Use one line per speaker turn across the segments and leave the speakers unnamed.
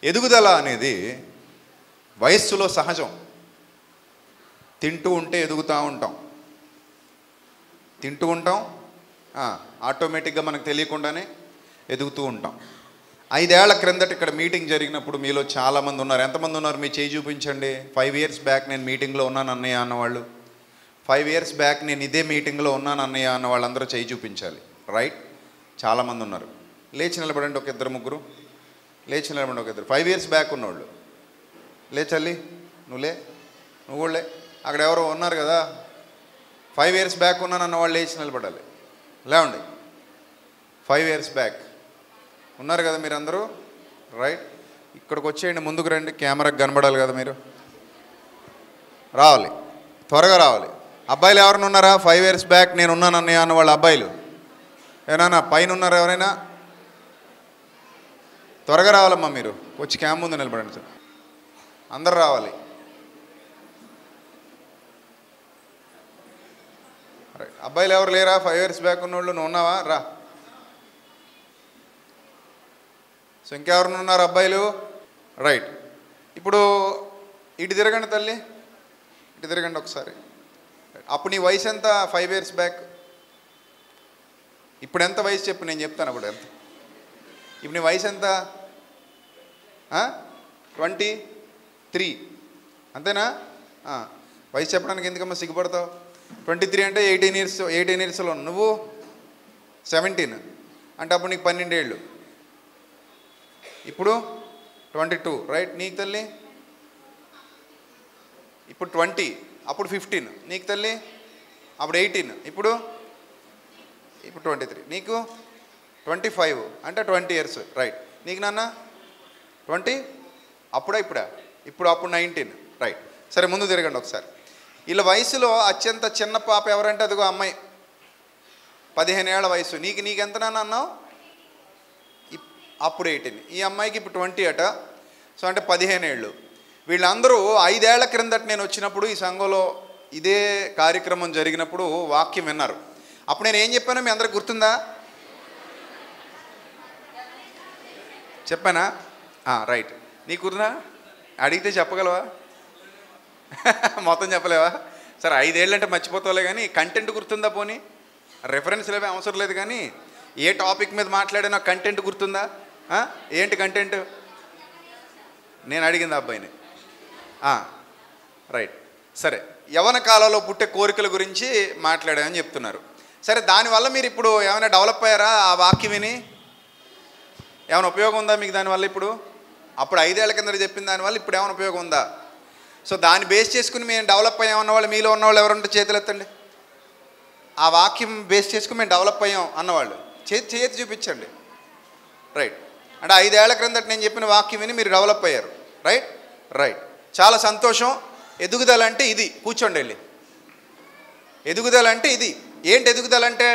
ఎదుగుదల అనేది వయస్సులో సహజం తింటూ ఉంటే ఎదుగుతూ ఉంటాం తింటూ ఉంటాం ఆ, ఆటోమేటిక్గా మనకు తెలియకుండానే ఎదుగుతూ ఉంటాం ఐదేళ్ల క్రిందట ఇక్కడ మీటింగ్ జరిగినప్పుడు మీలో చాలామంది ఉన్నారు ఎంతమంది ఉన్నారు మీ చేయి చూపించండి ఫైవ్ ఇయర్స్ బ్యాక్ నేను మీటింగ్లో ఉన్నాను అన్నయ్య అన్నవాళ్ళు ఫైవ్ ఇయర్స్ బ్యాక్ నేను ఇదే మీటింగ్లో ఉన్నాను అన్నయ్య అన్న వాళ్ళందరూ చేయి చూపించాలి రైట్ చాలామంది ఉన్నారు లేచి నిలబడండి ఒక ఇద్దరు ముగ్గురు లేచి నిలబడండి ఒక ఇద్దరు ఫైవ్ ఇయర్స్ బ్యాక్ ఉన్నవాళ్ళు లేచల్లి నువ్వులే నువ్వు కూడా లే అక్కడ ఎవరో ఉన్నారు కదా ఫైవ్ ఇయర్స్ బ్యాక్ ఉన్నాను అన్న వాళ్ళు లేచి నిలబడాలి లేవండి ఫైవ్ ఇయర్స్ బ్యాక్ ఉన్నారు కదా మీరందరూ రైట్ ఇక్కడికి వచ్చేయండి ముందుకు రండి కెమెరాకి కనబడాలి కదా మీరు రావాలి త్వరగా రావాలి అబ్బాయిలు ఎవరైనా ఉన్నారా ఫైవ్ ఇయర్స్ బ్యాక్ నేను ఉన్నాను అన్నయ్య అన్న వాళ్ళ అబ్బాయిలు ఏనా పైన ఉన్నారా ఎవరైనా త్వరగా రావాలమ్మా మీరు వచ్చి క్యామ్ ముందు నిలబడండి సార్ అందరు రావాలి రైట్ అబ్బాయిలు ఎవరు లేరా ఫైవ్ ఇయర్స్ బ్యాక్ ఉన్నోళ్ళు నువ్వు ఉన్నావా రా సో ఇంకెవరు ఉన్నారు అబ్బాయిలు రైట్ ఇప్పుడు ఇటు తిరగండి తల్లి ఇటు తిరగండి ఒకసారి అప్పుడు నీ వయసు ఎంత ఫైవ్ ఇయర్స్ బ్యాక్ ఇప్పుడు ఎంత వయసు చెప్పు నేను చెప్తాను అప్పుడు ఎంత ఇప్పుడు నీ వయసు ఎంత ట్వంటీ త్రీ అంతేనా ఆ, వయసు చెప్పడానికి ఎందుకమ్మా సిగ్గుపడతావు ట్వంటీ త్రీ అంటే ఎయిటీన్ ఇయర్స్ ఎయిటీన్ ఇయర్స్లో నువ్వు సెవెంటీన్ అంటే అప్పుడు నీకు పన్నెండేళ్ళు ఇప్పుడు ట్వంటీ టూ రైట్ నీకు తల్లి ఇప్పుడు ట్వంటీ అప్పుడు ఫిఫ్టీన్ నీకు తల్లి అప్పుడు ఎయిటీన్ ఇప్పుడు ఇప్పుడు ట్వంటీ త్రీ నీకు ట్వంటీ ఫైవ్ అంటే ట్వంటీ ఇయర్స్ రైట్ నీకు నాన్న ట్వంటీ అప్పుడా ఇప్పుడా ఇప్పుడు అప్పుడు నైన్టీన్ రైట్ సరే ముందు తిరగండి ఒకసారి వీళ్ళ వయసులో అత్యంత చిన్న పాప ఎవరంటే అదిగో అమ్మాయి పదిహేను ఏళ్ల వయసు నీకు నీకు ఎంత నాన్న అన్నావు ఇప్- అప్పుడు ఎయిటీన్ ఈ అమ్మాయికి ఇప్పుడు ట్వంటీ అట సో అంటే పదిహేను ఏళ్ళు వీళ్ళందరూ ఐదేళ్ల క్రిందట నేను వచ్చినప్పుడు ఈ సంఘంలో ఇదే కార్యక్రమం జరిగినప్పుడు వాక్యం విన్నారు అప్పుడు నేను ఏం చెప్పానో మీ అందరికి గుర్తుందా చెప్పానా రైట్ నీకు గుర్తున్నా అడిగితే చెప్పగలవా మొత్తం చెప్పలేవా సరే ఐదేళ్ళు అంటే మర్చిపోతావులే కానీ కంటెంట్ గుర్తుందా పోనీ రెఫరెన్స్లు ఏమీ అవసరం లేదు కానీ ఏ టాపిక్ మీద మాట్లాడినా కంటెంట్ గుర్తుందా ఆ? ఏంటి కంటెంట్ నేను అడిగింది ఆ అబ్బాయిని ఆ, రైట్ సరే యవన కాలంలో పుట్టే కోరికల గురించి మాట్లాడామని చెప్తున్నారు సరే దానివల్ల మీరు ఇప్పుడు ఏమైనా డెవలప్ అయ్యారా ఆ వాక్యం విని ఏమైనా ఉపయోగం ఉందా మీకు దానివల్ల ఇప్పుడు అప్పుడు ఐదేళ్ల కింద చెప్పిన దానివల్ల ఇప్పుడు ఏమైనా ఉపయోగం ఉందా సో దాన్ని బేస్ చేసుకుని మేము డెవలప్ అయ్యాం అన్నవాళ్ళు మీలో ఉన్నవాళ్ళు ఎవరుంటే చేతులు ఎత్తండి ఆ వాక్యం బేస్ చేసుకుని మేము డెవలప్ అయ్యాం అన్నవాళ్ళు చేతి చేతి చూపించండి రైట్ అంటే ఐదేళ్ల క్రిందట నేను చెప్పిన వాక్యం విని మీరు డెవలప్ అయ్యారు రైట్ రైట్ చాలా సంతోషం ఎదుగుదల అంటే ఇది కూర్చోండి వెళ్ళి ఎదుగుదల అంటే ఇది ఏంటి ఎదుగుదల అంటే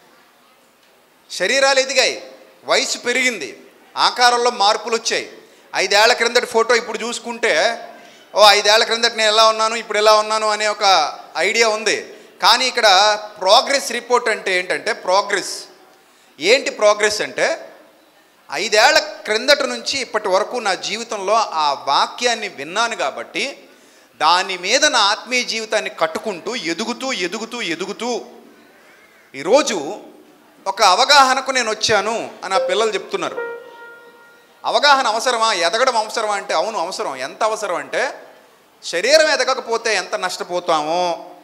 శరీరాలు ఎదిగాయి వయసు పెరిగింది ఆకారంలో మార్పులు వచ్చాయి ఐదేళ్ల క్రిందటి ఫోటో ఇప్పుడు చూసుకుంటే ఓ ఐదేళ్ల క్రిందట నేను ఎలా ఉన్నాను ఇప్పుడు ఎలా ఉన్నాను అనే ఒక ఐడియా ఉంది కానీ ఇక్కడ ప్రోగ్రెస్ రిపోర్ట్ అంటే ఏంటంటే ప్రోగ్రెస్ ఏంటి ప్రోగ్రెస్ అంటే ఐదేళ్ల క్రిందట నుంచి ఇప్పటి వరకు నా జీవితంలో ఆ వాక్యాన్ని విన్నాను కాబట్టి దాని మీద నా ఆత్మీయ జీవితాన్ని కట్టుకుంటూ ఎదుగుతూ ఎదుగుతూ ఎదుగుతూ ఈరోజు ఒక అవగాహనకు నేను వచ్చాను అని ఆ పిల్లలు చెప్తున్నారు అవగాహన అవసరమా ఎదగడం అవసరమా అంటే అవును అవసరం ఎంత అవసరం అంటే శరీరం ఎదగకపోతే ఎంత నష్టపోతామో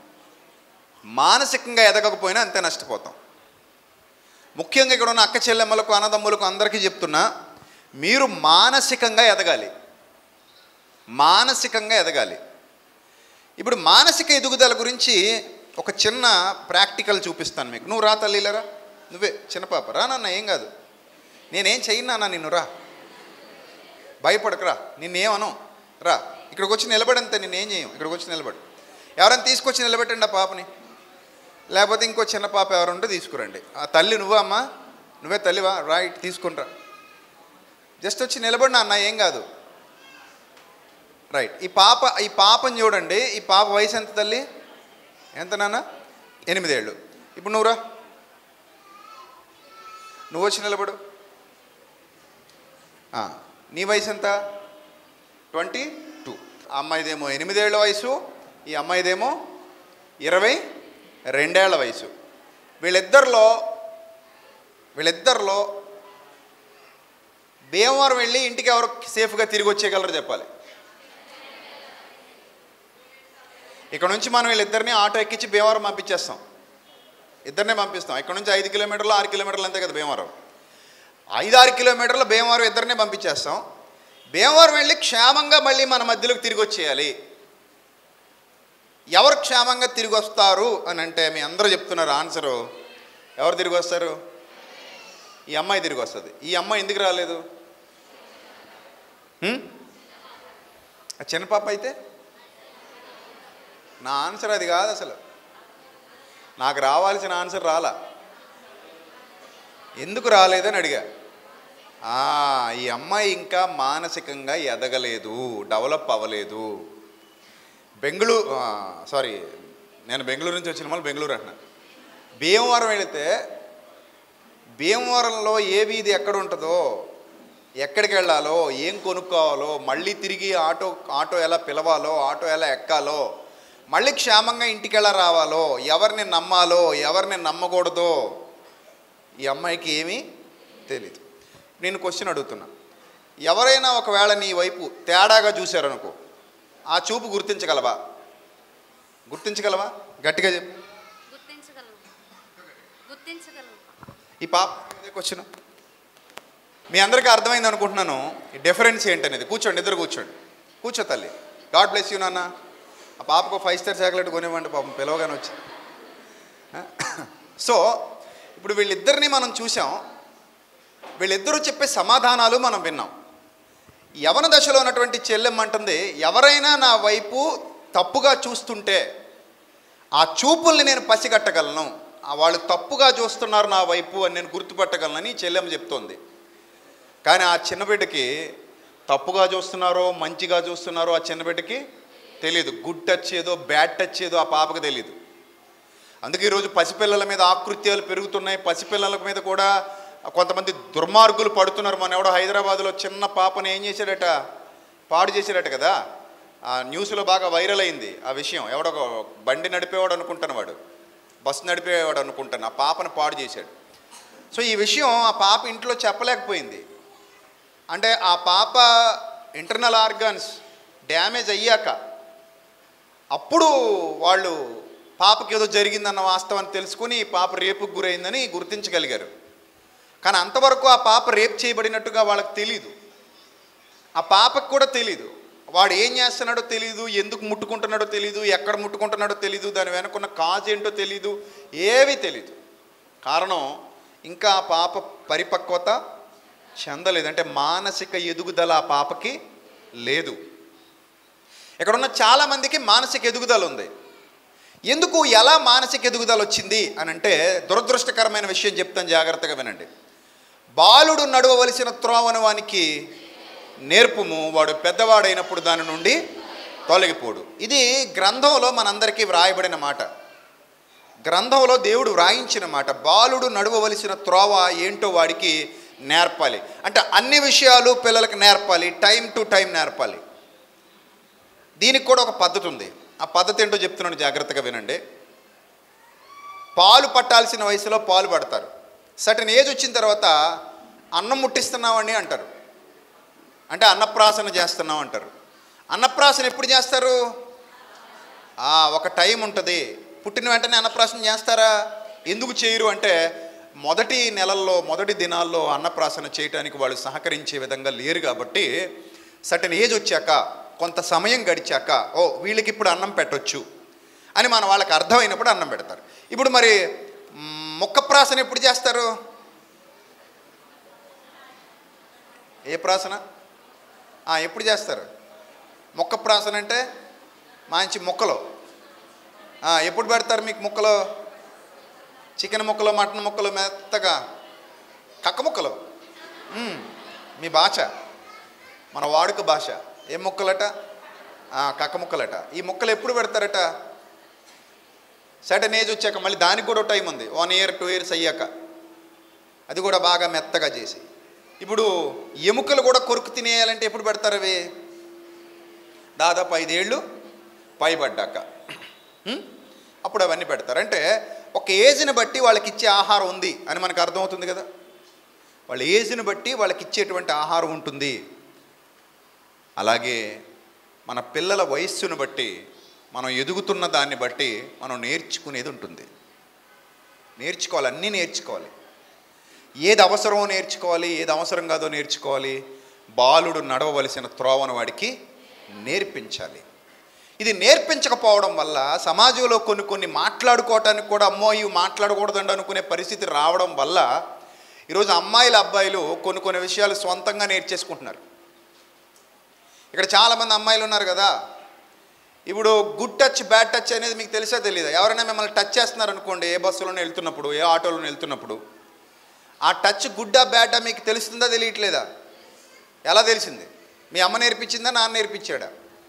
మానసికంగా ఎదగకపోయినా అంతే నష్టపోతాం ముఖ్యంగా ఇక్కడ ఉన్న అక్క చెల్లెమ్మలకు అన్నదమ్ములకు అందరికీ చెప్తున్నా మీరు మానసికంగా ఎదగాలి మానసికంగా ఎదగాలి ఇప్పుడు మానసిక ఎదుగుదల గురించి ఒక చిన్న ప్రాక్టికల్ చూపిస్తాను మీకు నువ్వు రా తల్లిలరా నువ్వే చిన్న పాప రా నాన్న ఏం కాదు నేనేం చెయ్యను నాన్న నిన్ను రా భయపడకురా నిన్నేమను రా ఇక్కడికి వచ్చి నిలబడంతే నిన్నేం చేయం ఇక్కడికి వచ్చి నిలబడు ఎవరైనా తీసుకొచ్చి నిలబెట్టండి ఆ పాపని లేకపోతే ఇంకో చిన్న పాప ఎవరుంటే తీసుకురండి ఆ తల్లి నువ్వా అమ్మా నువ్వే తల్లివా రైట్ తీసుకుంటా జస్ట్ వచ్చి నిలబడిన అన్న ఏం కాదు రైట్ ఈ పాప ఈ పాపని చూడండి ఈ పాప వయసు ఎంత తల్లి ఎంత నాన్న ఎనిమిదేళ్ళు ఇప్పుడు నువ్వురా నువ్వు వచ్చి నిలబడు ఆ, నీ వయసు ఎంత ట్వంటీ టూ ఆ అమ్మాయిదేమో ఎనిమిదేళ్ల వయసు ఈ అమ్మాయిదేమో ఇరవై రెండేళ్ల వయసు వీళ్ళిద్దరిలో వీళ్ళిద్దరిలో భీమవరం వెళ్ళి ఇంటికి ఎవరు సేఫ్గా తిరిగి వచ్చేయగలరో చెప్పాలి ఇక్కడ నుంచి మనం వీళ్ళిద్దరిని ఆటో ఎక్కించి భీమవరం పంపించేస్తాం ఇద్దరినే పంపిస్తాం ఇక్కడ నుంచి ఐదు కిలోమీటర్లు ఆరు కిలోమీటర్లు అంతే కదా భీమవరం ఐదు ఆరు కిలోమీటర్లు భీమవరం ఇద్దరినే పంపించేస్తాం భీమవరం వెళ్ళి క్షేమంగా మళ్ళీ మన మధ్యలోకి తిరిగి వచ్చేయాలి ఎవరు క్షేమంగా తిరిగి వస్తారు అని అంటే మీ అందరూ చెప్తున్నారు ఆన్సరు ఎవరు తిరిగి వస్తారు ఈ అమ్మాయి తిరిగి వస్తుంది ఈ అమ్మాయి ఎందుకు రాలేదు హ్మ్? ఆ చిన్న పాప అయితే నా ఆన్సర్ అది కాదు అసలు నాకు రావాల్సిన ఆన్సర్ రాలా ఎందుకు రాలేదని అడిగా ఆ, ఈ అమ్మాయి ఇంకా మానసికంగా ఎదగలేదు డెవలప్ అవ్వలేదు బెంగళూరు సారీ నేను బెంగళూరు నుంచి వచ్చిన మళ్ళీ బెంగళూరు అంటున్నా భీమవరం వెళితే భీమవరంలో ఏ వీధి ఎక్కడ ఉంటుందో ఎక్కడికి వెళ్ళాలో ఏం కొనుక్కోవాలో మళ్ళీ తిరిగి ఆటో ఆటో ఎలా పిలవాలో ఆటో ఎలా ఎక్కాలో మళ్ళీ క్షేమంగా ఇంటికి ఎలా రావాలో ఎవరిని నమ్మాలో ఎవరిని నమ్మకూడదో ఈ అమ్మాయికి ఏమీ తెలీదు నేను క్వశ్చన్ అడుగుతున్నా ఎవరైనా ఒకవేళ నీ వైపు తేడాగా చూశారనుకో ఆ చూపు గుర్తించగలవా గుర్తించగలవా గట్టిగా చెప్పు
గుర్తించగలను గుర్తించగలను
ఈ పాప ఇదే క్వశ్చన్ మీ అందరికీ అర్థమైంది అనుకుంటున్నాను ఈ డిఫరెన్స్ ఏంటనేది కూర్చోండి ఇద్దరు కూర్చోండి కూర్చో తల్లి గాడ్ బ్లెస్ యూ నాన్న ఆ పాపకు ఫైవ్ స్టార్ చాక్లెట్ కొనివ్వండి పాపం పిలవగానే వచ్చి సో ఇప్పుడు వీళ్ళిద్దరిని మనం చూసాం వీళ్ళిద్దరూ చెప్పే సమాధానాలు మనం విన్నాం యవన దశలో ఉన్నటువంటి చెల్లెమ్మ అంటుంది ఎవరైనా నా వైపు తప్పుగా చూస్తుంటే ఆ చూపుల్ని నేను పసిగట్టగలను ఆ వాళ్ళు తప్పుగా చూస్తున్నారు నా వైపు అని నేను గుర్తుపట్టగలనని ఈ చెల్లెమ్మ చెప్తోంది కానీ ఆ చిన్న బిడ్డకి తప్పుగా చూస్తున్నారో మంచిగా చూస్తున్నారో ఆ చిన్న బిడ్డకి తెలియదు గుడ్ టచ్ ఏదో బ్యాడ్ టచ్ ఏదో ఆ పాపకు తెలియదు అందుకే ఈరోజు పసిపిల్లల మీద ఆకృత్యాలు పెరుగుతున్నాయి పసిపిల్లల మీద కూడా కొంతమంది దుర్మార్గులు పడుతున్నారు మన ఎవడో హైదరాబాద్లో చిన్న పాపను ఏం చేశాడట పాడు చేశాడట కదా ఆ న్యూస్లో బాగా వైరల్ అయింది ఆ విషయం ఎవడో ఒక బండి నడిపేవాడు అనుకుంటాను వాడు బస్సు నడిపేవాడు అనుకుంటాను ఆ పాపను పాడు చేశాడు సో ఈ విషయం ఆ పాప ఇంట్లో చెప్పలేకపోయింది అంటే ఆ పాప ఇంటర్నల్ ఆర్గాన్స్ డ్యామేజ్ అయ్యాక అప్పుడు వాళ్ళు పాపకి ఏదో జరిగిందన్న వాస్తవాన్ని తెలుసుకుని ఈ పాప రేపుకు గురైందని గుర్తించగలిగారు కానీ అంతవరకు ఆ పాప రేప్ చేయబడినట్టుగా వాళ్ళకి తెలీదు ఆ పాపకు కూడా తెలీదు వాడు ఏం చేస్తున్నాడో తెలీదు ఎందుకు ముట్టుకుంటున్నాడో తెలీదు ఎక్కడ ముట్టుకుంటున్నాడో తెలీదు దాని వెనుకున్న కాజ్ ఏంటో తెలీదు ఏవి తెలీదు కారణం ఇంకా ఆ పాప పరిపక్వత చెందలేదు అంటే మానసిక ఎదుగుదల ఆ పాపకి లేదు ఇక్కడ ఉన్న చాలామందికి మానసిక ఎదుగుదల ఉంది ఎందుకు ఎలా మానసిక ఎదుగుదల వచ్చింది అని అంటే దురదృష్టకరమైన విషయం చెప్తాను జాగ్రత్తగా వినండి బాలుడు నడవవలసిన త్రోవను వానికి నేర్పుము వాడు పెద్దవాడైనప్పుడు దాని నుండి తొలగిపోడు ఇది గ్రంథంలో మనందరికీ వ్రాయబడిన మాట గ్రంథంలో దేవుడు వ్రాయించిన మాట బాలుడు నడవవలసిన త్రోవ ఏంటో వాడికి నేర్పాలి అంటే అన్ని విషయాలు పిల్లలకు నేర్పాలి టైం టు టైం నేర్పాలి దీనికి కూడా ఒక పద్ధతి ఉంది ఆ పద్ధతి ఏంటో చెప్తున్నాను జాగ్రత్తగా వినండి పాలు పట్టాల్సిన వయసులో పాలు పడతారు సటన్ ఏజ్ వచ్చిన తర్వాత అన్నం ముట్టిస్తున్నామండి అంటారు అంటే అన్నప్రాసన చేస్తున్నాం అంటారు అన్నప్రాసన ఎప్పుడు చేస్తారు ఆ, ఒక టైం ఉంటుంది పుట్టిన వెంటనే అన్నప్రాసన చేస్తారా ఎందుకు చేయరు అంటే మొదటి నెలల్లో మొదటి దినాల్లో అన్నప్రాసన చేయడానికి వాళ్ళు సహకరించే విధంగా లేరు కాబట్టి సటన్ ఏజ్ వచ్చాక కొంత సమయం గడిచాక ఓ వీళ్ళకి ఇప్పుడు అన్నం పెట్టొచ్చు అని మన వాళ్ళకి అర్థమైనప్పుడు అన్నం పెడతారు ఇప్పుడు మరి మ్, మొక్క ప్రాసన ఎప్పుడు చేస్తారు ఏ ప్రాసన ఆ, ఎప్పుడు చేస్తారు మొక్క ప్రాసన అంటే మంచి మొక్కలు ఆ, ఎప్పుడు పెడతారు మీకు ముక్కలు చికెన్ ముక్కలు మటన్ ముక్కలు మెత్తగా కక్క ముక్కలు మ్మ్. మీ భాష మన వాడుక భాష ఏం ముక్కలట ఆ, కక్క ముక్కలట ఈ ముక్కలు ఎప్పుడు పెడతారట సర్టన్ ఏజ్ వచ్చాక మళ్ళీ దానికి కూడా టైం ఉంది వన్ ఇయర్ టూ ఇయర్స్ అయ్యాక అది కూడా బాగా మెత్తగా చేసి ఇప్పుడు ఎముకలు కూడా కొరుకు తినేయాలంటే ఎప్పుడు పెడతారు అవి దాదాపు ఐదేళ్ళు పైబడ్డాక ఉం? అప్పుడు అవన్నీ పెడతారు అంటే ఒక ఏజ్ని బట్టి వాళ్ళకి ఇచ్చే ఆహారం ఉంది అని మనకు అర్థమవుతుంది కదా వాళ్ళ ఏజ్ని బట్టి వాళ్ళకి ఇచ్చేటువంటి ఆహారం ఉంటుంది అలాగే మన పిల్లల వయస్సును బట్టి మనం ఎదుగుతున్న దాన్ని బట్టి మనం నేర్చుకునేది ఉంటుంది నేర్చుకోవాలి అన్నీ నేర్చుకోవాలి ఏది అవసరమో నేర్చుకోవాలి ఏది అవసరం కాదో నేర్చుకోవాలి బాలుడు నడవవలసిన త్రోవను వాడికి నేర్పించాలి ఇది నేర్పించకపోవడం వల్ల సమాజంలో కొన్ని కొన్ని మాట్లాడుకోవటానికి కూడా అమ్మో ఇవి మాట్లాడకూడదండి అనుకునే పరిస్థితి రావడం వల్ల ఈరోజు అమ్మాయిల అబ్బాయిలు కొన్ని కొన్ని విషయాలు సొంతంగా నేర్చేసుకుంటున్నారు ఇక్కడ చాలామంది అమ్మాయిలు ఉన్నారు కదా ఇప్పుడు గుడ్ టచ్ బ్యాడ్ టచ్ అనేది మీకు తెలిసా తెలియదా ఎవరైనా మిమ్మల్ని టచ్ చేస్తున్నారు అనుకోండి ఏ బస్సులోనే వెళ్తున్నప్పుడు ఏ ఆటోలోనే వెళ్తున్నప్పుడు ఆ టచ్ గుడ్డా బ్యాడా మీకు తెలుస్తుందా తెలియట్లేదా ఎలా తెలిసింది మీ అమ్మ నేర్పించిందా నాన్న నేర్పించాడా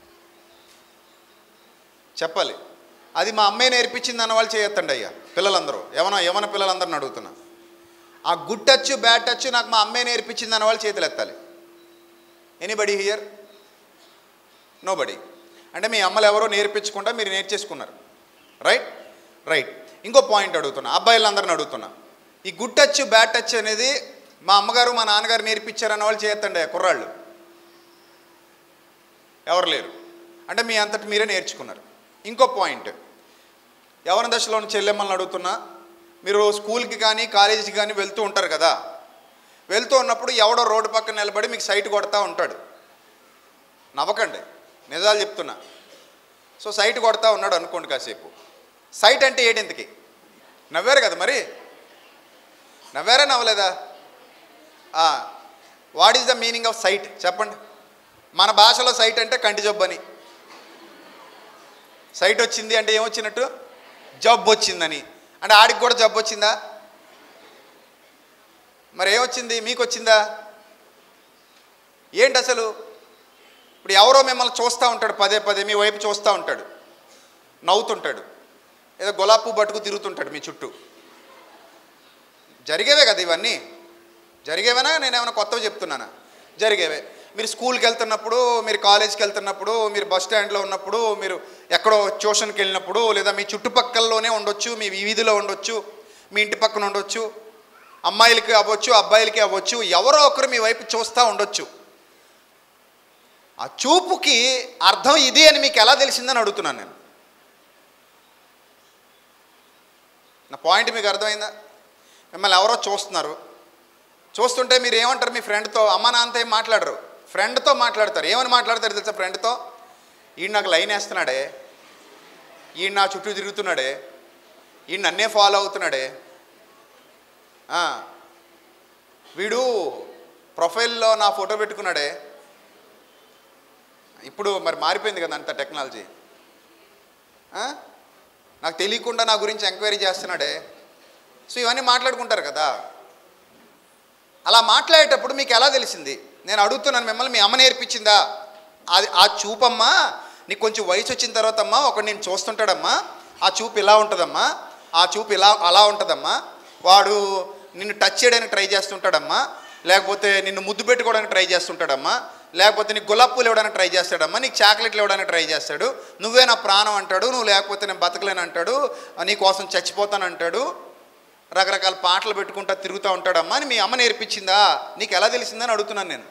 చెప్పాలి అది మా అమ్మే నేర్పించింది అన్న వాళ్ళు చేయొద్దండి అయ్యా పిల్లలందరూ ఏమన్నా ఏమన్నా పిల్లలందరిని అడుగుతున్నా ఆ గుడ్ టచ్ బ్యాడ్ టచ్ నాకు మా అమ్మే నేర్పించింది అన్న వాళ్ళు చేతులు ఎత్తాలి ఎనీబడి హియర్ నోబడి అంటే మీ అమ్మలు ఎవరో నేర్పించకుండా మీరు నేర్చేసుకున్నారు రైట్ రైట్ ఇంకో పాయింట్ అడుగుతున్నా అబ్బాయిలందరిని అడుగుతున్నా ఈ గుడ్ టచ్ బ్యాడ్ టచ్ అనేది మా అమ్మగారు మా నాన్నగారు నేర్పించారన్న వాళ్ళు చేయొద్దండి కుర్రాళ్ళు ఎవరు లేరు అంటే మీ అంతటి మీరే నేర్చుకున్నారు ఇంకో పాయింట్ యవన దశలోని చెల్లెమ్మల్ని అడుగుతున్నా మీరు స్కూల్కి కానీ కాలేజీకి కానీ వెళ్తూ ఉంటారు కదా వెళ్తూ ఉన్నప్పుడు ఎవడో రోడ్డు పక్కన నిలబడి మీకు సైట్ కొడతా ఉంటాడు నవ్వకండి నిజాలు చెప్తున్నా సో సైట్ కొడతా ఉన్నాడు అనుకోండి కాసేపు సైట్ అంటే ఏంటింతకి నవ్వారు కదా మరి నవ్వారా నవ్వలేదా what is the meaning of sight చెప్పండి మన భాషలో సైట్ అంటే కంటి జబ్బు అని సైట్ వచ్చింది అంటే ఏమొచ్చినట్టు జబ్బు వచ్చిందని అంటే ఆడికి కూడా జబ్బు వచ్చిందా మరి ఏమొచ్చింది మీకు వచ్చిందా ఏంటి అసలు ఇప్పుడు ఎవరో మిమ్మల్ని చూస్తూ ఉంటాడు పదే పదే మీ వైపు చూస్తూ ఉంటాడు నవ్వుతుంటాడు ఏదో గులాబీ పువ్వు పట్టుకు తిరుగుతుంటాడు మీ చుట్టూ జరిగేవే కదా ఇవన్నీ జరిగేవేనా నేను ఏమైనా కొత్తవి చెప్తున్నానా జరిగేవే మీరు స్కూల్కి వెళ్తున్నప్పుడు మీరు కాలేజ్కి వెళ్తున్నప్పుడు మీరు బస్ స్టాండ్లో ఉన్నప్పుడు మీరు ఎక్కడో ట్యూషన్కి వెళ్ళినప్పుడు లేదా మీ చుట్టుపక్కలలోనే ఉండొచ్చు మీ వీధిలో ఉండొచ్చు మీ ఇంటి పక్కన ఉండొచ్చు అమ్మాయిలకి అవ్వచ్చు అబ్బాయిలకి అవ్వచ్చు ఎవరో ఒకరు మీ వైపు చూస్తూ ఉండొచ్చు ఆ చూపుకి అర్థం ఇది అని మీకు ఎలా తెలిసిందని అడుగుతున్నాను నేను నా పాయింట్ మీకు అర్థమైందా మిమ్మల్ని ఎవరో చూస్తున్నారు చూస్తుంటే మీరు ఏమంటారు మీ ఫ్రెండ్తో అమ్మ నాన్నతో ఏం మాట్లాడరు ఫ్రెండ్తో మాట్లాడతారు ఏమని మాట్లాడతారు తెలుసా ఫ్రెండ్తో ఈయన నాకు లైన్ వేస్తున్నాడే ఈయన నా చుట్టూ తిరుగుతున్నాడే ఈయన నన్నే ఫాలో అవుతున్నాడే ఆ, వీడు ప్రొఫైల్లో నా ఫోటో పెట్టుకున్నాడే ఇప్పుడు మరి మారిపోయింది కదా అంత టెక్నాలజీ ఆ? నాకు తెలియకుండా నా గురించి ఎంక్వైరీ చేస్తున్నాడే సో ఇవన్నీ మాట్లాడుకుంటారు కదా అలా మాట్లాడేటప్పుడు మీకు ఎలా తెలిసింది నేను అడుగుతున్నాను మిమ్మల్ని మీ అమ్మ నేర్పించిందా అది ఆ చూపమ్మా నీకు కొంచెం వయసు వచ్చిన తర్వాత అమ్మా ఒకడు నేను చూస్తుంటాడమ్మా ఆ చూపు ఇలా ఉంటుందమ్మా ఆ చూపు ఇలా అలా ఉంటుందమ్మా వాడు నిన్ను టచ్ చేయడానికి ట్రై చేస్తుంటాడమ్మా లేకపోతే నిన్ను ముద్దు పెట్టుకోవడానికి ట్రై చేస్తుంటాడమ్మా లేకపోతే నీకు గులాబ్ పూలు ఇవ్వడానికి ట్రై చేస్తాడమ్మా నీకు చాక్లెట్లు ఇవ్వడానికి ట్రై చేస్తాడు నువ్వే నా ప్రాణం అంటాడు నువ్వు లేకపోతే నేను బతకలేను అంటాడు నీ కోసం చచ్చిపోతాను అంటాడు రకరకాల పాటలు పెట్టుకుంటా తిరుగుతూ ఉంటాడమ్మా అని మీ అమ్మ నేర్పించిందా నీకు ఎలా తెలిసిందని అడుగుతున్నాను నేను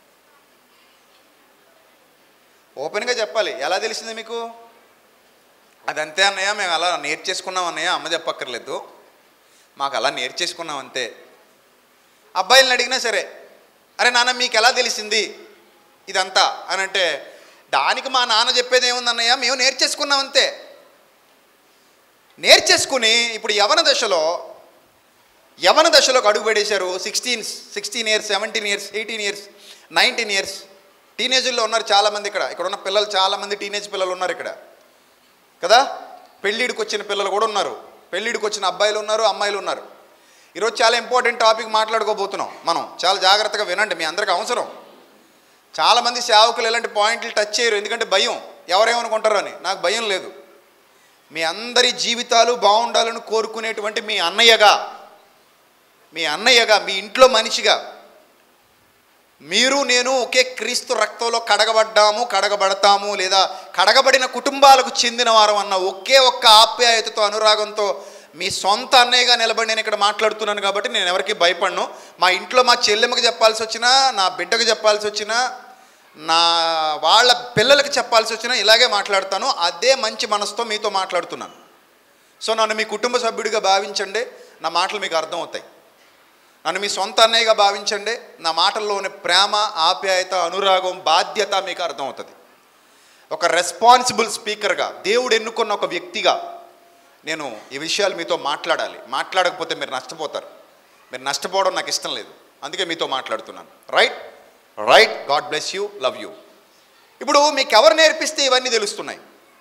ఓపెన్గా చెప్పాలి ఎలా తెలిసింది మీకు అదంతే అన్నయ్య మేము అలా నేర్చేసుకున్నాం అన్నయ్య అమ్మ చెప్పక్కర్లేదు మాకు అలా నేర్చేసుకున్నాం అంతే అబ్బాయిలను అడిగినా సరే అరే నాన్న మీకు ఎలా తెలిసింది ఇదంతా అని అంటే దానికి మా నాన్న చెప్పేది ఏముందన్నయ్య మేము నేర్చేసుకున్నాం అంతే నేర్చేసుకుని ఇప్పుడు యవన దశలో యవన దశలోకి అడుగు పెట్టేశారు sixteen sixteen years seventeen years eighteen years nineteen years టీనేజ్లో ఉన్నారు చాలామంది ఇక్కడ ఇక్కడ ఉన్న పిల్లలు చాలామంది టీనేజ్ పిల్లలు ఉన్నారు ఇక్కడ కదా పెళ్ళిడికి వచ్చిన పిల్లలు కూడా ఉన్నారు పెళ్ళిడికి వచ్చిన అబ్బాయిలు ఉన్నారు అమ్మాయిలు ఉన్నారు ఈరోజు చాలా ఇంపార్టెంట్ టాపిక్ మాట్లాడుకోబోతున్నాం మనం చాలా జాగ్రత్తగా వినండి మీ అందరికి అవసరం చాలామంది సేవకులు ఇలాంటి పాయింట్లు టచ్ చేయరు ఎందుకంటే భయం ఎవరేమనుకుంటారో అని నాకు భయం లేదు మీ అందరి జీవితాలు బాగుండాలని కోరుకునేటువంటి మీ అన్నయ్యగా మీ అన్నయ్యగా మీ ఇంట్లో మనిషిగా మీరు నేను ఒకే క్రీస్తు రక్తంలో కడగబడ్డాము కడగబడతాము లేదా కడగబడిన కుటుంబాలకు చెందిన వారం అన్న ఒకే ఒక్క ఆప్యాయతతో అనురాగంతో మీ సొంత అన్నయ్యగా నిలబడి నేను ఇక్కడ మాట్లాడుతున్నాను కాబట్టి నేను ఎవరికి భయపడను మా ఇంట్లో మా చెల్లెమ్మకి చెప్పాల్సి వచ్చినా నా బిడ్డకు చెప్పాల్సి వచ్చినా నా వాళ్ళ పిల్లలకి చెప్పాల్సి వచ్చినా ఇలాగే మాట్లాడతాను అదే మంచి మనసుతో మీతో మాట్లాడుతున్నాను సో నన్ను మీ కుటుంబ సభ్యుడిగా భావించండి నా మాటలు మీకు అర్థమవుతాయి నన్ను మీ సొంత అన్నయ్యగా భావించండి నా మాటల్లోని ప్రేమ ఆప్యాయత అనురాగం బాధ్యత మీకు అర్థమవుతుంది ఒక రెస్పాన్సిబుల్ స్పీకర్గా దేవుడు ఎన్నుకున్న ఒక వ్యక్తిగా నేను ఈ విషయాలు మీతో మాట్లాడాలి మాట్లాడకపోతే మీరు నష్టపోతారు మీరు నష్టపోవడం నాకు ఇష్టం లేదు అందుకే మీతో మాట్లాడుతున్నాను right right god bless you love you ఇప్పుడు మీకు ఎవరు నేర్పిస్తే ఇవన్నీ తెలుస్తున్నాయి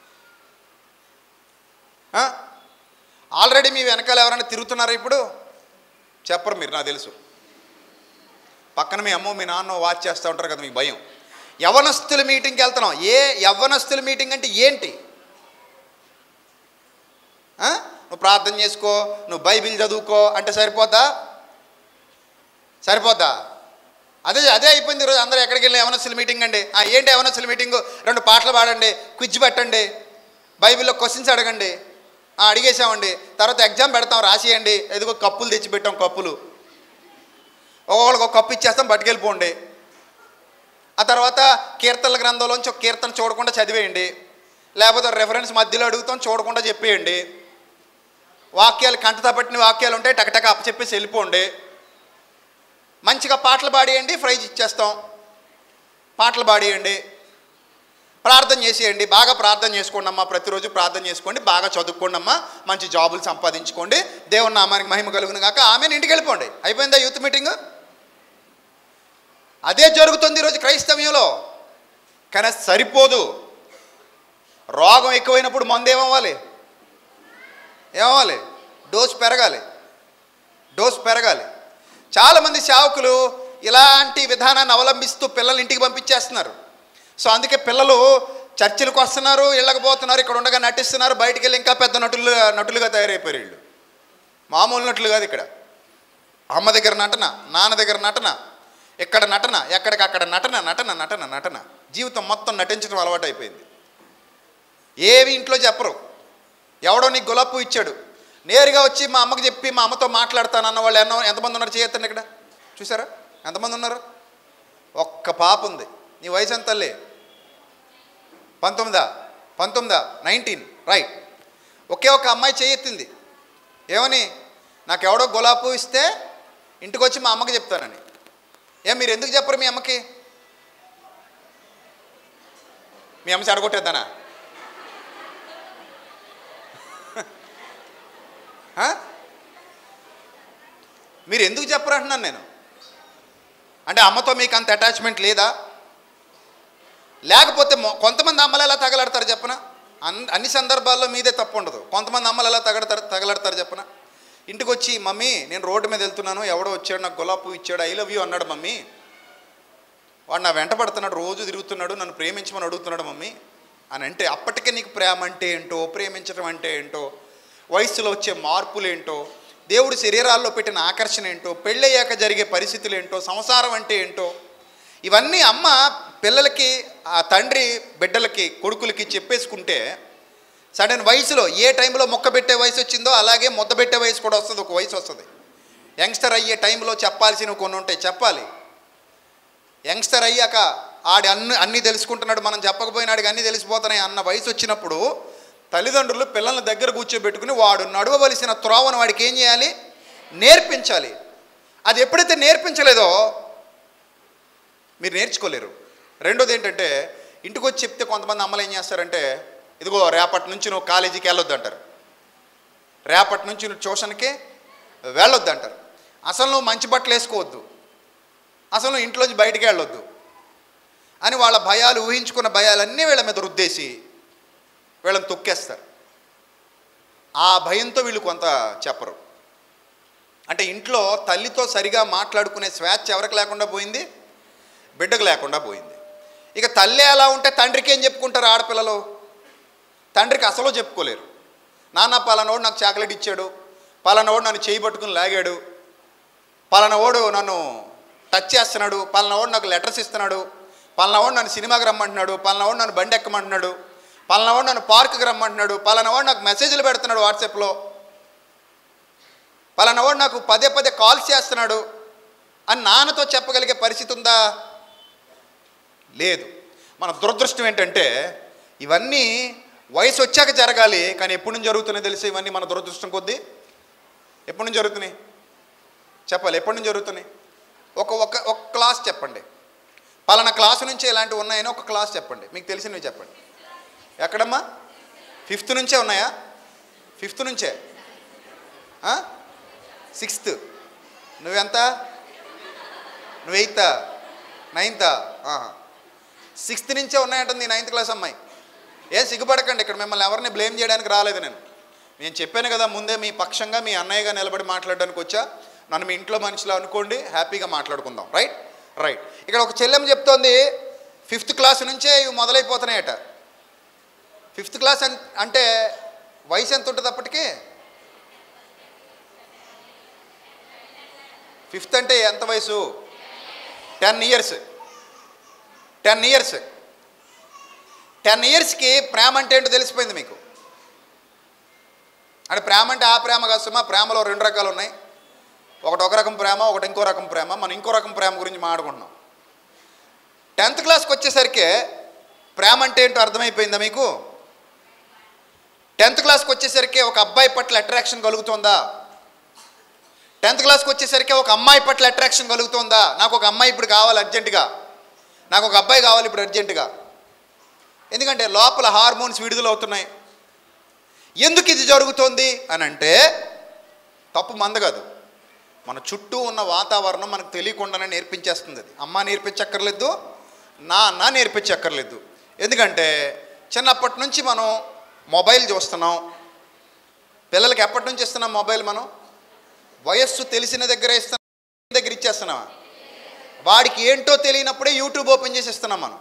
ఆల్రెడీ మీ వెనకాల ఎవరైనా తిరుగుతున్నారా ఇప్పుడు చెప్పరు మీరు నాకు తెలుసు పక్కన మీ అమ్మో మీ నాన్న వాచ్ చేస్తూ ఉంటారు కదా మీకు భయం యవనస్తుల మీటింగ్కి వెళ్తున్నాం ఏ యవనస్తుల మీటింగ్ అంటే ఏంటి ఆ? నువ్వు ప్రార్థన చేసుకో నువ్వు బైబిల్ చదువుకో అంటే సరిపోద్దా సరిపోద్దా అదే అదే అయిపోయింది ఈరోజు అందరూ ఎక్కడికి వెళ్ళి యవనస్తుల మీటింగ్ అండి ఆ, ఏంటి యవనస్తుల మీటింగ్ రెండు పాటలు పాడండి క్విజ్ పెట్టండి బైబిల్లో క్వశ్చన్స్ అడగండి ఆ, అడిగేసామండి తర్వాత ఎగ్జామ్ పెడతాం రాసేయండి ఎదుగో కప్పులు తెచ్చిపెట్టాం కప్పులు ఒక్కొక్కరికి ఒక కప్పు ఇచ్చేస్తాం పట్టుకెళ్ళిపోండి ఆ తర్వాత కీర్తనల గ్రంథంలోంచి ఒక కీర్తన చూడకుండా చదివేయండి లేకపోతే రెఫరెన్స్ మధ్యలో అడుగుతాం చూడకుండా చెప్పేయండి వాక్యాలు కంటతా పట్టిన వాక్యాలు ఉంటే టకటక అప్పచెప్పేసి వెళ్ళిపోండి మంచిగా పాటలు పాడేయండి ప్రైజ్ ఇచ్చేస్తాం పాటలు పాడేయండి ప్రార్థన చేసేయండి బాగా ప్రార్థన చేసుకోండి అమ్మా ప్రతిరోజు ప్రార్థన చేసుకోండి బాగా చదువుకోండి అమ్మా మంచి జాబులు సంపాదించుకోండి దేవుని నామానికి మహిమ కలుగును కాక ఆమెను ఇంటికి వెళ్ళిపోండి అయిపోయిందా యూత్ మీటింగ్ అదే జరుగుతుంది ఈరోజు క్రైస్తవ్యంలో కానీ అది సరిపోదు రోగం ఎక్కువైనప్పుడు మందు ఏమవ్వాలి ఏమవ్వాలి డోస్ పెరగాలి డోస్ పెరగాలి చాలామంది సేవకులు ఇలాంటి విధానాన్ని అవలంబిస్తూ పిల్లల్ని ఇంటికి పంపించేస్తున్నారు సో అందుకే పిల్లలు చర్చిలకు వస్తున్నారు ఇళ్ళకి పోతున్నారు ఇక్కడ ఉండగా నటిస్తున్నారు బయటికి వెళ్ళి ఇంకా పెద్ద నటులు నటులుగా తయారైపోయారు వీళ్ళు మామూలు నటులు కాదు ఇక్కడ అమ్మ దగ్గర నటన నాన్న దగ్గర నటన ఇక్కడ నటన ఎక్కడికి అక్కడ నటన నటన నటన నటన జీవితం మొత్తం నటించడం అలవాటు అయిపోయింది ఏవి ఇంట్లో చెప్పరు ఎవడో నీకు గులాబ్ ఇచ్చాడు నేరుగా వచ్చి మా అమ్మకి చెప్పి మా అమ్మతో మాట్లాడతాను అన్న వాళ్ళు ఎన్నో ఎంతమంది ఉన్నారు చేయొద్దండి ఇక్కడ చూసారా ఎంతమంది ఉన్నారు ఒక్క పాప ఉంది నీ వయసు ఎంత తల్లి పంతొమ్మిదా పంతొమ్మిదా నైన్టీన్ రైట్ ఒకే ఒక అమ్మాయి చేయెత్తింది ఏమని నాకు ఎవడో గులాబీ ఇస్తే ఇంటికి వచ్చి మా అమ్మకి చెప్తానని ఏం మీరు ఎందుకు చెప్పరు మీ అమ్మకి మీ అమ్మ చెడగొట్టేద్దానా ఆ? మీరు ఎందుకు చెప్పరు అంటున్నాను నేను అంటే అమ్మతో మీకు అంత అటాచ్మెంట్ లేదా లేకపోతే మొ- కొంతమంది అమ్మలు ఎలా తగలడతారు చెప్పన అన్ అన్ని సందర్భాల్లో మీదే తప్పు ఉండదు కొంతమంది అమ్మలు ఎలా తగడతారు తగలడతారు చెప్పన ఇంటికి వచ్చి మమ్మీ నేను రోడ్డు మీద వెళ్తున్నాను ఎవడో వచ్చాడు నాకు గులాబీ పువ్వు ఇచ్చాడు ఐ లవ్ యూ అన్నాడు మమ్మీ వాడు నా వెంట పడుతున్నాడు రోజు తిరుగుతున్నాడు నన్ను ప్రేమించమని అడుగుతున్నాడు మమ్మీ అని అంటే అప్పటికే నీకు ప్రేమ అంటే ఏంటో ప్రేమించడం అంటే ఏంటో వయసులో వచ్చే మార్పులు ఏంటో దేవుడు శరీరాల్లో పెట్టిన ఆకర్షణ ఏంటో పెళ్ళయ్యాక జరిగే పరిస్థితులు ఏంటో సంసారం అంటే ఏంటో ఇవన్నీ అమ్మ పిల్లలకి ఆ తండ్రి బిడ్డలకి కొడుకులకి చెప్పేసుకుంటే సడన్ వయసులో ఏ టైంలో మొక్క పెట్టే వయసు వచ్చిందో అలాగే ముద్ద పెట్టే వయసు కూడా వస్తుంది ఒక వయసు వస్తుంది యంగ్స్టర్ అయ్యే టైంలో చెప్పాల్సినవి కొన్ని ఉంటాయి చెప్పాలి యంగ్స్టర్ అయ్యాక ఆడి అన్ని అన్నీ తెలుసుకుంటున్నాడు మనం చెప్పకపోయినాడికి అన్నీ తెలిసిపోతున్నాయి అన్న వయసు వచ్చినప్పుడు తల్లిదండ్రులు పిల్లల్ని దగ్గర కూర్చోబెట్టుకుని వాడు నడవవలసిన త్రోవను వాడికి ఏం చేయాలి నేర్పించాలి అది ఎప్పుడైతే నేర్పించలేదో మీరు నేర్చుకోలేరు రెండోది ఏంటంటే ఇంటికి వచ్చి చెప్తే కొంతమంది అమ్మలు ఏం చేస్తారంటే ఇదిగో రేపటి నుంచి నువ్వు కాలేజీకి వెళ్ళొద్దు అంటారు రేపటి నుంచి నువ్వు ట్యూషన్కి వెళ్ళొద్దు అంటారు అసలు నువ్వు మంచి బట్టలు వేసుకోవద్దు అసలు నువ్వు ఇంట్లోంచి బయటికి వెళ్ళొద్దు అని వాళ్ళ భయాలు ఊహించుకున్న భయాలన్నీ వీళ్ళ మీద రుద్దేసి వీళ్ళని తొక్కేస్తారు ఆ భయంతో వీళ్ళు కొంత చెప్పరు అంటే ఇంట్లో తల్లితో సరిగా మాట్లాడుకునే స్వేచ్ఛ ఎవరికి లేకుండా పోయింది బిడ్డకు లేకుండా పోయింది ఇక తల్లి ఎలా ఉంటే తండ్రికి ఏం చెప్పుకుంటారు ఆడపిల్లలు తండ్రికి అసలు చెప్పుకోలేరు నాన్న పలానోడు నాకు చాక్లెట్ ఇచ్చాడు పలానోడు నన్ను చేయి పట్టుకుని లాగాడు పలానోడు నన్ను టచ్ చేస్తున్నాడు పలానావాడు నాకు లెటర్స్ ఇస్తున్నాడు పలానావాడు నన్ను సినిమాకి రమ్మంటున్నాడు పలానావాడు నన్ను బండి ఎక్కమంటున్నాడు పలానావాడు నన్ను పార్కుకి రమ్మంటున్నాడు పలానావాడు నాకు మెసేజ్లు పెడుతున్నాడు వాట్సాప్లో పలానావాడు నాకు పదే పదే కాల్స్ చేస్తున్నాడు అని నాన్నతో చెప్పగలిగే పరిస్థితి ఉందా లేదు మన దురదృష్టం ఏంటంటే ఇవన్నీ వయసు వచ్చాక జరగాలి కానీ ఎప్పటి నుంచి జరుగుతున్నాయి తెలిసి ఇవన్నీ మన దురదృష్టం కొద్దీ ఎప్పటి నుంచి జరుగుతున్నాయి చెప్పాలి ఎప్పటి నుంచి జరుగుతున్నాయి ఒక ఒక ఒక క్లాస్ చెప్పండి పలానా క్లాసు నుంచి ఇలాంటివి ఉన్నాయని ఒక క్లాస్ చెప్పండి మీకు తెలిసినవి చెప్పండి ఎక్కడమ్మా ఫిఫ్త్ నుంచే ఉన్నాయా ఫిఫ్త్ నుంచే సిక్స్త్ నువ్వెంత నువ్వు ఎయితా నైన్తా సిక్స్త్ నుంచే ఉన్నాయంటుంది నైన్త్ క్లాస్ అమ్మాయి ఏం సిగ్గుపడకండి ఇక్కడ మిమ్మల్ని ఎవరిని బ్లేమ్ చేయడానికి రాలేదు నేను నేను చెప్పాను కదా ముందే మీ పక్షంగా మీ అన్నయ్యగా నిలబడి మాట్లాడడానికి వచ్చా నన్ను మీ ఇంట్లో మనిషిలో అనుకోండి హ్యాపీగా మాట్లాడుకుందాం రైట్ రైట్ ఇక్కడ ఒక చెల్లెమ్మ చెప్తోంది ఫిఫ్త్ క్లాస్ నుంచే ఇవి మొదలైపోతున్నాయట ఫిఫ్త్ క్లాస్ అన్ అంటే వయసు ఎంత ఉంటుంది అప్పటికి ఫిఫ్త్ అంటే ఎంత వయసు ten years ten years ten ఇయర్స్కి ప్రేమ అంటే ఏంటో తెలిసిపోయింది మీకు అంటే ప్రేమ అంటే ఆ ప్రేమ కాదు సుమా ప్రేమలో రెండు రకాలు ఉన్నాయి ఒకటి ఒక రకం ప్రేమ ఒకటి ఇంకో రకం ప్రేమ మనం ఇంకో రకం ప్రేమ గురించి మాట్లాడుకుంటున్నాం టెన్త్ క్లాస్కి వచ్చేసరికి ప్రేమ అంటే ఏంటో అర్థమైపోయిందా మీకు టెన్త్ క్లాస్కి వచ్చేసరికి ఒక అబ్బాయి పట్ల అట్రాక్షన్ కలుగుతుందా టెన్త్ క్లాస్కి వచ్చేసరికి ఒక అమ్మాయి పట్ల అట్రాక్షన్ కలుగుతుందా నాకు ఒక అమ్మాయి ఇప్పుడు కావాలి అర్జెంటుగా నాకు ఒక అబ్బాయి కావాలి ఇప్పుడు అర్జెంటుగా ఎందుకంటే లోపల హార్మోన్స్ విడుదల అవుతున్నాయి ఎందుకు ఇది జరుగుతోంది అని అంటే తప్పు మంద కాదు మన చుట్టూ ఉన్న వాతావరణం మనకు తెలియకుండానే నేర్పించేస్తుంది అది అమ్మ నేర్పించక్కర్లేదు నా అన్న నేర్పించక్కర్లేదు ఎందుకంటే చిన్నప్పటి నుంచి మనం మొబైల్ చూస్తున్నాం పిల్లలకి ఎప్పటి నుంచి ఇస్తున్నాం మొబైల్ మనం వయస్సు తెలిసిన దగ్గర ఇస్తున్నాం దగ్గర ఇచ్చేస్తున్నామా వాడికి ఏంటో తెలియనప్పుడే యూట్యూబ్ ఓపెన్ చేసి ఇస్తున్నాం మనం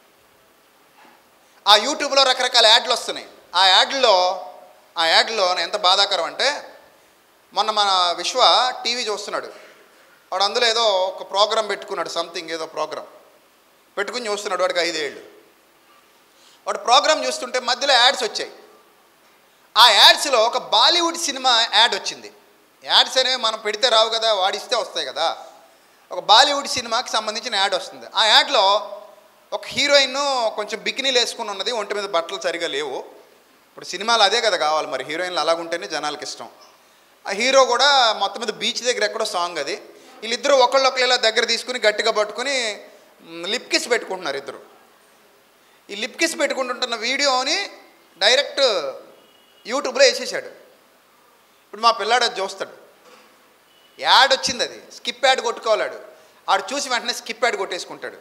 ఆ యూట్యూబ్లో రకరకాల యాడ్లు వస్తున్నాయి ఆ యాడ్లో ఆ యాడ్లో ఎంత బాధాకరం అంటే మొన్న మన విశ్వ టీవీ చూస్తున్నాడు వాడు అందులో ఏదో ఒక ప్రోగ్రామ్ పెట్టుకున్నాడు సంథింగ్ ఏదో ప్రోగ్రామ్ పెట్టుకుని చూస్తున్నాడు వాడికి ఐదేళ్ళు వాడు ప్రోగ్రామ్ చూస్తుంటే మధ్యలో యాడ్స్ వచ్చాయి ఆ యాడ్స్లో ఒక బాలీవుడ్ సినిమా యాడ్ వచ్చింది యాడ్స్ అనేవి మనం పెడితే రావు కదా వాడిస్తే వస్తాయి కదా ఒక బాలీవుడ్ సినిమాకి సంబంధించిన యాడ్ వస్తుంది ఆ యాడ్లో ఒక హీరోయిన్ కొంచెం బికినీలు వేసుకుని ఉన్నది ఒంటి మీద బట్టలు సరిగా లేవు ఇప్పుడు సినిమాలు అదే కదా కావాలి మరి హీరోయిన్లు అలాగుంటేనే జనాలకి ఇష్టం ఆ హీరో కూడా మొత్తం మీద బీచ్ దగ్గర ఎక్కడో సాంగ్ అది వీళ్ళిద్దరూ ఒకళ్ళొకళ్ళు ఇలా దగ్గర తీసుకుని గట్టిగా పట్టుకుని లిప్ కిస్ పెట్టుకుంటున్నారు ఇద్దరు ఈ లిప్ కిస్ పెట్టుకుంటుంటున్న వీడియోని డైరెక్ట్ యూట్యూబ్లో వేసేసాడు ఇప్పుడు మా పిల్లాడు అది చూస్తాడు యాడ్ వచ్చింది అది స్కిప్ యాడ్ కొట్టుకోవాలాడు ఆడు చూసి వెంటనే స్కిప్ యాడ్ కొట్టేసుకుంటాడు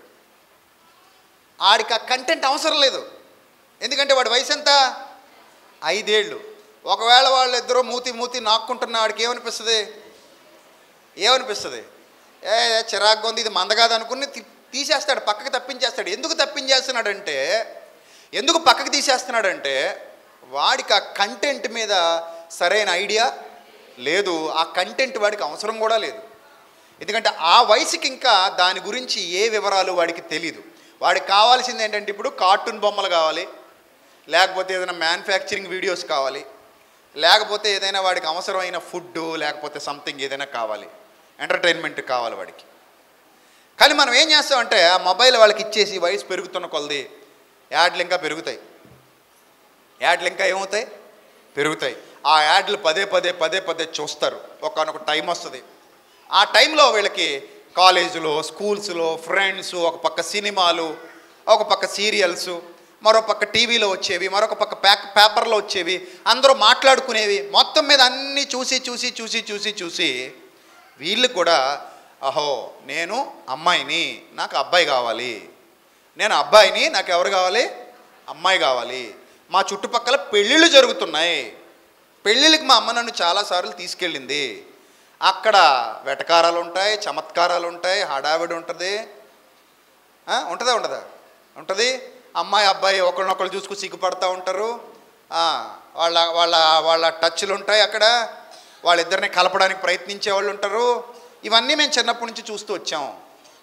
ఆడికి ఆ కంటెంట్ అవసరం లేదు ఎందుకంటే వాడి వయసు ఎంత ఐదేళ్ళు ఒకవేళ వాళ్ళిద్దరూ మూతి మూతి నాక్కుంటున్న వాడికి ఏమనిపిస్తుంది ఏమనిపిస్తుంది ఏ ఏ, చిరాగ్గా ఉంది ఇది మందగాదు అనుకుని తీ- తీసేస్తాడు పక్కకి తప్పించేస్తాడు ఎందుకు తప్పించేస్తున్నాడంటే ఎందుకు పక్కకి తీసేస్తున్నాడంటే వాడికి ఆ కంటెంట్ మీద సరైన ఐడియా లేదు ఆ కంటెంట్ వాడికి అవసరం కూడా లేదు ఎందుకంటే ఆ వయసుకి ఇంకా దాని గురించి ఏ వివరాలు వాడికి తెలీదు వాడికి కావాల్సింది ఏంటంటే ఇప్పుడు కార్టూన్ బొమ్మలు కావాలి లేకపోతే ఏదైనా మ్యానుఫ్యాక్చరింగ్ వీడియోస్ కావాలి లేకపోతే ఏదైనా వాడికి అవసరమైన ఫుడ్ లేకపోతే సంథింగ్ ఏదైనా కావాలి ఎంటర్టైన్మెంట్ కావాలి వాడికి కానీ మనం ఏం చేస్తామంటే ఆ మొబైల్ వాళ్ళకి ఇచ్చేసి వయసు పెరుగుతున్న కొలది యాడ్లు ఇంకా పెరుగుతాయి యాడ్లు ఇంకా ఏమవుతాయి పెరుగుతాయి ఆ యాడ్లు పదే పదే పదే పదే చూస్తారు ఒకనొక టైం వస్తుంది ఆ టైంలో వీళ్ళకి కాలేజీలో స్కూల్స్లో ఫ్రెండ్స్ ఒక పక్క సినిమాలు ఒక పక్క సీరియల్స్ మరో పక్క టీవీలో వచ్చేవి మరొక పక్క ప్యాక్ పేపర్లో వచ్చేవి అందరూ మాట్లాడుకునేవి మొత్తం మీద అన్నీ చూసి చూసి చూసి చూసి చూసి వీళ్ళు కూడా అహో నేను అమ్మాయిని నాకు అబ్బాయి కావాలి నేను అబ్బాయిని నాకు ఎవరు కావాలి అమ్మాయి కావాలి మా చుట్టుపక్కల పెళ్ళిళ్ళు జరుగుతున్నాయి పెళ్ళిళ్ళకి మా అమ్మ నన్ను చాలాసార్లు తీసుకెళ్ళింది అక్కడ వెటకారాలు ఉంటాయి చమత్కారాలు ఉంటాయి హడావిడి ఉంటుంది ఆ, ఉంటుందా ఉండదా ఉంటుంది అమ్మాయి అబ్బాయి ఒకరినొకరు చూసుకుని సిగ్గుపడతా ఉంటారు ఆ, వాళ్ళ వాళ్ళ వాళ్ళ టచ్లు ఉంటాయి అక్కడ వాళ్ళిద్దరిని కలపడానికి ప్రయత్నించే వాళ్ళు ఉంటారు ఇవన్నీ మేము చిన్నప్పటి నుంచి చూస్తూ వచ్చాం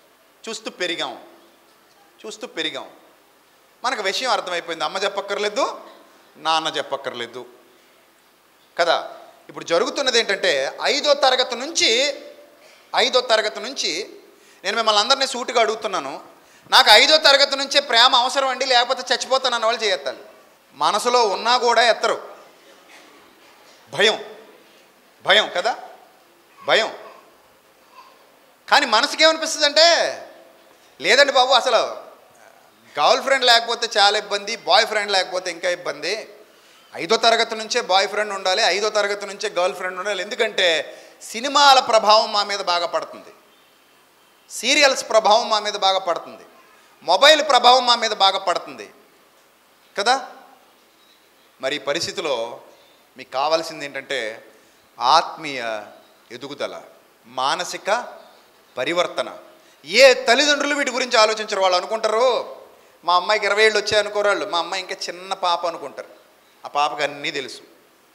చూస్తూ పెరిగాం చూస్తూ పెరిగాం మనకు విషయం అర్థమైపోయింది అమ్మ చెప్పక్కర్లేదు నాన్న చెప్పక్కర్లేదు కదా ఇప్పుడు జరుగుతున్నది ఏంటంటే ఐదో తరగతి నుంచి ఐదో తరగతి నుంచి నేను మిమ్మల్ని అందరినీ సూటిగా అడుగుతున్నాను నాకు ఐదో తరగతి నుంచే ప్రేమ అవసరం అండి లేకపోతే చచ్చిపోతాను అన్న వాళ్ళు చేయెత్తాలి మనసులో ఉన్నా కూడా ఎత్తరు భయం భయం కదా భయం కానీ మనసుకి ఏమనిపిస్తుంది అంటే లేదండి బాబు అసలు గర్ల్ ఫ్రెండ్ లేకపోతే చాలా ఇబ్బంది బాయ్ ఫ్రెండ్ లేకపోతే ఇంకా ఇబ్బంది ఐదో తరగతి నుంచే బాయ్ ఫ్రెండ్ ఉండాలి ఐదో తరగతి నుంచే గర్ల్ ఫ్రెండ్ ఉండాలి ఎందుకంటే సినిమాల ప్రభావం మా మీద బాగా పడుతుంది సీరియల్స్ ప్రభావం మా మీద బాగా పడుతుంది మొబైల్ ప్రభావం మా మీద బాగా పడుతుంది కదా మరి ఈ పరిస్థితిలో మీకు కావాల్సింది ఏంటంటే ఆత్మీయ ఎదుగుదల మానసిక పరివర్తన ఏ తల్లిదండ్రులు వీటి గురించి ఆలోచించరు వాళ్ళు అనుకుంటారు మా అమ్మాయికి ఇరవై ఏళ్ళు వచ్చాయి అనుకోరాళ్ళు మా అమ్మాయి ఇంకా చిన్న పాప అనుకుంటారు ఆ పాపకి అన్నీ తెలుసు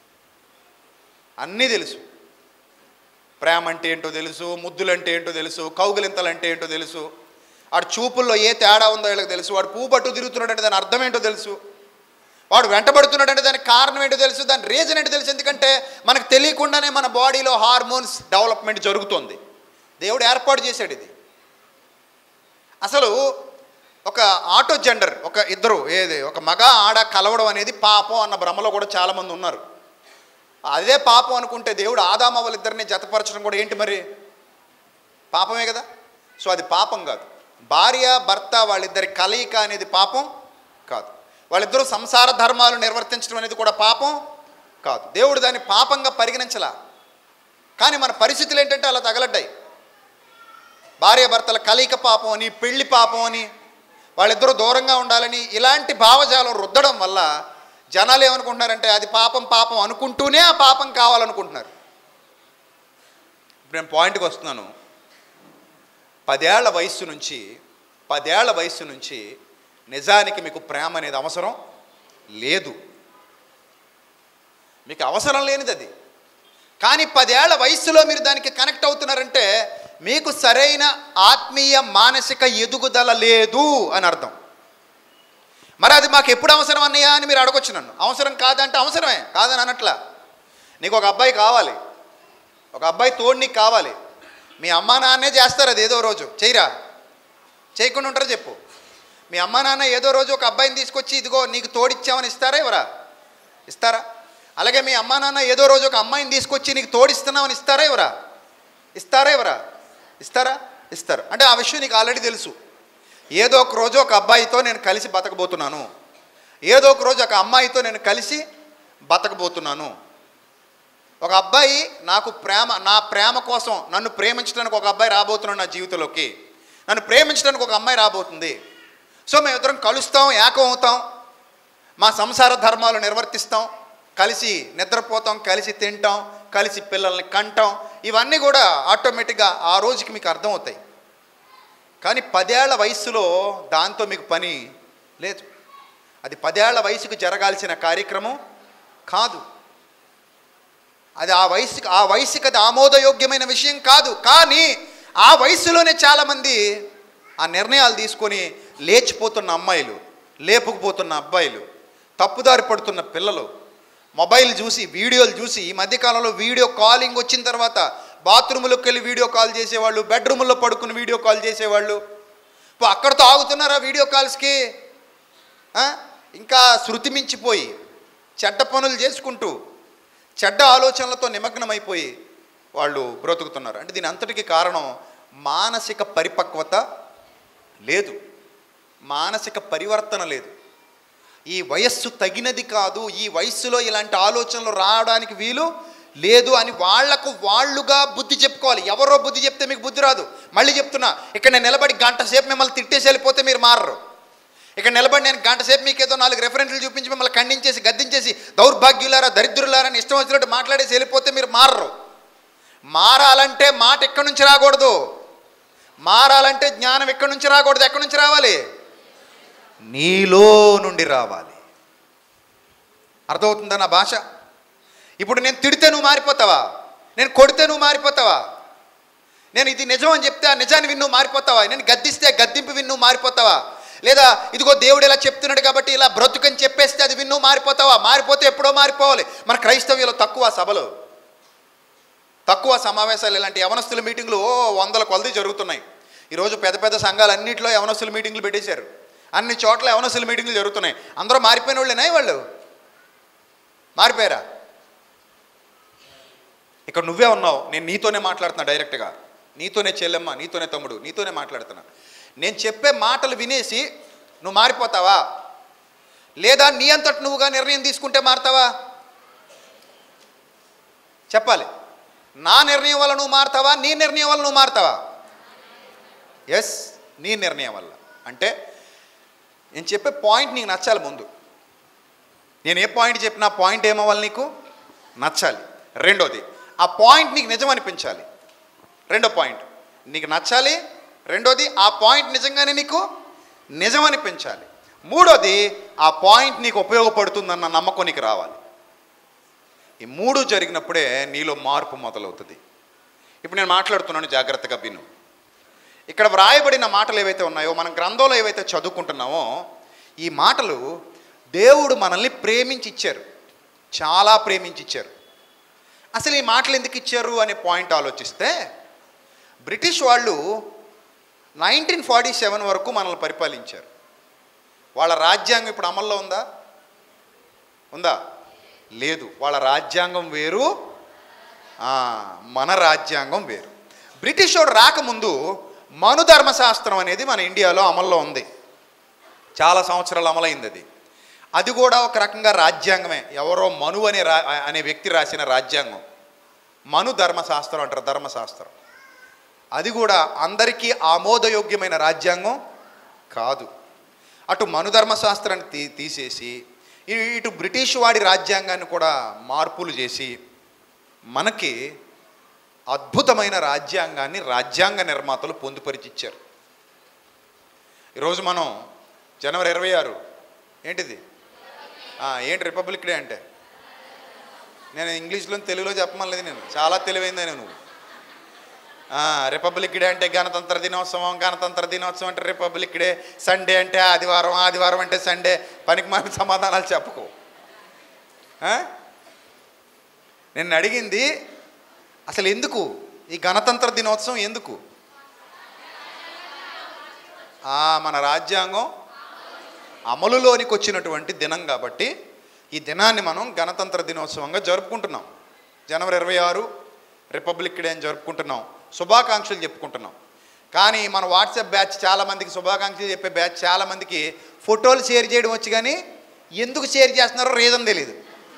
అన్నీ తెలుసు ప్రేమ అంటే ఏంటో తెలుసు ముద్దులు అంటే ఏంటో తెలుసు కౌగులింతలు అంటే ఏంటో తెలుసు వాడు చూపుల్లో ఏ తేడా ఉందో వీళ్ళకి తెలుసు వాడు పువ్వు పట్టు తిరుగుతున్నాడంటే దాని అర్థం ఏంటో తెలుసు వాడు వెంటబడుతున్నాడంటే దానికి కారణం ఏంటో తెలుసు దాని రీజన్ ఏంటో తెలుసు ఎందుకంటే మనకు తెలియకుండానే మన బాడీలో హార్మోన్స్ డెవలప్మెంట్ జరుగుతుంది దేవుడు ఏర్పాటు చేశాడు ఇది అసలు ఒక ఆటో జెండర్ ఒక ఇద్దరు ఏది ఒక మగ ఆడ కలవడం అనేది పాపం అన్న భ్రమలో కూడా చాలామంది ఉన్నారు అదే పాపం అనుకుంటే దేవుడు ఆదామ వాళ్ళిద్దరిని జతపరచడం కూడా ఏంటి మరి పాపమే కదా సో అది పాపం కాదు భార్య భర్త వాళ్ళిద్దరి కలయిక అనేది పాపం కాదు వాళ్ళిద్దరూ సంసార ధర్మాలు నిర్వర్తించడం అనేది కూడా పాపం కాదు దేవుడు దాన్ని పాపంగా పరిగణించలా కానీ మన పరిస్థితులు ఏంటంటే అలా తగలడ్డాయి భార్య భర్తల కలయిక పాపం అని పెళ్లి పాపం అని వాళ్ళిద్దరూ దూరంగా ఉండాలని ఇలాంటి భావజాలం రుద్దడం వల్ల జనాలు ఏమనుకుంటున్నారంటే అది పాపం పాపం అనుకుంటూనే ఆ పాపం కావాలనుకుంటున్నారు ఇప్పుడు నేను పాయింట్కి వస్తున్నాను పదేళ్ల వయస్సు నుంచి పదేళ్ల వయస్సు నుంచి నిజానికి మీకు ప్రేమ అనేది అవసరం లేదు మీకు అవసరం లేనిది అది కానీ పదేళ్ల వయస్సులో మీరు దానికి కనెక్ట్ అవుతున్నారంటే మీకు సరైన ఆత్మీయ మానసిక ఎదుగుదల లేదు అని అర్థం మరి అది మాకు ఎప్పుడు అవసరం అన్నయ్యా అని మీరు అడగొచ్చు నన్ను అవసరం కాదంటే అవసరమే కాదని అనట్లా నీకు ఒక అబ్బాయి కావాలి ఒక అబ్బాయి తోడు నీకు కావాలి మీ అమ్మా నాన్నే చేస్తారు అది ఏదో రోజు చేయరా చేయకుండా ఉంటారో చెప్పు మీ అమ్మా నాన్న ఏదో రోజు ఒక అబ్బాయిని తీసుకొచ్చి ఇదిగో నీకు తోడిచ్చామని ఇస్తారా ఎవరా ఇస్తారా అలాగే మీ అమ్మా నాన్న ఏదో రోజు ఒక అమ్మాయిని తీసుకొచ్చి నీకు తోడిస్తున్నామని ఇస్తారా ఎవరా ఇస్తారా ఎవరా ఇస్తారా ఇస్తారు అంటే ఆ విషయం నీకు ఆల్రెడీ తెలుసు ఏదో ఒక రోజు ఒక అబ్బాయితో నేను కలిసి బతకబోతున్నాను ఏదో ఒక రోజు ఒక అమ్మాయితో నేను కలిసి బతకబోతున్నాను ఒక అబ్బాయి నాకు ప్రేమ నా ప్రేమ కోసం నన్ను ప్రేమించడానికి ఒక అబ్బాయి రాబోతున్నాడు నా జీవితంలోకి నన్ను ప్రేమించడానికి ఒక అమ్మాయి రాబోతుంది సో మేము ఇద్దరం కలుస్తాం ఏకం అవుతాం మా సంసార ధర్మాలు నిర్వర్తిస్తాం కలిసి నిద్రపోతాం కలిసి తింటాం కలిసి పిల్లల్ని కంటాం ఇవన్నీ కూడా ఆటోమేటిక్గా ఆ రోజుకి మీకు అర్థమవుతాయి కానీ పదేళ్ల వయస్సులో దాంతో మీకు పని లేదు అది పదేళ్ల వయసుకు జరగాల్సిన కార్యక్రమం కాదు అది ఆ వయసుకి ఆ వయసుకి అది ఆమోదయోగ్యమైన విషయం కాదు కానీ ఆ వయసులోనే చాలామంది ఆ నిర్ణయాలు తీసుకొని లేచిపోతున్న అమ్మాయిలు లేపుకుపోతున్న అబ్బాయిలు తప్పుదారి పడుతున్న పిల్లలు మొబైల్ చూసి వీడియోలు చూసి ఈ మధ్యకాలంలో వీడియో కాలింగ్ వచ్చిన తర్వాత బాత్రూములోకి వెళ్ళి వీడియో కాల్ చేసేవాళ్ళు బెడ్రూముల్లో పడుకుని వీడియో కాల్ చేసేవాళ్ళు ఇప్పుడు అక్కడితో ఆగుతున్నారా వీడియో కాల్స్కి ఆ? ఇంకా శృతి మించిపోయి చెడ్డ పనులు చేసుకుంటూ చెడ్డ ఆలోచనలతో నిమగ్నమైపోయి వాళ్ళు బ్రతుకుతున్నారు అంటే దీని అంతటికి కారణం మానసిక పరిపక్వత లేదు మానసిక పరివర్తన లేదు ఈ వయస్సు తగినది కాదు ఈ వయస్సులో ఇలాంటి ఆలోచనలు రావడానికి వీలు లేదు అని వాళ్లకు వాళ్ళుగా బుద్ధి చెప్పుకోవాలి ఎవరో బుద్ధి చెప్తే మీకు బుద్ధి రాదు మళ్ళీ చెప్తున్నా ఇక్కడ నేను నిలబడి గంట సేపు మిమ్మల్ని తిట్టేసి వెళ్ళిపోతే మీరు మారరు ఇక్కడ నిలబడి నేను గంట సేపు మీకు ఏదో నాలుగు రెఫరెన్స్లు చూపించి మిమ్మల్ని ఖండించేసి గద్దించేసి దౌర్భాగ్యులారా దరిద్రులారా అని ఇష్టం వచ్చినట్టు మాట్లాడేసి వెళ్ళిపోతే మీరు మారరు మారాలంటే మాట ఎక్కడి నుంచి రాకూడదు మారాలంటే జ్ఞానం ఎక్కడి నుంచి రాకూడదు ఎక్కడి నుంచి రావాలి నీలో నుండి రావాలి అర్థమవుతుందా నా భాష ఇప్పుడు నేను తిడితే నువ్వు మారిపోతావా నేను కొడితే నువ్వు మారిపోతావా
నేను ఇది నిజం అని చెప్తే ఆ నిజాన్ని విన్ను మారిపోతావా నేను గద్దిస్తే గద్దింపు విన్ను మారిపోతావా లేదా ఇదిగో దేవుడు ఇలా చెప్తున్నాడు కాబట్టి ఇలా బ్రతుకని చెప్పేస్తే అది విన్ను మారిపోతావా మారిపోతే ఎప్పుడో మారిపోవాలి మన క్రైస్తవ్యంలో తక్కువ సభలు తక్కువ సమావేశాలు ఇలాంటి యవనస్తుల మీటింగ్లు ఓ వందల కొలది జరుగుతున్నాయి ఈరోజు పెద్ద పెద్ద సంఘాలన్నింటిలో యవనస్తుల మీటింగ్లు పెట్టేశారు అన్ని చోట్ల యవనస్తుల మీటింగ్లు జరుగుతున్నాయి అందరూ మారిపోయిన వాళ్ళేనా వాళ్ళు మారిపోయారా ఇక్కడ నువ్వే ఉన్నావు నేను నీతోనే మాట్లాడుతున్నా డైరెక్ట్గా నీతోనే చెల్లెమ్మ నీతోనే తమ్ముడు నీతోనే మాట్లాడుతున్నా నేను చెప్పే మాటలు వినేసి నువ్వు మారిపోతావా లేదా నీ అంతటి నువ్వుగా నిర్ణయం తీసుకుంటే మారుతావా చెప్పాలి నా నిర్ణయం వల్ల నువ్వు మారుతావా నీ నిర్ణయం వల్ల నువ్వు మారుతావా ఎస్ నీ నిర్ణయం వల్ల అంటే నేను చెప్పే పాయింట్ నీకు నచ్చాలి ముందు నేను ఏ పాయింట్ చెప్పినా పాయింట్ ఏమవ్వాలి నీకు నచ్చాలి రెండోది ఆ పాయింట్ నీకు నిజం అనిపించాలి రెండో పాయింట్ నీకు నచ్చాలి రెండోది ఆ పాయింట్ నిజంగానే నీకు నిజం అనిపించాలి మూడోది ఆ పాయింట్ నీకు ఉపయోగపడుతుందన్న నమ్మకం నీకు రావాలి ఈ మూడు జరిగినప్పుడే నీలో మార్పు మొదలవుతుంది ఇప్పుడు నేను మాట్లాడుతున్నాను జాగ్రత్తగా విను ఇక్కడ వ్రాయబడిన మాటలు ఏవైతే ఉన్నాయో మనం గ్రంథంలో ఏవైతే చదువుకుంటున్నామో ఈ మాటలు దేవుడు మనల్ని ప్రేమించి ఇచ్చారు చాలా ప్రేమించి ఇచ్చారు అసలు ఈ మాటలు ఎందుకు ఇచ్చారు అనే పాయింట్ ఆలోచిస్తే బ్రిటిష్ వాళ్ళు నైన్టీన్ ఫార్టీ సెవెన్ వరకు మనల్ని పరిపాలించారు వాళ్ళ రాజ్యాంగం ఇప్పుడు అమల్లో ఉందా ఉందా లేదు వాళ్ళ రాజ్యాంగం వేరు ఆ, మన రాజ్యాంగం వేరు బ్రిటిష్ వాడు రాకముందు మను ధర్మశాస్త్రం అనేది మన ఇండియాలో అమల్లో ఉంది చాలా సంవత్సరాలు అమలైంది అది అది కూడా ఒక రకంగా రాజ్యాంగమే ఎవరో మను అనే రా అనే వ్యక్తి రాసిన రాజ్యాంగం మను ధర్మశాస్త్రం అంటారు ధర్మశాస్త్రం అది కూడా అందరికీ ఆమోదయోగ్యమైన రాజ్యాంగం కాదు అటు మను ధర్మశాస్త్రాన్ని తీ తీసేసి ఇ- ఇటు బ్రిటిష్ వాడి రాజ్యాంగాన్ని కూడా మార్పులు చేసి మనకి అద్భుతమైన రాజ్యాంగాన్ని రాజ్యాంగ నిర్మాతలు పొందుపరిచిచ్చారు ఈరోజు మనం జనవరి ఇరవై ఆరు ఏంటిది ఆ, ఏంటి రిపబ్లిక్ డే అంటే నేను ఇంగ్లీష్లో తెలుగులో చెప్పమలేదు నేను చాలా తెలివైందని నువ్వు ఆ, రిపబ్లిక్ డే అంటే గణతంత్ర దినోత్సవం గణతంత్ర దినోత్సవం అంటే రిపబ్లిక్ డే సండే అంటే ఆదివారం ఆదివారం అంటే సండే పనికి మన సమాధానాలు చెప్పుకో ఆ? నిన్ను అడిగింది అసలు ఎందుకు ఈ గణతంత్ర దినోత్సవం ఎందుకు ఆ, మన రాజ్యాంగం అమలులోనికి వచ్చినటువంటి దినం కాబట్టి ఈ దినాన్ని మనం గణతంత్ర దినోత్సవంగా జరుపుకుంటున్నాం జనవరి ఇరవై ఆరు రిపబ్లిక్ డే అని జరుపుకుంటున్నాం శుభాకాంక్షలు చెప్పుకుంటున్నాం కానీ మన వాట్సాప్ బ్యాచ్ చాలామందికి శుభాకాంక్షలు చెప్పే బ్యాచ్ చాలామందికి ఫోటోలు షేర్ చేయడం వచ్చి కానీ ఎందుకు షేర్ చేస్తున్నారో రీజన్ తెలియదు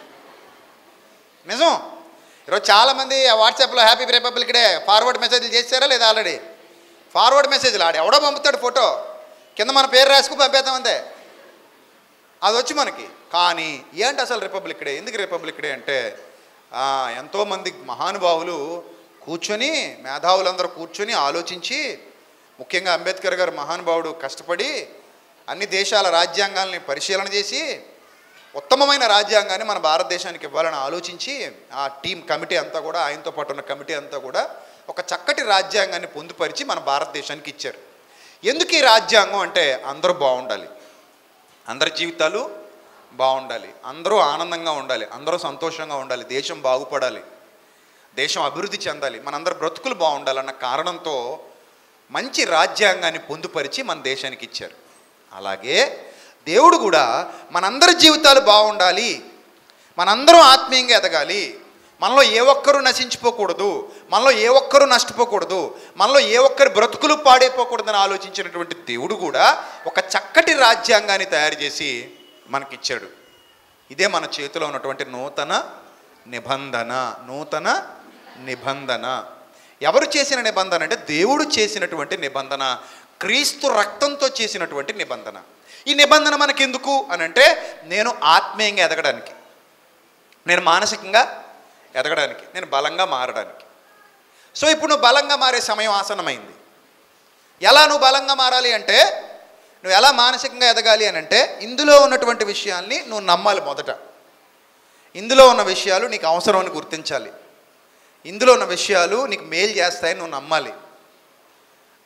నిజం ఈరోజు చాలామంది ఆ వాట్సాప్లో హ్యాపీ రిపబ్లిక్ డే ఫార్వర్డ్ మెసేజ్లు చేశారా లేదా ఆల్రెడీ ఫార్వర్డ్ మెసేజ్లు ఆడు ఎవడో పంపుతాడు ఫోటో కింద మన పేరు రాసుకు పంపేద్దాం అంతే అది వచ్చి మనకి కానీ ఏంటి అసలు రిపబ్లిక్ డే ఎందుకు రిపబ్లిక్ డే అంటే ఆ, ఎంతోమంది మహానుభావులు కూర్చొని మేధావులందరూ కూర్చొని ఆలోచించి ముఖ్యంగా అంబేద్కర్ గారు మహానుభావుడు కష్టపడి అన్ని దేశాల రాజ్యాంగాల్ని పరిశీలన చేసి ఉత్తమమైన రాజ్యాంగాన్ని మన భారతదేశానికి ఇవ్వాలని ఆలోచించి ఆ టీం కమిటీ అంతా కూడా ఆయనతో పాటు ఉన్న కమిటీ అంతా కూడా ఒక చక్కటి రాజ్యాంగాన్ని పొందుపరిచి మన భారతదేశానికి ఇచ్చారు ఎందుకు ఈ రాజ్యాంగం అంటే అందరూ బాగుండాలి అందరి జీవితాలు బాగుండాలి అందరూ ఆనందంగా ఉండాలి అందరూ సంతోషంగా ఉండాలి దేశం బాగుపడాలి దేశం అభివృద్ధి చెందాలి మనందరి బ్రతుకులు బాగుండాలన్న కారణంతో మంచి రాజ్యాంగాన్ని పొందుపరిచి మన దేశానికి ఇచ్చారు అలాగే దేవుడు కూడా మనందరి జీవితాలు బాగుండాలి మనందరం ఆత్మీయంగా ఎదగాలి మనలో ఏ ఒక్కరూ నశించిపోకూడదు మనలో ఏ ఒక్కరూ నష్టపోకూడదు మనలో ఏ ఒక్కరి బ్రతుకులు పాడైపోకూడదని ఆలోచించినటువంటి దేవుడు కూడా ఒక చక్కటి రాజ్యాంగాన్ని తయారు చేసి మనకిచ్చాడు ఇదే మన చేతిలో ఉన్నటువంటి నూతన నిబంధన నూతన నిబంధన ఎవరు చేసిన నిబంధన అంటే దేవుడు చేసినటువంటి నిబంధన క్రీస్తు రక్తంతో చేసినటువంటి నిబంధన ఈ నిబంధన మనకెందుకు అని అంటే నేను ఆత్మీయంగా ఎదగడానికి నేను మానసికంగా ఎదగడానికి నేను బలంగా మారడానికి సో ఇప్పుడు నువ్వు బలంగా మారే సమయం ఆసన్నమైంది ఎలా నువ్వు బలంగా మారాలి అంటే నువ్వు ఎలా మానసికంగా ఎదగాలి అని అంటే ఇందులో ఉన్నటువంటి విషయాల్ని నువ్వు నమ్మాలి మొదట ఇందులో ఉన్న విషయాలు నీకు అవసరం అని గుర్తించాలి ఇందులో ఉన్న విషయాలు నీకు మేలు చేస్తాయని నువ్వు నమ్మాలి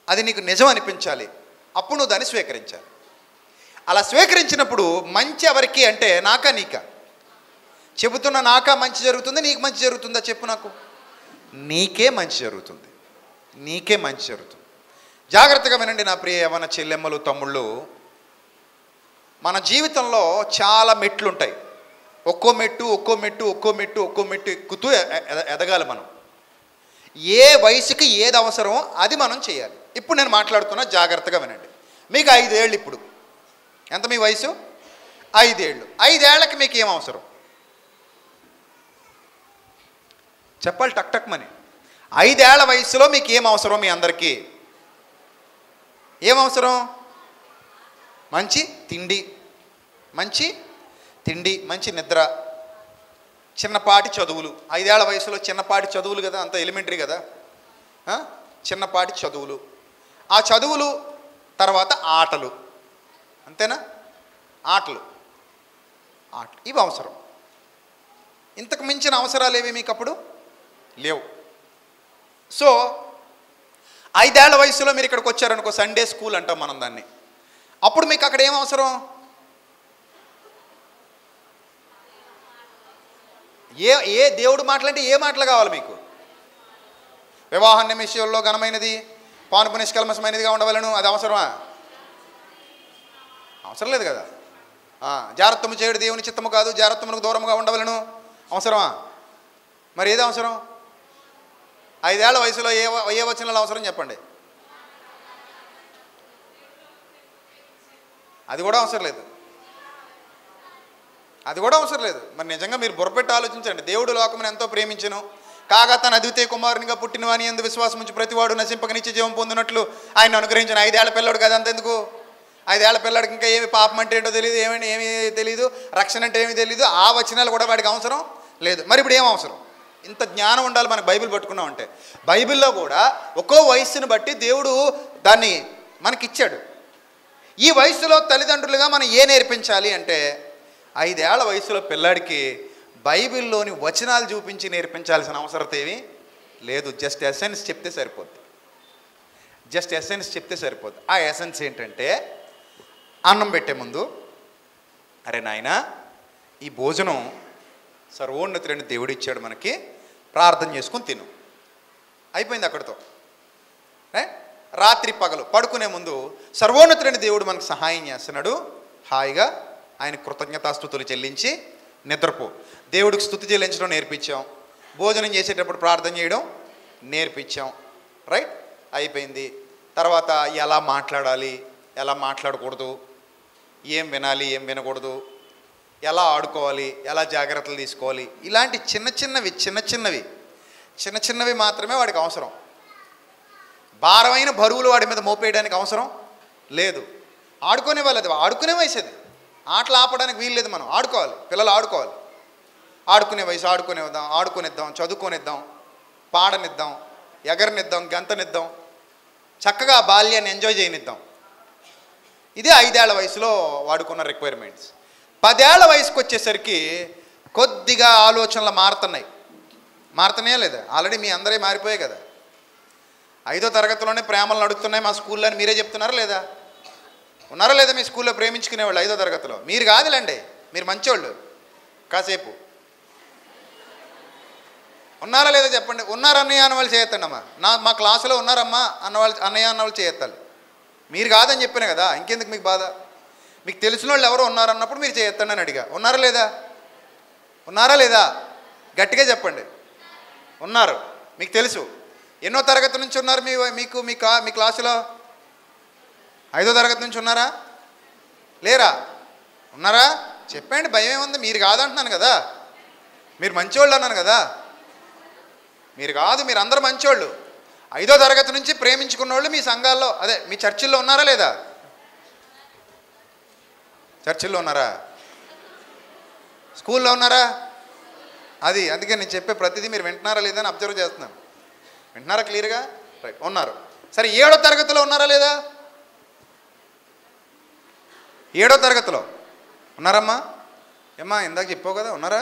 అది నీకు నిజం అనిపించాలి అప్పుడు నువ్వు దాన్ని స్వీకరించాలి అలా స్వీకరించినప్పుడు మంచి ఎవరికి అంటే నాకా నీకా చెబుతున్న నాకా మంచి జరుగుతుంది నీకు మంచి జరుగుతుందా చెప్పు నాకు నీకే మంచి జరుగుతుంది నీకే మంచి జరుగుతుంది జాగ్రత్తగా వినండి నా ప్రియ యవన చెల్లెమ్మలు తమ్ముళ్ళు మన జీవితంలో చాలా మెట్లు ఉంటాయి ఒక్కో మెట్టు ఒక్కో మెట్టు ఒక్కో మెట్టు ఒక్కో మెట్టు ఎక్కుతూ ఎ- ఎ- ఎదగాలి మనం ఏ వయసుకి ఏది అవసరమో అది మనం చేయాలి ఇప్పుడు నేను మాట్లాడుతున్నా జాగ్రత్తగా వినండి మీకు ఐదేళ్ళు ఇప్పుడు ఎంత మీ వయసు ఐదేళ్ళు ఐదేళ్లకి మీకు ఏం అవసరం చెప్పాలి టక్ టక్ మని ఐదేళ్ల వయసులో మీకు ఏం అవసరం మీ అందరికీ ఏం అవసరం మంచి తిండి మంచి తిండి మంచి నిద్ర చిన్నపాటి చదువులు ఐదేళ్ల వయసులో చిన్నపాటి చదువులు కదా అంత ఎలిమెంటరీ కదా ఆ? చిన్నపాటి చదువులు ఆ చదువులు తర్వాత ఆటలు అంతేనా ఆటలు ఆటలు ఇవి అవసరం ఇంతకు మించిన అవసరాలు ఏవి మీకు అప్పుడు లేవు సో ఐదేళ్ల వయసులో మీరు ఇక్కడికి వచ్చారనుకో సండే స్కూల్ అంటాం మనం దాన్ని అప్పుడు మీకు అక్కడ ఏం అవసరం ఏ ఏ దేవుడు మాటలంటే ఏ మాటలు కావాలి మీకు వివాహ నిమిషంలో ఘనమైనది పానుపు నిష్కల్మసమైనదిగా ఉండవలను అది అవసరమా అవసరం లేదు కదా ఆ, జాగ్రత్తము చేయడు దేవుని చిత్తము కాదు జాగ్రత్తమునకు దూరంగా ఉండవలను అవసరమా మరి ఏది అవసరం ఐదేళ్ల వయసులో ఏ వ- ఏ వచనాలు అవసరం చెప్పండి అది కూడా అవసరం లేదు అది కూడా అవసరం లేదు మరి నిజంగా మీరు బుర్రపెట్టి ఆలోచించండి దేవుడు లోకమును ఎంతో ప్రేమించను కాగా తన అద్వితీయ కుమారునిగా పుట్టిన వాని ఎందు విశ్వాసం ఉంచి ప్రతివాడు నశింపక నిత్య జీవం పొందినట్లు ఆయన అనుగ్రహించిన ఐదేళ్ల పిల్లడు కదా అంతెందుకు ఐదేళ్ల పిల్లడికి ఇంకా ఏమి పాపం అంటే ఏంటో తెలియదు ఏమని ఏమీ తెలియదు రక్షణ అంటే ఏమీ తెలియదు ఆ వచనాలు కూడా వాడికి అవసరం లేదు మరి ఇప్పుడు ఏం అవసరం ఇంత జ్ఞానం ఉండాలి మనకు బైబిల్ పట్టుకున్నాం అంటే బైబిల్లో కూడా ఒక్కో వయస్సును బట్టి దేవుడు దాన్ని మనకిచ్చాడు ఈ వయసులో తల్లిదండ్రులుగా మనం ఏ నేర్పించాలి అంటే ఐదేళ్ల వయసులో పిల్లాడికి బైబిల్లోని వచనాలు చూపించి నేర్పించాల్సిన అవసరం ఏమీ లేదు జస్ట్ ఎసెన్స్ చెప్తే సరిపోద్ది జస్ట్ ఎసెన్స్ చెప్తే సరిపోద్ది ఆ ఎసెన్స్ ఏంటంటే అన్నం పెట్టే ముందు అరే నాయనా ఈ భోజనం సర్వోన్నతుడైన దేవుడు ఇచ్చాడు మనకి ప్రార్థన చేసుకుని తిను అయిపోయింది అక్కడితో ఏ? రాత్రి పగలు పడుకునే ముందు సర్వోన్నతుడైన దేవుడు మనకు సహాయం చేస్తున్నాడు హాయిగా ఆయన కృతజ్ఞతాస్థుతులు చెల్లించి నిద్రపో దేవుడికి స్థుతి చెల్లించడం నేర్పించాం భోజనం చేసేటప్పుడు ప్రార్థన చేయడం నేర్పించాం రైట్ అయిపోయింది తర్వాత ఎలా మాట్లాడాలి ఎలా మాట్లాడకూడదు ఏం వినాలి ఏం వినకూడదు ఎలా ఆడుకోవాలి ఎలా జాగ్రత్తలు తీసుకోవాలి ఇలాంటి చిన్న చిన్నవి చిన్న చిన్నవి చిన్న చిన్నవి మాత్రమే వాడికి అవసరం భారమైన బరువులు వాడి మీద మోపేయడానికి అవసరం లేదు ఆడుకునే వాళ్ళది ఆడుకునే వయసు అది ఆటలు ఆపడానికి వీల్లేదు మనం ఆడుకోవాలి పిల్లలు ఆడుకోవాలి ఆడుకునే వయసు ఆడుకునేద్దాం ఆడుకునిద్దాం చదువుకొనిద్దాం పాడనిద్దాం ఎగరనిద్దాం గంతనిద్దాం చక్కగా ఆ బాల్యాన్ని ఎంజాయ్ చేయనిద్దాం ఇదే ఐదేళ్ల వయసులో వాడుకున్న రిక్వైర్మెంట్స్ పదేళ్ల వయసుకు వచ్చేసరికి కొద్దిగా ఆలోచనలు మారుతున్నాయి మారుతున్నాయా లేదా ఆల్రెడీ మీ అందరే మారిపోయాయి కదా ఐదో తరగతిలోనే ప్రేమలు నడుస్తున్నాయి మా స్కూల్లో అని మీరే చెప్తున్నారా లేదా ఉన్నారా లేదా మీ స్కూల్లో ప్రేమించుకునేవాళ్ళు ఐదో తరగతిలో మీరు కాదులేండి మీరు మంచోళ్ళు కాసేపు ఉన్నారా లేదా చెప్పండి ఉన్నారు అన్నయ్య అన్న వాళ్ళు చేయొత్తండి అమ్మా నా మా క్లాసులో ఉన్నారమ్మా అన్న వాళ్ళు అన్నయ్య అన్న వాళ్ళు చేయొత్తాలి మీరు కాదని చెప్పాను కదా ఇంకెందుకు మీకు బాధ మీకు తెలిసిన వాళ్ళు ఎవరో ఉన్నారన్నప్పుడు మీరు చేయొత్తండి అని అడిగా ఉన్నారా లేదా ఉన్నారా లేదా గట్టిగా చెప్పండి ఉన్నారు మీకు తెలుసు ఎన్నో తరగతి నుంచి ఉన్నారు మీ మీకు మీ కా మీ క్లాసులో ఐదో తరగతి నుంచి ఉన్నారా లేరా ఉన్నారా చెప్పండి భయం ఏముంది మీరు కాదంటున్నాను కదా మీరు మంచోళ్ళు అన్నాను కదా మీరు కాదు మీరు అందరూ మంచోళ్ళు ఐదో తరగతి నుంచి ప్రేమించుకున్న వాళ్ళు మీ సంఘాల్లో అదే మీ చర్చిల్లో ఉన్నారా లేదా చర్చిల్లో ఉన్నారా స్కూల్లో ఉన్నారా అది అందుకే నేను చెప్పే ప్రతిదీ మీరు వింటున్నారా లేదా అని అబ్జర్వ్ చేస్తున్నాను వింటున్నారా క్లియర్గా రైట్ ఉన్నారు సరే ఏడో తరగతిలో ఉన్నారా లేదా ఏడో తరగతిలో ఉన్నారమ్మా ఏమ్మా ఇందాక చెప్పావు కదా ఉన్నారా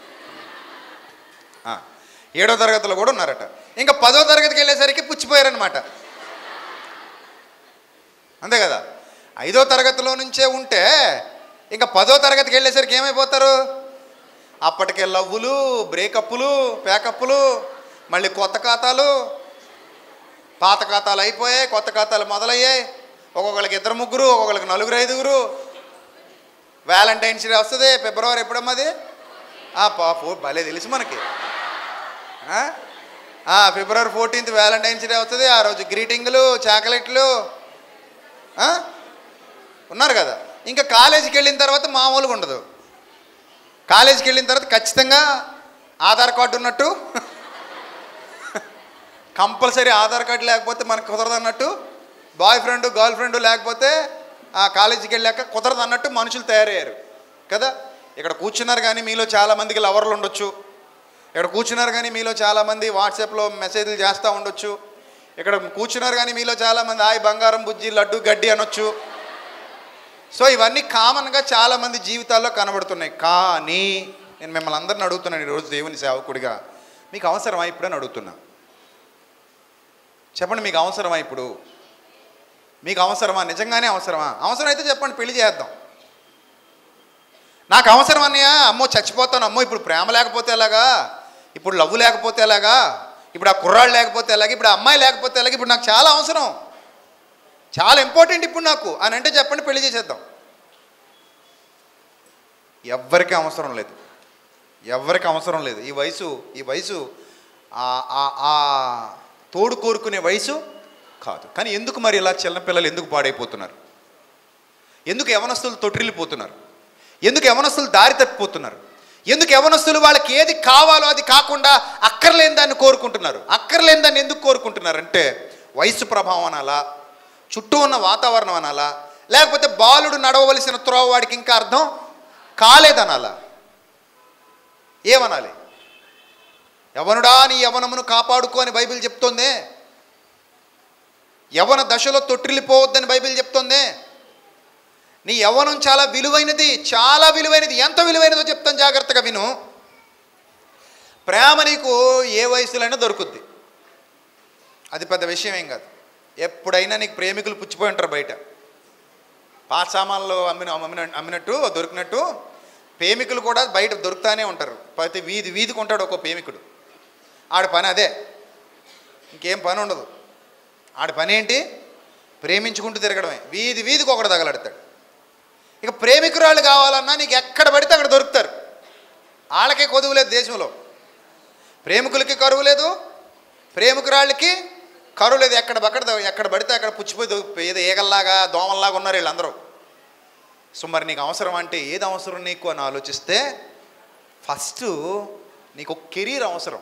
ఆ, ఏడో తరగతిలో కూడా ఉన్నారట ఇంకా పదో తరగతికి వెళ్ళేసరికి పుచ్చిపోయారనమాట అంతే కదా ఐదో తరగతిలో నుంచే ఉంటే ఇంకా పదో తరగతికి వెళ్ళేసరికి ఏమైపోతారు అప్పటికే లవ్వులు బ్రేకప్పులు ప్యాకప్పులు మళ్ళీ కొత్త ఖాతాలు పాత ఖాతాలు అయిపోయాయి కొత్త ఖాతాలు మొదలయ్యాయి ఒక్కొక్కరికి ఇద్దరు ముగ్గురు ఒక్కొక్కరికి నలుగురు ఐదుగురు వ్యాలంటైన్స్ డే వస్తుంది ఫిబ్రవరి ఎప్పుడమ్మది పో భలే తెలుసు మనకి ఆ? ఆ, ఫిబ్రవరి ఫోర్టీన్త్ వ్యాలంటైన్స్ డే వస్తుంది ఆ రోజు గ్రీటింగ్లు చాక్లెట్లు ఆ? ఉన్నారు కదా ఇంకా కాలేజీకి వెళ్ళిన తర్వాత మామూలుగా ఉండదు కాలేజీకి వెళ్ళిన తర్వాత ఖచ్చితంగా ఆధార్ కార్డు ఉన్నట్టు కంపల్సరీ ఆధార్ కార్డు లేకపోతే మనకు కుదరదు అన్నట్టు బాయ్ ఫ్రెండ్ గర్ల్ ఫ్రెండ్ లేకపోతే ఆ కాలేజీకి వెళ్ళాక కుదరదు అన్నట్టు మనుషులు తయారయ్యారు కదా ఇక్కడ కూర్చున్నారు కానీ మీలో చాలామందికి లవర్లు ఉండొచ్చు ఇక్కడ కూర్చున్నారు కానీ మీలో చాలామంది వాట్సాప్లో మెసేజ్లు చేస్తూ ఉండొచ్చు ఇక్కడ కూర్చున్నారు కానీ మీలో చాలామంది ఆయి బంగారం బుజ్జి లడ్డు గడ్డి అనొచ్చు సో ఇవన్నీ కామన్గా చాలామంది జీవితాల్లో కనబడుతున్నాయి కానీ నేను మిమ్మల్ని అందరిని అడుగుతున్నాను ఈరోజు దేవుని సేవకుడిగా మీకు అవసరమా ఇప్పుడని అడుగుతున్నా చెప్పండి మీకు అవసరమా ఇప్పుడు మీకు అవసరమా నిజంగానే అవసరమా అవసరం అయితే చెప్పండి పెళ్లి చేద్దాం నాకు అవసరం అన్నయ్య అమ్మో చచ్చిపోతాను అమ్మో ఇప్పుడు ప్రేమ లేకపోతే ఎలాగా ఇప్పుడు లవ్ లేకపోతే ఎలాగా ఇప్పుడు ఆ కుర్రాళ్ళు లేకపోతే ఎలాగా ఇప్పుడు ఆ అమ్మాయి లేకపోతే ఎలాగా ఇప్పుడు నాకు చాలా అవసరం చాలా ఇంపార్టెంట్ ఇప్పుడు నాకు అని అంటే చెప్పండి పెళ్లి చేసేద్దాం ఎవ్వరికి అవసరం లేదు ఎవ్వరికి అవసరం లేదు ఈ వయసు ఈ వయసు ఆ- ఆ- ఆ తోడు కోరుకునే వయసు కాదు కానీ ఎందుకు మరి ఇలా చిన్నపిల్లలు ఎందుకు పాడైపోతున్నారు ఎందుకు యవనస్తులు తొట్టిల్లిపోతున్నారు ఎందుకు యవనస్తులు దారి తప్పిపోతున్నారు ఎందుకు యవనస్తులు వాళ్ళకి ఏది కావాలో అది కాకుండా అక్కర్లేని దాన్ని కోరుకుంటున్నారు అక్కర్లేని దాన్ని ఎందుకు కోరుకుంటున్నారు అంటే వయసు ప్రభావం అనాలా చుట్టూ ఉన్న వాతావరణం అనాలా లేకపోతే బాలుడు నడవవలసిన త్రోవ వాడికి ఇంకా అర్థం కాలేదనాలా ఏమనాలి యవనుడా నీ యవనమును కాపాడుకో అని బైబిల్ చెప్తోందే యవన దశలో తొట్టిల్లిపోవద్దని బైబిల్ చెప్తోందే నీ యవ్వనం చాలా విలువైనది చాలా విలువైనది ఎంత విలువైనదో చెప్తాను జాగ్రత్తగా విను ప్రేమ నీకు ఏ వయసులైనా దొరుకుద్ది అది పెద్ద విషయం ఏం కాదు ఎప్పుడైనా నీకు ప్రేమికులు పుచ్చిపోయి ఉంటారు బయట పాత సామాన్లు అమ్మిన అమ్మిన అమ్మినట్టు దొరికినట్టు ప్రేమికులు కూడా బయట దొరుకుతానే ఉంటారు ప్రతి వీధి వీధికి ఉంటాడు ఒక ప్రేమికుడు ఆడి పని అదే ఇంకేం పని ఉండదు ఆడి పని ఏంటి ప్రేమించుకుంటూ తిరగడమే వీధి వీధికి ఒకడు తగలడతాడు ఇక ప్రేమికురాళ్ళు కావాలన్నా నీకు ఎక్కడ పడితే అక్కడ దొరుకుతారు వాళ్ళకే కొదువు లేదు దేశంలో ప్రేమికులకి కరువు లేదు ప్రేమికురాళ్ళకి కరువు లేదు ఎక్కడ పక్కడ ఎక్కడ పడితే అక్కడ పుచ్చిపోయి దొ- ఏదో ఏగల్లాగా దోమల్లాగా ఉన్నారు వీళ్ళందరూ సో మరి నీకు అవసరం అంటే ఏది అవసరం నీకు అని ఆలోచిస్తే ఫస్ట్ నీకు ఒక కెరీర్ అవసరం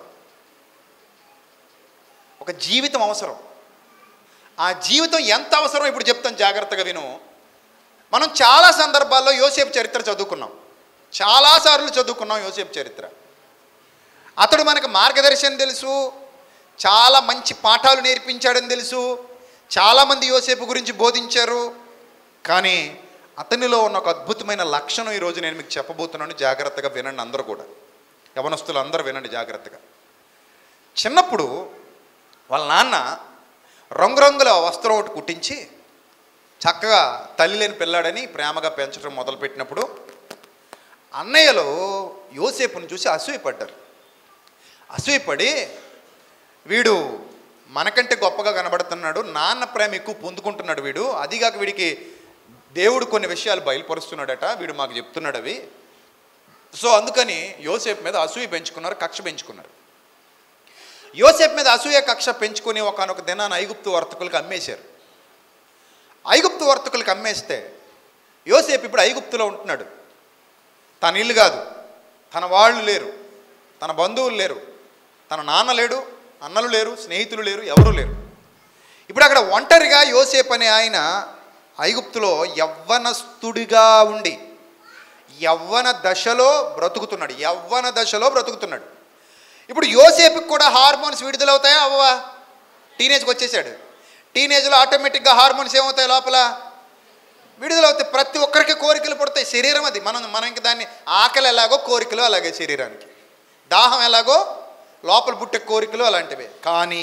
ఒక జీవితం అవసరం ఆ జీవితం ఎంత అవసరం ఇప్పుడు చెప్తాను జాగ్రత్తగా విను మనం చాలా సందర్భాల్లో యోసేపు చరిత్ర చదువుకున్నాం చాలాసార్లు చదువుకున్నాం యోసేపు చరిత్ర అతడు మనకు మార్గదర్శనం తెలుసు చాలా మంచి పాఠాలు నేర్పించాడని తెలుసు చాలామంది యోసేపు గురించి బోధించారు కానీ అతనిలో ఉన్న ఒక అద్భుతమైన లక్షణం ఈరోజు నేను మీకు చెప్పబోతున్నాను జాగ్రత్తగా వినండి అందరూ కూడా యవనస్తులు అందరూ వినండి జాగ్రత్తగా చిన్నప్పుడు వాళ్ళ నాన్న రంగురంగుల వస్త్రం ఒకటి కుట్టించి చక్కగా తల్లి లేని పిల్లాడని ప్రేమగా పెంచడం మొదలుపెట్టినప్పుడు అన్నయ్యలు యోసేపుని చూసి అసూయపడ్డారు అసూయపడి వీడు మనకంటే గొప్పగా కనబడుతున్నాడు నాన్న ప్రేమ ఎక్కువ పొందుకుంటున్నాడు వీడు అదిగాక వీడికి దేవుడు కొన్ని విషయాలు బయలుపరుస్తున్నాడట వీడు మాకు చెప్తున్నాడు అవి సో అందుకని యోసేపు మీద అసూయ పెంచుకున్నారు కక్ష పెంచుకున్నారు యోసేపు మీద అసూయ కక్ష పెంచుకొని ఒకనొక దినాన ఐగుప్తు వర్తకులకు అమ్మేశారు ఐగుప్తు వర్తకులకు అమ్మేస్తే యోసేపు ఇప్పుడు ఐగుప్తులో ఉంటున్నాడు తన ఇల్లు కాదు తన వాళ్ళు లేరు తన బంధువులు లేరు తన నాన్న లేడు అన్నలు లేరు స్నేహితులు లేరు ఎవరూ లేరు ఇప్పుడు అక్కడ ఒంటరిగా యోసేపు అనే ఆయన ఐగుప్తులో యవ్వనస్తుడిగా ఉండి యవ్వన దశలో బ్రతుకుతున్నాడు యవ్వన దశలో బ్రతుకుతున్నాడు ఇప్పుడు యోసేపుకి కూడా హార్మోన్స్ విడుదలవుతాయా అవ్వవా టీనేజ్కి వచ్చేసాడు టీనేజ్లో ఆటోమేటిక్గా హార్మోన్స్ ఏమవుతాయి లోపల విడుదలవుతాయి ప్రతి ఒక్కరికి కోరికలు పుడతాయి శరీరం అది మనం మనం ఇంక దాన్ని ఆకలి ఎలాగో కోరికలు అలాగే శరీరానికి దాహం ఎలాగో లోపల పుట్టే కోరికలు అలాంటివే కానీ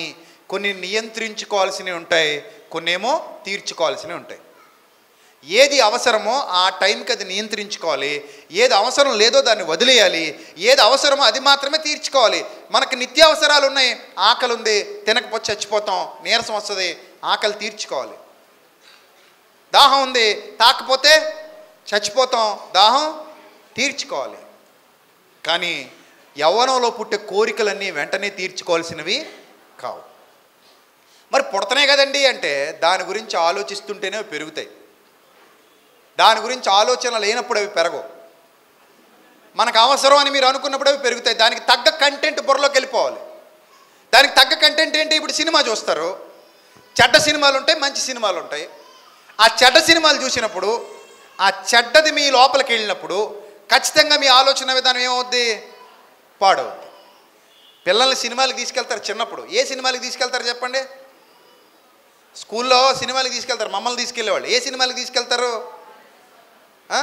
కొన్ని నియంత్రించుకోవాల్సినవి ఉంటాయి కొన్ని ఏమో తీర్చుకోవాల్సినవి ఉంటాయి ఏది అవసరమో ఆ టైంకి అది నియంత్రించుకోవాలి ఏది అవసరం లేదో దాన్ని వదిలేయాలి ఏది అవసరమో అది మాత్రమే తీర్చుకోవాలి మనకి నిత్యావసరాలు ఉన్నాయి ఆకలి ఉంది తినకపోతే చచ్చిపోతాం నీరసం వస్తుంది ఆకలి తీర్చుకోవాలి దాహం ఉంది తాకపోతే చచ్చిపోతాం దాహం తీర్చుకోవాలి కానీ యవ్వనంలో పుట్టే కోరికలన్నీ వెంటనే తీర్చుకోవాల్సినవి కావు మరి పుడతనే కదండి అంటే దాని గురించి ఆలోచిస్తుంటేనే అవి పెరుగుతాయి దాని గురించి ఆలోచన లేనప్పుడు అవి పెరగవు మనకు అవసరం అని మీరు అనుకున్నప్పుడు అవి పెరుగుతాయి దానికి తగ్గ కంటెంట్ బుర్రలోకి వెళ్ళిపోవాలి దానికి తగ్గ కంటెంట్ ఏంటి ఇప్పుడు సినిమా చూస్తారు చెడ్డ సినిమాలు ఉంటాయి మంచి సినిమాలు ఉంటాయి ఆ చెడ్డ సినిమాలు చూసినప్పుడు ఆ చెడ్డది మీ లోపలికి వెళ్ళినప్పుడు ఖచ్చితంగా మీ ఆలోచన విధానం ఏమవుద్ది పాడవుద్ది పిల్లల్ని సినిమాలకు తీసుకెళ్తారు చిన్నప్పుడు ఏ సినిమాలకు తీసుకెళ్తారు చెప్పండి స్కూల్లో సినిమాలకు తీసుకెళ్తారు మమ్మల్ని తీసుకెళ్ళేవాళ్ళు ఏ సినిమాలకు తీసుకెళ్తారు ఆ?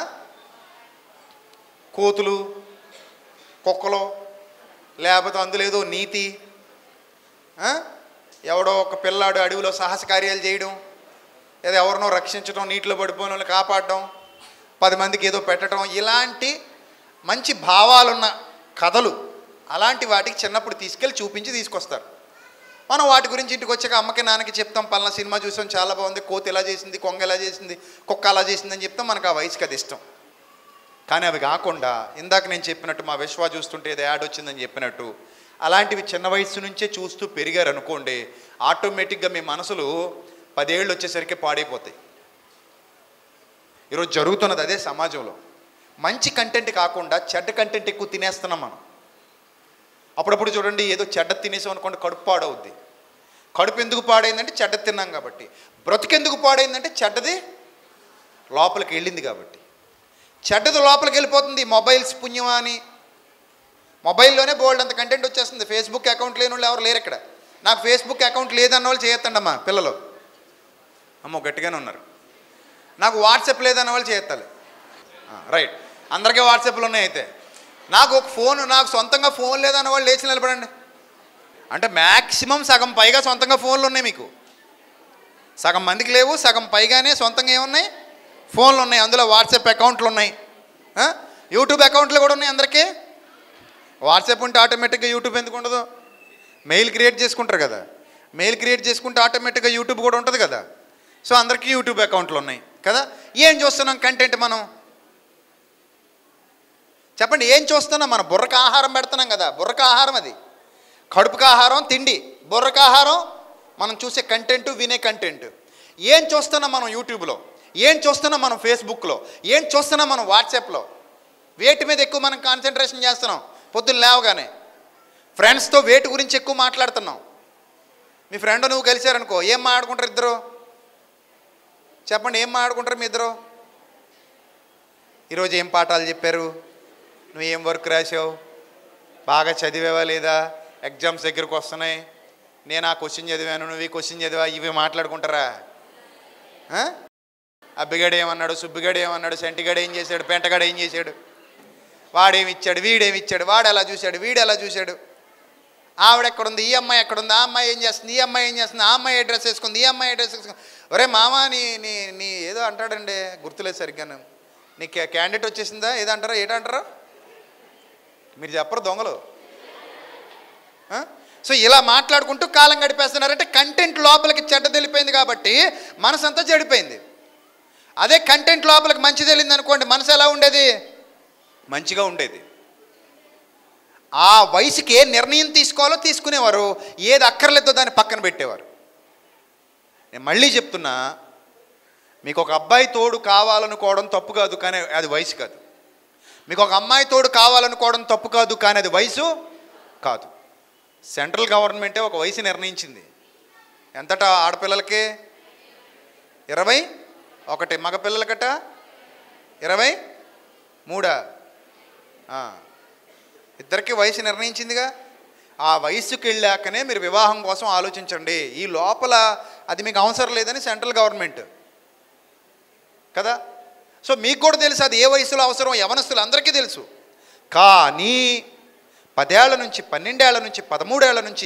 కోతులు కుక్కలు లేకపోతే అందులో ఏదో నీతి ఆ? ఎవడో ఒక పిల్లాడు అడవిలో సాహస కార్యాలు చేయడం లేదా ఎవరినో రక్షించడం నీటిలో పడిపోయిన వాళ్ళని కాపాడడం పది మందికి ఏదో పెట్టడం ఇలాంటి మంచి భావాలున్న కథలు అలాంటి వాటికి చిన్నప్పుడు తీసుకెళ్ళి చూపించి తీసుకొస్తారు మనం వాటి గురించి ఇంటికి వచ్చాక అమ్మకి నాన్నకి చెప్తాం పలానా సినిమా చూసాం చాలా బాగుంది కోతి ఎలా చేసింది కొంగ ఎలా చేసింది కుక్క అలా చేసింది అని చెప్తాం మనకు ఆ వయసుకి అది ఇష్టం కానీ అవి కాకుండా ఇందాక నేను చెప్పినట్టు మా విశ్వా చూస్తుంటే ఏదో యాడ్ వచ్చిందని చెప్పినట్టు అలాంటివి చిన్న వయసు నుంచే చూస్తూ పెరిగారు అనుకోండి ఆటోమేటిక్గా మీ మనసులు పదేళ్ళు వచ్చేసరికి పాడైపోతాయి ఈరోజు జరుగుతున్నది అదే సమాజంలో మంచి కంటెంట్ కాకుండా చెడ్డ కంటెంట్ ఎక్కువ తినేస్తున్నాం మనం అప్పుడప్పుడు చూడండి ఏదో చెడ్డ తినేసాం అనుకోండి కడుపు పాడవుద్ది కడుపు ఎందుకు పాడైందంటే చెడ్డ తిన్నాం కాబట్టి బ్రతుకెందుకు పాడైందంటే చెడ్డది లోపలికి వెళ్ళింది కాబట్టి చెడ్డది లోపలికి వెళ్ళిపోతుంది మొబైల్స్ పుణ్యమా అని మొబైల్లోనే బోల్డ్ అంత కంటెంట్ వచ్చేస్తుంది ఫేస్బుక్ అకౌంట్ లేని వాళ్ళు ఎవరు లేరు ఇక్కడ నాకు ఫేస్బుక్ అకౌంట్ లేదన్న వాళ్ళు చేయొద్దండి అమ్మా పిల్లలు అమ్మో గట్టిగానే ఉన్నారు నాకు వాట్సాప్ లేదన్న వాళ్ళు చేయొత్తాలి రైట్ అందరికీ వాట్సాప్లు ఉన్నాయి అయితే నాకు ఒక ఫోన్ నాకు సొంతంగా ఫోన్ లేదన్న వాళ్ళు లేచి నిలబడండి అంటే మ్యాక్సిమం సగం పైగా సొంతంగా ఫోన్లు ఉన్నాయి మీకు సగం మందికి లేవు సగం పైగానే సొంతంగా ఏమున్నాయి ఫోన్లు ఉన్నాయి అందులో వాట్సాప్ అకౌంట్లు ఉన్నాయి ఆ? యూట్యూబ్ అకౌంట్లు కూడా ఉన్నాయి అందరికీ వాట్సాప్ ఉంటే ఆటోమేటిక్గా యూట్యూబ్ ఎందుకు ఉండదు మెయిల్ క్రియేట్ చేసుకుంటారు కదా మెయిల్ క్రియేట్ చేసుకుంటే ఆటోమేటిక్గా యూట్యూబ్ కూడా ఉంటుంది కదా సో అందరికీ యూట్యూబ్ అకౌంట్లు ఉన్నాయి కదా ఏం చూస్తున్నాం కంటెంట్ మనం చెప్పండి ఏం చూస్తున్నాం మనం బుర్రకు ఆహారం పెడుతున్నాం కదా బుర్రకు ఆహారం అది కడుపుకి ఆహారం తిండి బుర్రకు ఆహారం మనం చూసే కంటెంట్ వినే కంటెంట్ ఏం చూస్తున్నాం మనం యూట్యూబ్లో ఏం చూస్తున్నాం మనం ఫేస్బుక్లో ఏం చూస్తున్నాం మనం వాట్సాప్లో వేటి మీద ఎక్కువ మనం కాన్సన్ట్రేషన్ చేస్తున్నాం పొద్దున్న లేవగానే ఫ్రెండ్స్తో వేటి గురించి ఎక్కువ మాట్లాడుతున్నాం మీ ఫ్రెండ్ నువ్వు కలిశారనుకో ఏం మాట్లాడుకుంటారు ఇద్దరు చెప్పండి ఏం మాట్లాడుకుంటారు మీ ఇద్దరు ఈరోజు ఏం పాఠాలు చెప్పారు నువ్వు ఏం వర్క్ రాసావు బాగా చదివేవా లేదా ఎగ్జామ్స్ దగ్గరకు వస్తున్నాయి నేను ఆ క్వశ్చన్ చదివాను నువ్వు ఈ క్వశ్చన్ చదివా ఇవి మాట్లాడుకుంటారా ఆ? అబ్బిగాడు ఏమన్నాడు సుబ్బిగాడు ఏమన్నాడు సెంటిగాడు ఏం చేశాడు పెంటగాడు ఏం చేశాడు వాడేమి ఇచ్చాడు వీడేమి ఇచ్చాడు వాడు ఎలా చూశాడు వీడు ఎలా చూశాడు ఆవిడ ఎక్కడుంది ఈ అమ్మాయి ఎక్కడుంది ఆ అమ్మాయి ఏం చేస్తుంది ఈ అమ్మాయి ఏం చేస్తుంది ఆ అమ్మాయి డ్రెస్ వేసుకుంది ఈ అమ్మాయి డ్రెస్ వేసుకుంది ఒరే మామ నీ నీ నీ ఏదో అంటాడండి గుర్తులేదు సరిగ్గాను నీ క్యాండిడేట్ వచ్చేసిందా ఏదో అంటారా ఏటంటారా మీరు చెప్పరు దొంగలు ఆ? సో ఇలా మాట్లాడుకుంటూ కాలం గడిపేస్తున్నారంటే కంటెంట్ లోపలికి చెడ్డ తెలిపోయింది కాబట్టి మనసు అంతా చెడిపోయింది అదే కంటెంట్ లోపలికి మంచి తెలింది అనుకోండి మనసు ఎలా ఉండేది మంచిగా ఉండేది ఆ వయసుకి ఏ నిర్ణయం తీసుకోవాలో తీసుకునేవారు ఏది అక్కర్లేదో దాన్ని పక్కన పెట్టేవారు నేను మళ్ళీ చెప్తున్నా మీకు ఒక అబ్బాయి తోడు కావాలనుకోవడం తప్పు కాదు కానీ అది వయసు కాదు మీకు ఒక అమ్మాయి తోడు కావాలనుకోవడం తప్పు కాదు కానీ అది వయసు కాదు సెంట్రల్ గవర్నమెంటే ఒక వయసు నిర్ణయించింది ఎంతట ఆడపిల్లలకి ఇరవై ఒకటి మగపిల్లలకట ఇరవై మూడా ఆ. ఇద్దరికి వయసు నిర్ణయించిందిగా ఆ వయసుకి వెళ్ళాకనే మీరు వివాహం కోసం ఆలోచించండి ఈ లోపల అది మీకు అవసరం లేదని సెంట్రల్ గవర్నమెంట్ కదా సో మీకు కూడా తెలుసు అది ఏ వయసులో అవసరం యవనస్తులు అందరికీ తెలుసు కానీ పదేళ్ల నుంచి పన్నెండేళ్ల నుంచి పదమూడేళ్ల నుంచి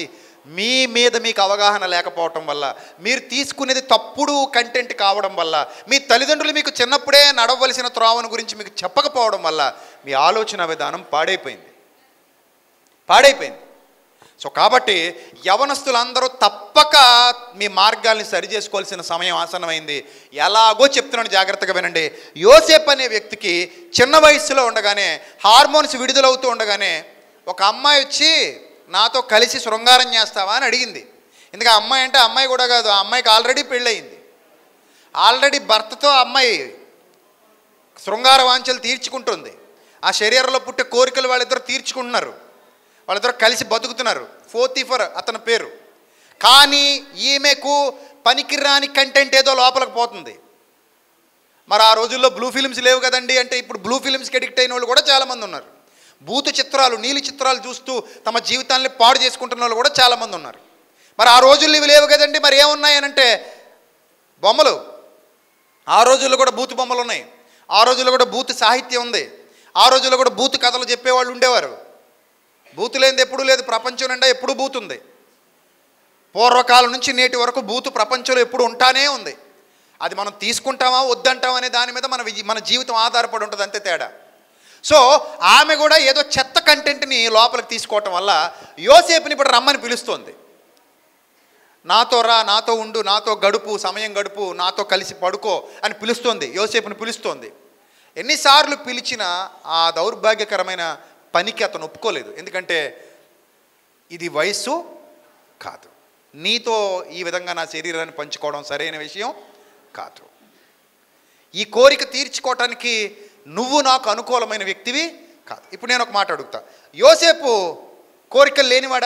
మీ మీద మీకు అవగాహన లేకపోవటం వల్ల మీరు తీసుకునేది తప్పుడు కంటెంట్ కావడం వల్ల మీ తల్లిదండ్రులు మీకు చిన్నప్పుడే నడవలసిన త్రోవను గురించి మీకు చెప్పకపోవడం వల్ల మీ ఆలోచన విధానం పాడైపోయింది పాడైపోయింది సో కాబట్టి యవనస్తులందరూ తప్పక మీ మార్గాల్ని సరి చేసుకోవాల్సిన సమయం ఆసన్నమైంది ఎలాగో చెప్తున్నాను జాగ్రత్తగా వినండి యోసేప్ అనే వ్యక్తికి చిన్న వయసులో ఉండగానే హార్మోన్స్ విడుదలవుతూ ఉండగానే ఒక అమ్మాయి వచ్చి నాతో కలిసి శృంగారం చేస్తావా అని అడిగింది ఎందుకు ఆ అమ్మాయి అంటే అమ్మాయి కూడా కాదు ఆ అమ్మాయికి ఆల్రెడీ పెళ్ళయింది ఆల్రెడీ భర్తతో ఆ అమ్మాయి శృంగార వాంఛలు తీర్చుకుంటుంది ఆ శరీరంలో పుట్టే కోరికలు వాళ్ళిద్దరు తీర్చుకుంటున్నారు వాళ్ళిద్దరు కలిసి బతుకుతున్నారు ఫోర్తిఫర్ అతని పేరు కానీ ఈమెకు పనికిరాని కంటెంట్ ఏదో లోపలికి పోతుంది మరి ఆ రోజుల్లో బ్లూ ఫిలిమ్స్ లేవు కదండి అంటే ఇప్పుడు బ్లూ ఫిలిమ్స్కి అడిక్ట్ అయిన వాళ్ళు కూడా చాలామంది ఉన్నారు బూతు చిత్రాలు నీలి చిత్రాలు చూస్తూ తమ జీవితాన్ని పాడు చేసుకుంటున్న వాళ్ళు కూడా చాలామంది ఉన్నారు మరి ఆ రోజుల్లో ఇవి లేవు కదండి మరి ఏమున్నాయనంటే బొమ్మలు ఆ రోజుల్లో కూడా బూతు బొమ్మలు ఉన్నాయి ఆ రోజుల్లో కూడా బూతు సాహిత్యం ఉంది ఆ రోజుల్లో కూడా బూతు కథలు చెప్పేవాళ్ళు ఉండేవారు బూతు లేనిది ఎప్పుడూ లేదు ప్రపంచం నిండా ఎప్పుడూ బూతు ఉంది పూర్వకాలం నుంచి నేటి వరకు బూతు ప్రపంచంలో ఎప్పుడు ఉంటానే ఉంది అది మనం తీసుకుంటామా వద్దంటామా అనే దాని మీద మన విజీ- మన జీవితం ఆధారపడి ఉంటుంది అంతే తేడా సో ఆమె కూడా ఏదో చెత్త కంటెంట్ని లోపలికి తీసుకోవటం వల్ల యోసేపుని ఇప్పుడు రమ్మని పిలుస్తోంది నాతో రా నాతో ఉండు నాతో గడుపు సమయం గడుపు నాతో కలిసి పడుకో అని పిలుస్తోంది యోసేపుని పిలుస్తోంది ఎన్నిసార్లు పిలిచినా ఆ దౌర్భాగ్యకరమైన పనికి అతను ఒప్పుకోలేదు ఎందుకంటే ఇది వయస్సు కాదు నీతో ఈ విధంగా నా శరీరాన్ని పంచుకోవడం సరైన విషయం కాదు ఈ కోరిక తీర్చుకోవటానికి నువ్వు నాకు అనుకూలమైన వ్యక్తివి కాదు ఇప్పుడు నేను ఒక మాట అడుగుతా యోసేపు కోరికలు లేనివాడా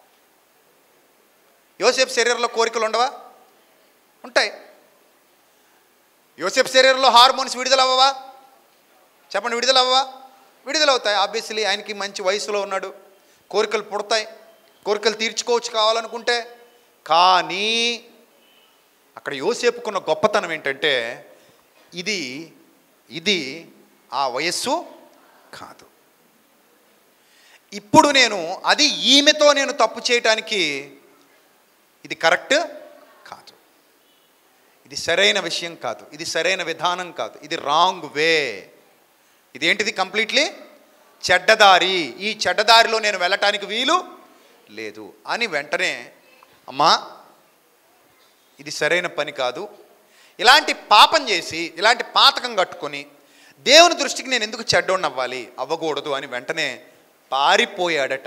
యోసేపు శరీరంలో కోరికలు ఉండవా ఉంటాయి యోసేపు శరీరంలో హార్మోన్స్ విడుదలవ్వవా చెప్పండి విడుదలవ్వవా విడుదలవుతాయి ఆబ్వియస్లీ ఆయనకి మంచి వయసులో ఉన్నాడు కోరికలు పుడతాయి కోరికలు తీర్చుకోవచ్చు కావాలనుకుంటే కానీ అక్కడ యోసేపుకున్న గొప్పతనం ఏంటంటే ఇది ఇది ఆ వయస్సు కాదు ఇప్పుడు నేను అది ఈమెతో నేను తప్పు చేయటానికి ఇది కరెక్ట్ కాదు ఇది సరైన విషయం కాదు ఇది సరైన విధానం కాదు ఇది రాంగ్ వే ఇదేంటిది కంప్లీట్లీ చెడ్డదారి ఈ చెడ్డదారిలో నేను వెళ్ళటానికి వీలు లేదు అని వెంటనే అమ్మా ఇది సరైన పని కాదు ఇలాంటి పాపం చేసి ఇలాంటి పాతకం కట్టుకొని దేవుని దృష్టికి నేను ఎందుకు చెడ్డోడిని అవ్వాలి అవ్వకూడదు అని వెంటనే పారిపోయాడట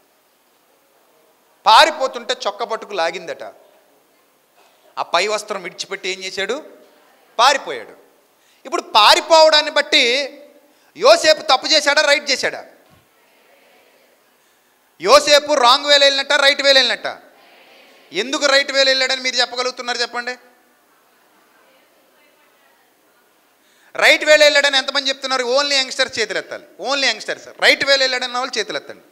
పారిపోతుంటే చొక్క పట్టుకు లాగిందట ఆ పై వస్త్రం విడిచిపెట్టి ఏం చేశాడు పారిపోయాడు ఇప్పుడు పారిపోవడాన్ని బట్టి యోసేపు తప్పు చేశాడా రైట్ చేశాడా యోసేపు రాంగ్ వేలు వెళ్ళినట్ట రైట్ వేలు వెళ్ళినట్ట ఎందుకు రైట్ వేలు వెళ్ళాడని మీరు చెప్పగలుగుతున్నారు చెప్పండి రైట్ వేలు వెళ్ళాడని ఎంతమంది చెప్తున్నారు ఓన్లీ యంగ్స్టర్స్ చేతులు ఎత్తాలి ఓన్లీ యంగ్స్టర్స్ రైట్ వేలు వెళ్ళాడన్న వాళ్ళు చేతులు ఎత్తండి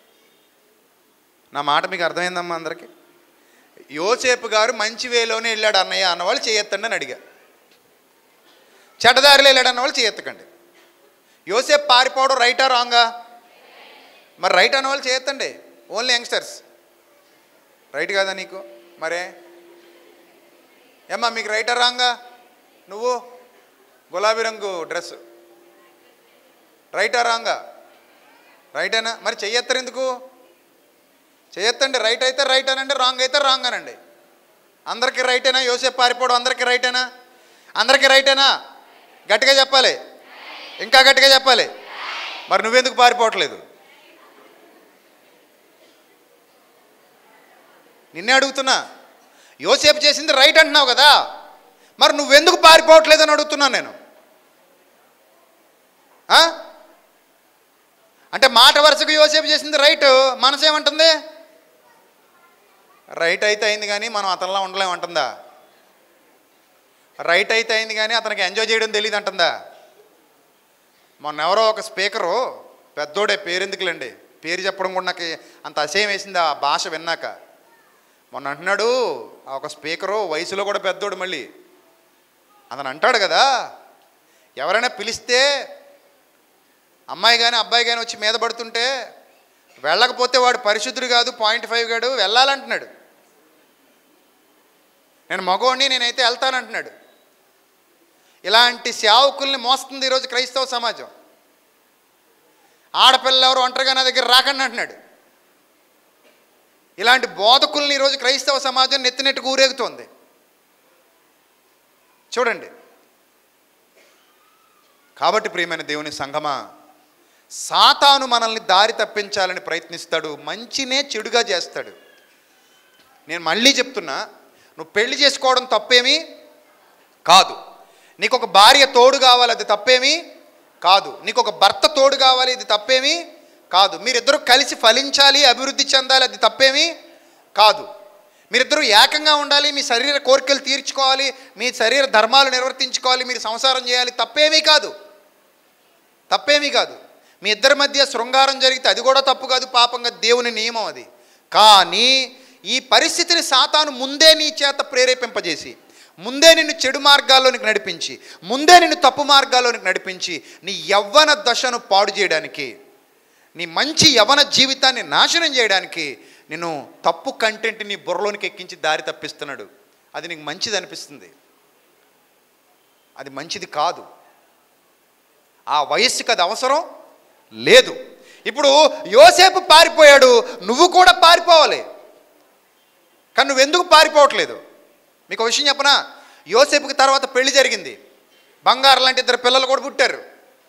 నా మాట మీకు అర్థమైందమ్మా అందరికీ యోసేపు గారు మంచి వేలోనే వెళ్ళాడు అన్నయ్య అన్నవాళ్ళు చేయొత్తండి అని అడిగా చెడ్డదారిలో వెళ్ళాడు అన్నవాళ్ళు చేయెత్తకండి యోసేపు పారిపోవడం రైటా రాంగా మరి రైట్ అన్నవాళ్ళు చేయొత్తండి ఓన్లీ యంగ్స్టర్స్ రైట్ కాదా నీకు మరే ఏమ్మా మీకు రైటా రాంగా నువ్వు గులాబీ రంగు డ్రెస్ రైటా రాంగా రైటేనా మరి చెయ్యెత్తరు ఎందుకు చేయొత్తండి రైట్ అయితే రైట్ అనండి రాంగ్ అయితే రాంగ్ అనండి అందరికీ రైటేనా యోసేపు పారిపోవడం అందరికీ రైటేనా అందరికీ రైటేనా గట్టిగా చెప్పాలి ఇంకా గట్టిగా చెప్పాలి మరి నువ్వెందుకు పారిపోవట్లేదు నిన్నే అడుగుతున్నా యోసేపు చేసింది రైట్ అంటున్నావు కదా మరి నువ్వెందుకు పారిపోవట్లేదు అని అడుగుతున్నాను నేను ఆ? అంటే మాట వరుసకు యోసేపు చేసింది రైట్ మనసు ఏమంటుంది రైట్ అయితే అయింది కానీ మనం అతనిలా ఉండలేం అంటుందా రైట్ అయితే అయింది కానీ అతనికి ఎంజాయ్ చేయడం తెలియదు అంటుందా మొన్న ఎవరో ఒక స్పీకరు పెద్దోడే పేరెందుకులేండి పేరు చెప్పడం కూడా నాకు అంత అసహ్యం వేసింది ఆ భాష విన్నాక మొన్న అంటున్నాడు ఆ ఒక స్పీకరు వయసులో కూడా పెద్దోడు మళ్ళీ అతను అంటాడు కదా ఎవరైనా పిలిస్తే అమ్మాయి కానీ అబ్బాయి కానీ వచ్చి మీద పడుతుంటే వెళ్ళకపోతే వాడు పరిశుద్ధుడు కాదు పాయింట్ ఫైవ్ గాడు వెళ్ళాలంటున్నాడు నేను మగోడిని నేనైతే వెళ్తానంటున్నాడు ఇలాంటి సేవకుల్ని మోస్తుంది ఈరోజు క్రైస్తవ సమాజం ఆడపిల్లలు ఎవరు ఒంటరిగా నా దగ్గర రాకండి అంటున్నాడు ఇలాంటి బోధకుల్ని ఈరోజు క్రైస్తవ సమాజం నెత్తినెట్టుకు ఊరేగుతోంది చూడండి కాబట్టి ప్రియమైన దేవుని సంగమా సాతాను మనల్ని దారి తప్పించాలని ప్రయత్నిస్తాడు మంచినే చెడుగా చేస్తాడు నేను మళ్ళీ చెప్తున్నా నువ్వు పెళ్లి చేసుకోవడం తప్పేమీ కాదు నీకు ఒక భార్య తోడు కావాలి అది తప్పేమీ కాదు నీకు ఒక భర్త తోడు కావాలి ఇది తప్పేమీ కాదు మీరిద్దరూ కలిసి ఫలించాలి అభివృద్ధి చెందాలి అది తప్పేమీ కాదు మీరిద్దరూ ఏకంగా ఉండాలి మీ శరీర కోరికలు తీర్చుకోవాలి మీ శరీర ధర్మాలు నిర్వర్తించుకోవాలి మీరు సంసారం చేయాలి తప్పేమీ కాదు తప్పేమీ కాదు మీ ఇద్దరి మధ్య శృంగారం జరిగితే అది కూడా తప్పు కాదు పాపంగా దేవుని నియమం అది కానీ ఈ పరిస్థితిని సాతాను ముందే నీ చేత ప్రేరేపింపజేసి ముందే నిన్ను చెడు మార్గాల్లోనికి నడిపించి ముందే నిన్ను తప్పు మార్గాల్లోనికి నడిపించి నీ యవ్వన దశను పాడు చేయడానికి నీ మంచి యవన జీవితాన్ని నాశనం చేయడానికి నేను తప్పు కంటెంట్ నీ బుర్రలోనికి ఎక్కించి దారి తప్పిస్తున్నాడు అది నీకు మంచిది అనిపిస్తుంది అది మంచిది కాదు ఆ వయస్సుకి అది అవసరం లేదు ఇప్పుడు యోసేపు పారిపోయాడు నువ్వు కూడా పారిపోవాలి కానీ నువ్వెందుకు పారిపోవట్లేదు మీకు ఒక విషయం చెప్పనా యోసేపుకి తర్వాత పెళ్లి జరిగింది బంగారు లాంటి ఇద్దరు పిల్లలు కూడా పుట్టారు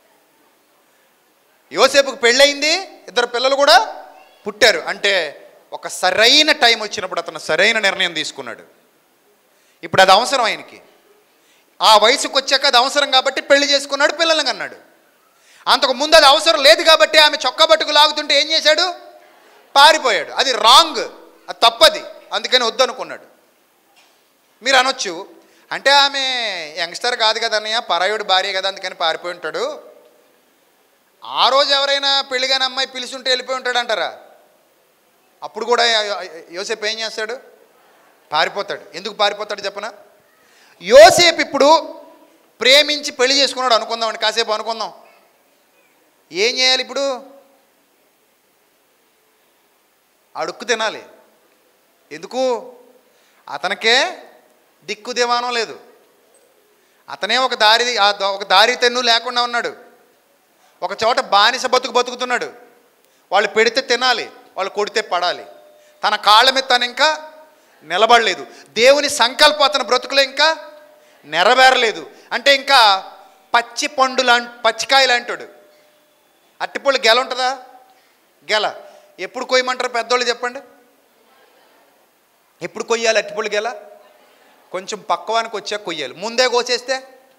యోసేపుకి పెళ్ళయింది ఇద్దరు పిల్లలు కూడా పుట్టారు అంటే ఒక సరైన టైం వచ్చినప్పుడు అతను సరైన నిర్ణయం తీసుకున్నాడు ఇప్పుడు అది అవసరం ఆయనకి ఆ వయసుకు వచ్చాక అది అవసరం కాబట్టి పెళ్లి చేసుకున్నాడు పిల్లల్ని కన్నాడు అంతకు ముందు అది అవసరం లేదు కాబట్టి ఆమె చొక్కా పట్టుకు లాగుతుంటే ఏం చేశాడు పారిపోయాడు అది రాంగ్ అది తప్పది అందుకని వద్దనుకున్నాడు మీరు అనొచ్చు అంటే ఆమె యంగ్స్టర్ కాదు కదా అన్నయ్య పరాయుడు భార్య కదా అందుకని పారిపోయి ఉంటాడు ఆ రోజు ఎవరైనా పెళ్ళిగాని అమ్మాయి పిలుచుంటే వెళ్ళిపోయి ఉంటాడు అంటారా అప్పుడు కూడా యో- యోసేపు ఏం చేస్తాడు పారిపోతాడు ఎందుకు పారిపోతాడు చెప్పనా యోసేపు ఇప్పుడు ప్రేమించి పెళ్లి చేసుకున్నాడు అనుకుందామండి కాసేపు అనుకుందాం ఏం చేయాలి ఇప్పుడు అడుక్కు తినాలి ఎందుకు అతనికే దిక్కు దివానం లేదు అతనే ఒక దారి ఆ ద- ఒక దారి తెన్ను లేకుండా ఉన్నాడు ఒక చోట బానిస బతుకు బతుకుతున్నాడు వాళ్ళు పెడితే తినాలి వాళ్ళు కొడితే పడాలి తన కాళ్ళ మీద తను ఇంకా నిలబడలేదు దేవుని సంకల్పం అతని బ్రతుకులో ఇంకా నెరవేరలేదు అంటే ఇంకా పచ్చి పండు లా పచ్చికాయ లాంటాడు అట్టిపళ్ళు గెల ఉంటుందా గెల ఎప్పుడు కొయ్యమంటారు పెద్దోళ్ళు చెప్పండి ఎప్పుడు కొయ్యాలి అట్టిపళ్ళు గెల కొంచెం పక్కవానికి వచ్చాక కొయ్యాలి ముందే కోసేస్తే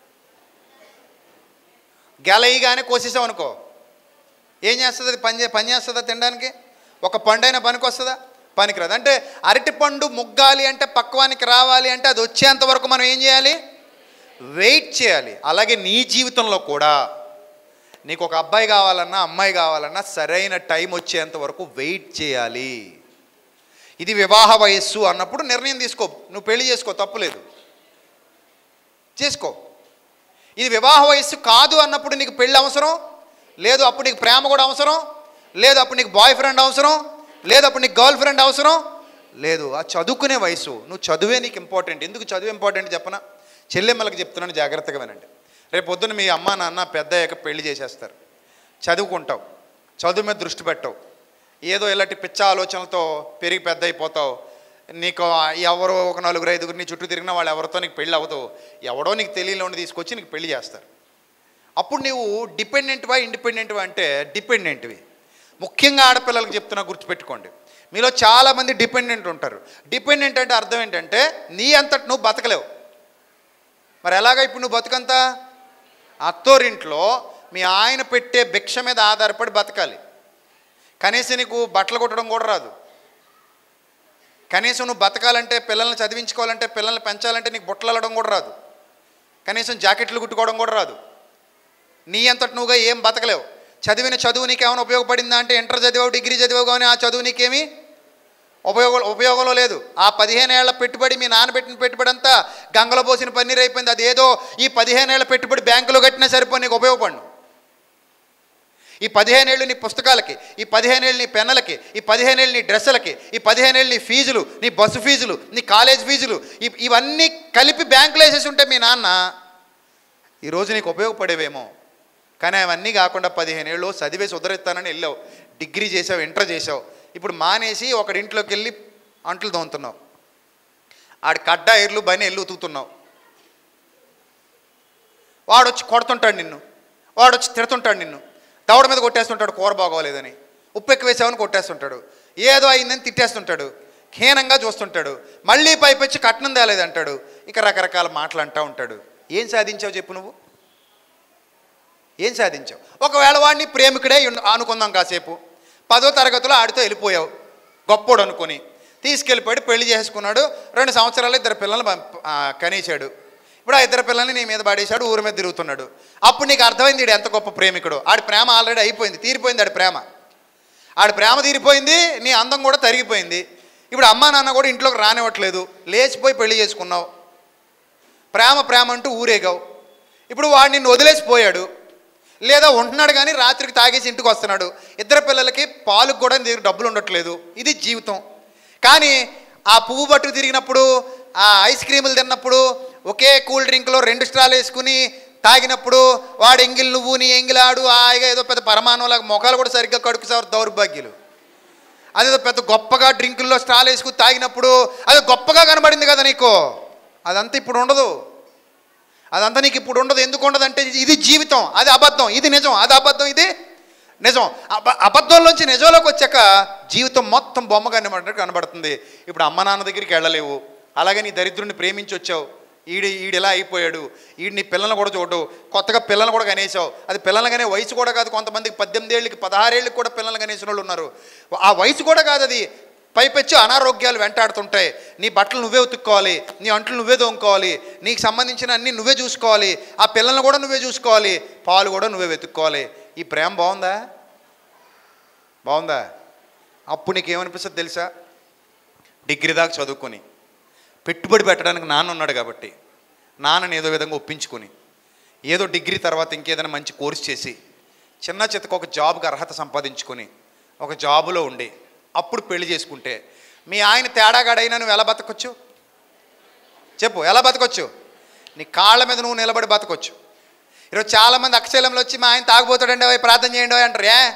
గెల ఇగానే కోసేసాం అనుకో ఏం చేస్తుంది అది పని చే పని చేస్తుందా తినడానికి ఒక పండైనా పనికి వస్తుందా పనికిరాదు అంటే అరటి పండు ముగ్గాలి అంటే పక్వానికి రావాలి అంటే అది వచ్చేంత వరకు మనం ఏం చేయాలి వెయిట్ చేయాలి అలాగే నీ జీవితంలో కూడా నీకు ఒక అబ్బాయి కావాలన్నా అమ్మాయి కావాలన్నా సరైన టైం వచ్చేంత వరకు వెయిట్ చేయాలి ఇది వివాహ వయస్సు అన్నప్పుడు నిర్ణయం తీసుకో నువ్వు పెళ్లి చేసుకో తప్పులేదు చేసుకో ఇది వివాహ వయస్సు కాదు అన్నప్పుడు నీకు పెళ్ళి అవసరం లేదు అప్పుడు నీకు ప్రేమ కూడా అవసరం లేదు అప్పుడు నీకు బాయ్ ఫ్రెండ్ అవసరం లేదు అప్పుడు నీకు గర్ల్ ఫ్రెండ్ అవసరం లేదు ఆ చదువుకునే వయసు నువ్వు చదువే నీకు ఇంపార్టెంట్ ఎందుకు చదువు ఇంపార్టెంట్ చెప్పనా చెల్లెమ్మలకు చెప్తున్నాను జాగ్రత్తగా వినండి రేపు పొద్దున్న మీ అమ్మ నాన్న పెద్ద అయ్యాక పెళ్లి చేసేస్తారు చదువుకుంటావు చదువు మీద దృష్టి పెట్టవు ఏదో ఇలాంటి పిచ్చ ఆలోచనలతో పెరిగి పెద్ద అయిపోతావు నీకు ఎవరో ఒక నలుగురు ఐదుగురు నీ చుట్టూ తిరిగిన వాళ్ళు ఎవరితో నీకు పెళ్ళి అవ్వదు ఎవడో నీకు తెలియని తీసుకొచ్చి నీకు పెళ్లి చేస్తారు అప్పుడు నువ్వు డిపెండెంట్వా ఇండిపెండెంట్వా అంటే డిపెండెంట్వి ముఖ్యంగా ఆడపిల్లలకు చెప్తున్నా గుర్తుపెట్టుకోండి మీలో చాలామంది డిపెండెంట్ ఉంటారు డిపెండెంట్ అంటే అర్థం ఏంటంటే నీ అంతటి నువ్వు బతకలేవు మరి ఎలాగ ఇప్పుడు నువ్వు బతుకంతా అత్తోరింట్లో మీ ఆయన పెట్టే భిక్ష మీద ఆధారపడి బతకాలి కనీసం నీకు బట్టలు కుట్టడం కూడా రాదు కనీసం నువ్వు బతకాలంటే పిల్లల్ని చదివించుకోవాలంటే పిల్లల్ని పెంచాలంటే నీకు బుట్టలు అల్లడం కూడా రాదు కనీసం జాకెట్లు కుట్టుకోవడం కూడా రాదు నీ అంతటి నువ్వుగా ఏం బతకలేవు చదివిన చదువు నీకు ఏమైనా ఉపయోగపడిందా అంటే ఇంటర్ చదివావు డిగ్రీ చదివావు కానీ ఆ చదువు నీకేమీ ఉపయోగ ఉపయోగంలో లేదు ఆ పదిహేను ఏళ్ల పెట్టుబడి మీ నాన్న పెట్టిన పెట్టుబడి అంతా గంగలో పోసిన పన్నీర్ అయిపోయింది అది ఏదో ఈ పదిహేను ఏళ్ల పెట్టుబడి బ్యాంకులో కట్టినా సరిపోయి నీకు ఉపయోగపడు ఈ పదిహేనేళ్ళు నీ పుస్తకాలకి ఈ పదిహేనేళ్ళు నీ పెన్నులకి ఈ పదిహేనేళ్ళు నీ డ్రెస్సులకి ఈ పదిహేనేళ్ళు నీ ఫీజులు నీ బస్సు ఫీజులు నీ కాలేజ్ ఫీజులు ఇ- ఇవన్నీ కలిపి బ్యాంకులో వేసేసి ఉంటే మీ నాన్న ఈరోజు నీకు ఉపయోగపడేవేమో కానీ అవన్నీ కాకుండా పదిహేను ఏళ్ళు చదివేసి ఉదరెత్తానని వెళ్ళావు డిగ్రీ చేసావు ఇంటర్ చేసావు ఇప్పుడు మానేసి ఒకడింట్లోకి వెళ్ళి అంట్లు తోముతున్నావు ఆడి కడ్డ ఎర్లు బని ఎల్లు ఉతుకుతున్నావు వాడు వచ్చి కొడుతుంటాడు నిన్ను వాడు వచ్చి తిడుతుంటాడు నిన్ను దవడ మీద కొట్టేస్తుంటాడు కూర బాగోలేదని ఉప్పు ఎక్కువ వేసావని కొట్టేస్తుంటాడు ఏదో అయిందని తిట్టేస్తుంటాడు హీనంగా చూస్తుంటాడు మళ్ళీ పైపెచ్చి కట్నం తేలేదంటాడు ఇక రకరకాల మాటలు అంటూ ఉంటాడు ఏం సాధించావు చెప్పు నువ్వు ఏం సాధించావు ఒకవేళ వాడిని ప్రేమికుడే ఉండ- అనుకుందాం కాసేపు పదో తరగతిలో ఆడితో వెళ్ళిపోయావు గొప్పోడు అనుకొని తీసుకెళ్ళిపోయాడు పెళ్లి చేసుకున్నాడు రెండు సంవత్సరాలు ఇద్దరు పిల్లల్ని పంప- ఆ, కనేశాడు ఇప్పుడు ఆ ఇద్దరు పిల్లల్ని నీ మీద పడేశాడు ఊరి మీద తిరుగుతున్నాడు అప్పుడు నీకు అర్థమైంది ఈడు ఎంత గొప్ప ప్రేమికుడు ఆడి ప్రేమ ఆల్రెడీ అయిపోయింది తీరిపోయింది ఆడి ప్రేమ ఆడి ప్రేమ తీరిపోయింది నీ అందం కూడా తరిగిపోయింది ఇప్పుడు అమ్మా నాన్న కూడా ఇంట్లోకి రానివ్వట్లేదు లేచిపోయి పెళ్లి చేసుకున్నావు ప్రేమ ప్రేమ అంటూ ఊరేగావు ఇప్పుడు వాడు నిన్ను వదిలేసిపోయాడు లేదా ఉంటున్నాడు కానీ రాత్రికి తాగేసి ఇంటికి వస్తున్నాడు ఇద్దరు పిల్లలకి పాలకు కూడా నీ దగ్గర డబ్బులు ఉండట్లేదు ఇది జీవితం కానీ ఆ పువ్వు పట్టుకు తిరిగినప్పుడు ఆ ఐస్ క్రీములు తిన్నప్పుడు ఒకే కూల్ డ్రింక్లో రెండు స్ట్రాలు వేసుకుని తాగినప్పుడు వాడు ఎంగిల్ నువ్వు నీ ఎంగిలాడు హాయిగా ఏదో పెద్ద పరమాణంలాగా మొఖాలు కూడా సరిగ్గా కడుకు సార్ దౌర్భాగ్యులు అదేదో పెద్ద గొప్పగా డ్రింకుల్లో స్టాల్ వేసుకుని తాగినప్పుడు అది గొప్పగా కనబడింది కదా నీకు అదంతా ఇప్పుడు ఉండదు అదంతా నీకు ఇప్పుడు ఉండదు ఎందుకు ఉండదు అంటే ఇది జీవితం అది అబద్ధం ఇది నిజం అది అబద్ధం ఇది నిజం అబ అబద్ధంలోంచి నిజంలోకి వచ్చాక జీవితం మొత్తం బొమ్మగా కనబడినట్టు కనబడుతుంది ఇప్పుడు అమ్మ నాన్న దగ్గరికి వెళ్ళలేవు అలాగే నీ దరిద్రుడిని ప్రేమించి వచ్చావు ఈడి ఈడు ఇలా అయిపోయాడు ఈడు నీ పిల్లల్ని కూడా చూడవు కొత్తగా పిల్లల్ని కూడా కనేసావు అది పిల్లల్ని కనే వయసు కూడా కాదు కొంతమందికి పద్దెనిమిది ఏళ్ళకి పదహారేళ్ళకి కూడా పిల్లల్ని కనేసిన వాళ్ళు ఉన్నారు ఆ వయసు కూడా కాదు అది పైపెచ్చి అనారోగ్యాలు వెంటాడుతుంటాయి నీ బట్టలు నువ్వే ఉతుక్కోవాలి నీ అంట్లు నువ్వే తోముకోవాలి నీకు సంబంధించిన అన్ని నువ్వే చూసుకోవాలి ఆ పిల్లల్ని కూడా నువ్వే చూసుకోవాలి పాలు కూడా నువ్వే వెతుక్కోవాలి ఈ ప్రేమ బాగుందా బాగుందా అప్పుడు నీకు ఏమనిపిస్తుంది తెలుసా డిగ్రీ దాకా చదువుకొని పెట్టుబడి పెట్టడానికి నాన్న ఉన్నాడు కాబట్టి నాన్నని ఏదో విధంగా ఒప్పించుకొని ఏదో డిగ్రీ తర్వాత ఇంకేదైనా మంచి కోర్స్ చేసి చిన్న చిత్తకు ఒక జాబ్కి అర్హత సంపాదించుకొని ఒక జాబులో ఉండి అప్పుడు పెళ్లి చేసుకుంటే మీ ఆయన తేడాగాడైనా నువ్వు ఎలా బతకొచ్చు చెప్పు ఎలా బతకొచ్చు నీ కాళ్ళ మీద నువ్వు నిలబడి బతకొచ్చు ఈరోజు చాలామంది అక్షశైలంలో వచ్చి మా ఆయన తాగుపోతాడండి అవి ప్రార్థన చేయండి అవి అంటారు ఏ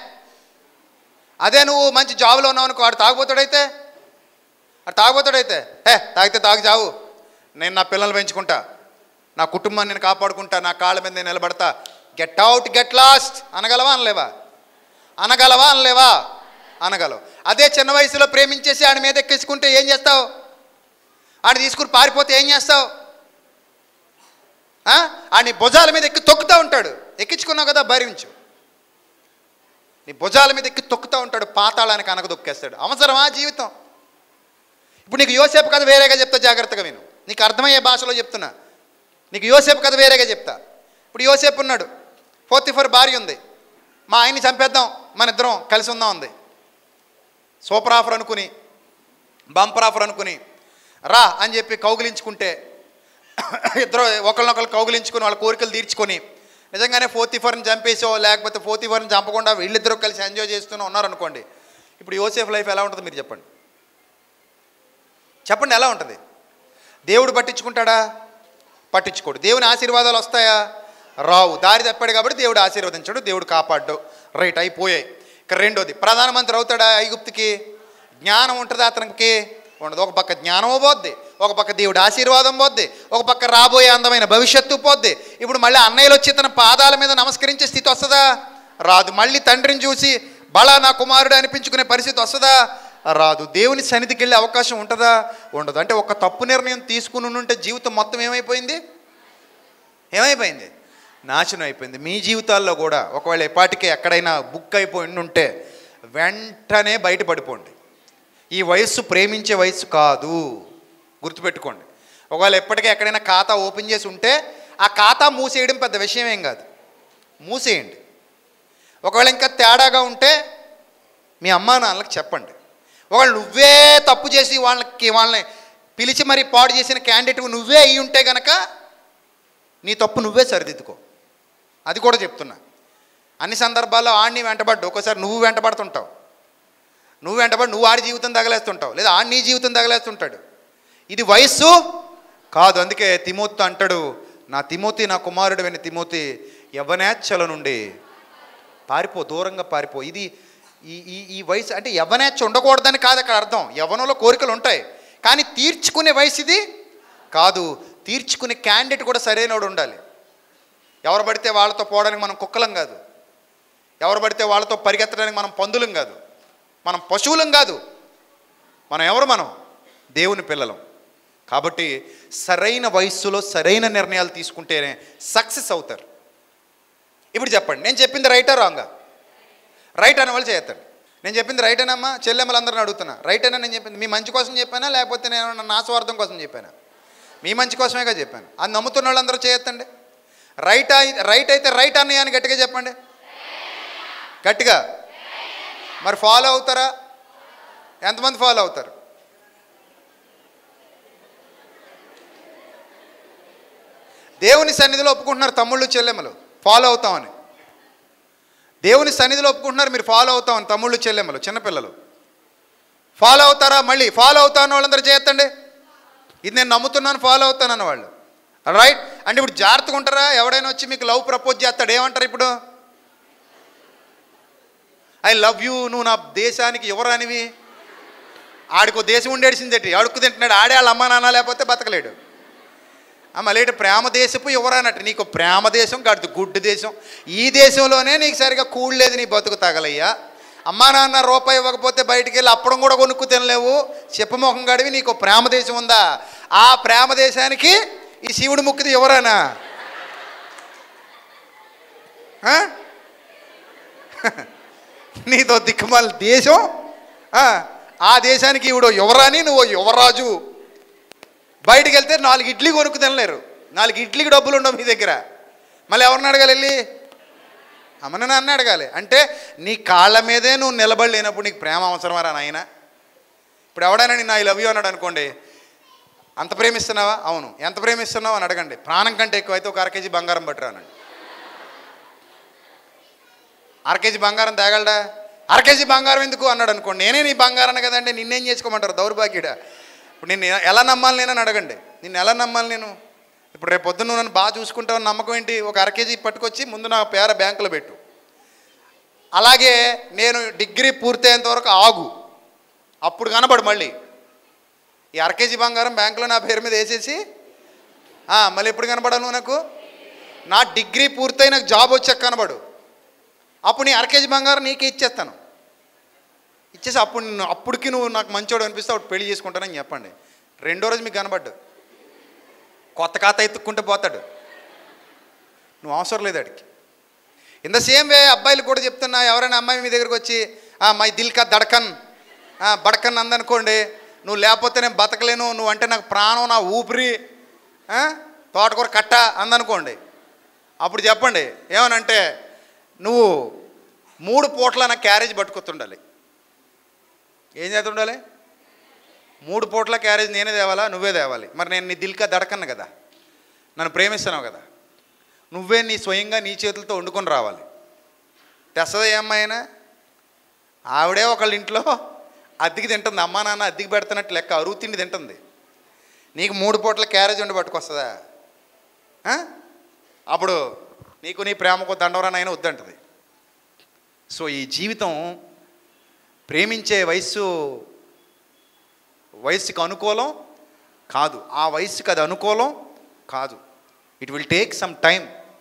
అదే నువ్వు మంచి జాబ్లో ఉన్నావు అనుకో వాడు తాగుపోతాడైతే అటు తాగుపోతాడైతే ఏ తాగితే తాగు చావు నేను నా పిల్లల్ని పెంచుకుంటా నా కుటుంబాన్ని నేను కాపాడుకుంటా నా కాళ్ళ మీద నేను నిలబడతా గెట్ అవుట్ గెట్ లాస్ట్ అనగలవా అనలేవా అనగలవా అనలేవా అనగలవు అదే చిన్న వయసులో ప్రేమించేసి ఆడి మీద ఎక్కించుకుంటే ఏం చేస్తావు ఆడిని తీసుకుని పారిపోతే ఏం చేస్తావు ఆ? ఆడిని భుజాల మీద ఎక్కి తొక్కుతూ ఉంటాడు ఎక్కించుకున్నావు కదా భరించు నీ భుజాల మీద ఎక్కి తొక్కుతూ ఉంటాడు పాతాళానికి అనగదొక్కేస్తాడు అవసరమా జీవితం ఇప్పుడు నీకు యోసేపు కథ వేరేగా చెప్తా జాగ్రత్తగా విను నీకు అర్థమయ్యే భాషలో చెప్తున్నా నీకు యోసేపు కథ వేరేగా చెప్తా ఇప్పుడు యోసేపు ఉన్నాడు ఫోర్తిఫర్ భార్య ఉంది మా ఆయన్ని చంపేద్దాం మన ఇద్దరం కలిసి ఉందాం ఉంది సూపర్ ఆఫర్ అనుకుని బంపర్ ఆఫర్ అనుకుని రా అని చెప్పి కౌగిలించుకుంటే ఇద్దరు ఒకరినొకరు కౌగిలించుకుని వాళ్ళ కోరికలు తీర్చుకొని నిజంగానే ఫోర్తిఫర్ని చంపేసో లేకపోతే ఫోర్తిఫర్ని చంపకుండా వీళ్ళిద్దరూ కలిసి ఎంజాయ్ చేస్తూనే ఉన్నారనుకోండి ఇప్పుడు యోసేఫ్ లైఫ్ ఎలా ఉంటుందో మీరు చెప్పండి చెప్పండి ఎలా ఉంటుంది దేవుడు పట్టించుకుంటాడా పట్టించుకోడు దేవుని ఆశీర్వాదాలు వస్తాయా రావు దారి తప్పాడు కాబట్టి దేవుడు ఆశీర్వదించాడు దేవుడు కాపాడ్డు రైట్ అయిపోయాయి ఇక రెండోది ప్రధానమంత్రి అవుతాడా ఐగుప్తుకి జ్ఞానం ఉంటుందా అతనికి ఉండదు ఒక పక్క జ్ఞానము పోద్ది ఒక పక్క దేవుడు ఆశీర్వాదం పోద్ది ఒక పక్క రాబోయే అందమైన భవిష్యత్తు పోద్ది ఇప్పుడు మళ్ళీ అన్నయ్యలు వచ్చి తన పాదాల మీద నమస్కరించే స్థితి వస్తుందా రాదు మళ్ళీ తండ్రిని చూసి బలా నా కుమారుడు అనిపించుకునే పరిస్థితి వస్తుందా రాదు దేవుని సన్నిధికి వెళ్ళే అవకాశం ఉంటుందా ఉండదు అంటే ఒక తప్పు నిర్ణయం తీసుకుని ఉంటే జీవితం మొత్తం ఏమైపోయింది ఏమైపోయింది నాశనం అయిపోయింది మీ జీవితాల్లో కూడా ఒకవేళ ఎప్పటికే ఎక్కడైనా బుక్ అయిపోయి ఉంటే వెంటనే బయటపడిపోండి ఈ వయస్సు ప్రేమించే వయస్సు కాదు గుర్తుపెట్టుకోండి ఒకవేళ ఎప్పటికీ ఎక్కడైనా ఖాతా ఓపెన్ చేసి ఉంటే ఆ ఖాతా మూసేయడం పెద్ద విషయం ఏం కాదు మూసేయండి ఒకవేళ ఇంకా తేడాగా ఉంటే మీ అమ్మా నాన్నలకు చెప్పండి ఒకవేళ నువ్వే తప్పు చేసి వాళ్ళకి వాళ్ళని పిలిచి మరి పాడు చేసిన క్యాండిడేట్ నువ్వే అయి ఉంటే గనక నీ తప్పు నువ్వే సరిదిద్దుకో అది కూడా చెప్తున్నా అన్ని సందర్భాల్లో ఆడిని వెంటబడ్డు ఒక్కోసారి నువ్వు వెంటబడుతుంటావు నువ్వు వెంటబడి నువ్వు ఆడి జీవితం తగలేస్తుంటావు లేదా ఆడి నీ జీవితం తగలేస్తుంటాడు ఇది వయస్సు కాదు అందుకే తిమోతి అంటాడు నా తిమోతి నా కుమారుడు అయిన తిమోతి యవనేచ్ఛల నుండి పారిపో దూరంగా పారిపో ఇది ఈ ఈ ఈ వయసు అంటే యవనేచ్ఛ ఉండకూడదని కాదు అక్కడ అర్థం యవనంలో కోరికలు ఉంటాయి కానీ తీర్చుకునే వయసు ఇది కాదు తీర్చుకునే క్యాండిడేట్ కూడా సరైనవాడు ఉండాలి ఎవరు పడితే వాళ్ళతో పోవడానికి మనం కుక్కలం కాదు ఎవరు పడితే వాళ్ళతో పరిగెత్తడానికి మనం పందులం కాదు మనం పశువులం కాదు మనం ఎవరు మనం దేవుని పిల్లలం కాబట్టి సరైన వయస్సులో సరైన నిర్ణయాలు తీసుకుంటేనే సక్సెస్ అవుతారు ఇప్పుడు చెప్పండి నేను చెప్పింది రైటా రాంగా రైట్ అనే వాళ్ళు చేయొద్దండి నేను చెప్పింది రైట్ అనమ్మా చెల్లెమ్మలందరిని అడుగుతున్నా రైట్ అయినా నేను చెప్పింది మీ మంచి కోసం చెప్పానా లేకపోతే నేను ఏమన్నా నా స్వార్థం కోసం చెప్పానా మీ మంచి కోసమేగా చెప్పాను అది నమ్ముతున్న వాళ్ళందరూ చేయొద్దండి రైట్ అయి రైట్ అయితే రైట్ అన్నయ్య అని గట్టిగా చెప్పండి గట్టిగా మరి ఫాలో అవుతారా ఎంతమంది ఫాలో అవుతారు దేవుని సన్నిధిలో ఒప్పుకుంటున్నారు తమ్ముళ్ళు చెల్లెమ్మలు ఫాలో అవుతామని దేవుని సన్నిధిలో ఒప్పుకుంటున్నారు మీరు ఫాలో అవుతామని తమ్ముళ్ళు చెల్లెమ్మలు చిన్నపిల్లలు ఫాలో అవుతారా మళ్ళీ ఫాలో అవుతాను వాళ్ళందరూ చేయొద్దండి ఇది నేను నమ్ముతున్నాను ఫాలో అవుతానన్న వాళ్ళు రైట్ అంటే ఇప్పుడు జాగ్రత్తగా ఉంటారా ఎవడైనా వచ్చి మీకు లవ్ ప్రపోజ్ చేస్తాడు ఏమంటారు ఇప్పుడు ఐ లవ్ యూ నువ్వు నా దేశానికి ఎవరనివి ఆడికో దేశం ఉండేసిందేటి అడుక్కు తింటున్నాడు ఆడే వాళ్ళ అమ్మ నాన్న లేకపోతే బతకలేడు ఆ మళ్ళీ ఇటు ప్రేమ దేశపు ఎవరన్నట్టు నీకు ప్రేమ దేశం గడుతు గుడ్డు దేశం ఈ దేశంలోనే నీకు సరిగా కూడలేదు నీ బతుకు తగలయ్యా అమ్మా నాన్న రూపాయి ఇవ్వకపోతే బయటికి వెళ్ళి అప్పడం కూడా కొనుక్కు తినలేవు చెప్పమోహం గడివి నీకు ప్రేమ దేశం ఉందా ఆ ప్రేమ దేశానికి ఈ శివుడు ముక్కిది ఎవరనా ఆ? నీతో దిక్కుమాల దేశం ఆ, ఆ దేశానికి ఇవిడు యువరాని నువ్వు యువరాజు బయటికి వెళ్తే నాలుగు ఇడ్లీ కొనుక్కు తినలేరు నాలుగు ఇడ్లీకి డబ్బులు ఉండవు మీ దగ్గర మళ్ళీ ఎవరిని అడగాలి వెళ్ళి అమ్మని నాన్న అడగాలి అంటే నీ కాళ్ళ మీదే నువ్వు నిలబడలేనప్పుడు నీకు ప్రేమ అవసరమారా నాయన ఇప్పుడు ఎవడైనా నేను ఐ లవ్ యూ అన్నాడు అనుకోండి అంత ప్రేమిస్తున్నావా అవును ఎంత ప్రేమిస్తున్నావు అని అడగండి ప్రాణం కంటే ఎక్కువ అయితే ఒక అర కేజీ బంగారం పట్టురా అనండి అర కేజీ బంగారం తేగలడా అర కేజీ బంగారం ఎందుకు అన్నాడు అనుకోండి నేనే నీ బంగారం కదండి నిన్నేం చేసుకోమంటారు దౌర్భాగ్యుడా ఇప్పుడు నేను ఎలా నమ్మాలి నేనని అడగండి నిన్ను ఎలా నమ్మాలి నేను ఇప్పుడు రేపు పొద్దున్న నువ్వు నన్ను బాగా చూసుకుంటావని నమ్మకం ఏంటి ఒక అర కేజీ పట్టుకొచ్చి ముందు నా పేర బ్యాంకులో పెట్టు అలాగే నేను డిగ్రీ పూర్తయ్యేంత వరకు ఆగు అప్పుడు కనబడు మళ్ళీ ఈ అర కేజీ బంగారం బ్యాంకులో నా పేరు మీద వేసేసి ఆ, మళ్ళీ ఎప్పుడు కనబడాలి నువ్వు నాకు నా డిగ్రీ పూర్తయి నాకు జాబ్ వచ్చాక కనబడు అప్పుడు నీ అర కేజీ బంగారం నీకే ఇచ్చేస్తాను ఇచ్చేసి అప్పుడు నిన్ను అప్పటికి నువ్వు నాకు మంచోడు అనిపిస్తే అప్పుడు పెళ్లి చేసుకుంటానని చెప్పండి రెండో రోజు మీకు కనబడ్డు కొత్త ఖాతా ఎత్తుక్కుంటూ పోతాడు నువ్వు అవసరం లేదు అడికి ఇన్ ద సేమ్ వే అబ్బాయిలు కూడా చెప్తున్నా ఎవరైనా అమ్మాయి మీ దగ్గరికి వచ్చి "ఆ, మై దిల్ కా దడకన్ ఆ, బడకన్ అందనుకోండి నువ్వు లేకపోతే నేను బతకలేను నువ్వు అంటే నాకు ప్రాణం నా ఊపిరి ఆ, తోటకూర కట్ట అందనుకోండి అప్పుడు చెప్పండి ఏమనంటే నువ్వు మూడు పూట్ల నా క్యారేజ్ పట్టుకొస్తుండాలి ఏం చేస్తుండాలి మూడు పూట్ల క్యారేజ్ నేనే తేవాలా నువ్వే తేవాలి మరి నేను నీ దిల్కా దడకను కదా నన్ను ప్రేమిస్తున్నావు కదా నువ్వే నీ స్వయంగా నీ చేతులతో వండుకొని రావాలి తెస్తుంది ఏ అమ్మాయినా ఆవిడే ఒకళ్ళ ఇంట్లో అద్దెకి తింటుంది అమ్మా నాన్న అద్దెకి పెడుతున్నట్టు లెక్క అరువు తిండి తింటుంది నీకు మూడు పూట్ల క్యారేజ్ వండి పట్టుకొస్తుందా ఆ? అప్పుడు నీకు నీ ప్రేమకు దండవరానైనా వద్దంటది సో ఈ జీవితం ప్రేమించే వయస్సు వయస్సుకు అనుకూలం కాదు ఆ వయస్సుకి అది అనుకూలం కాదు it will take some time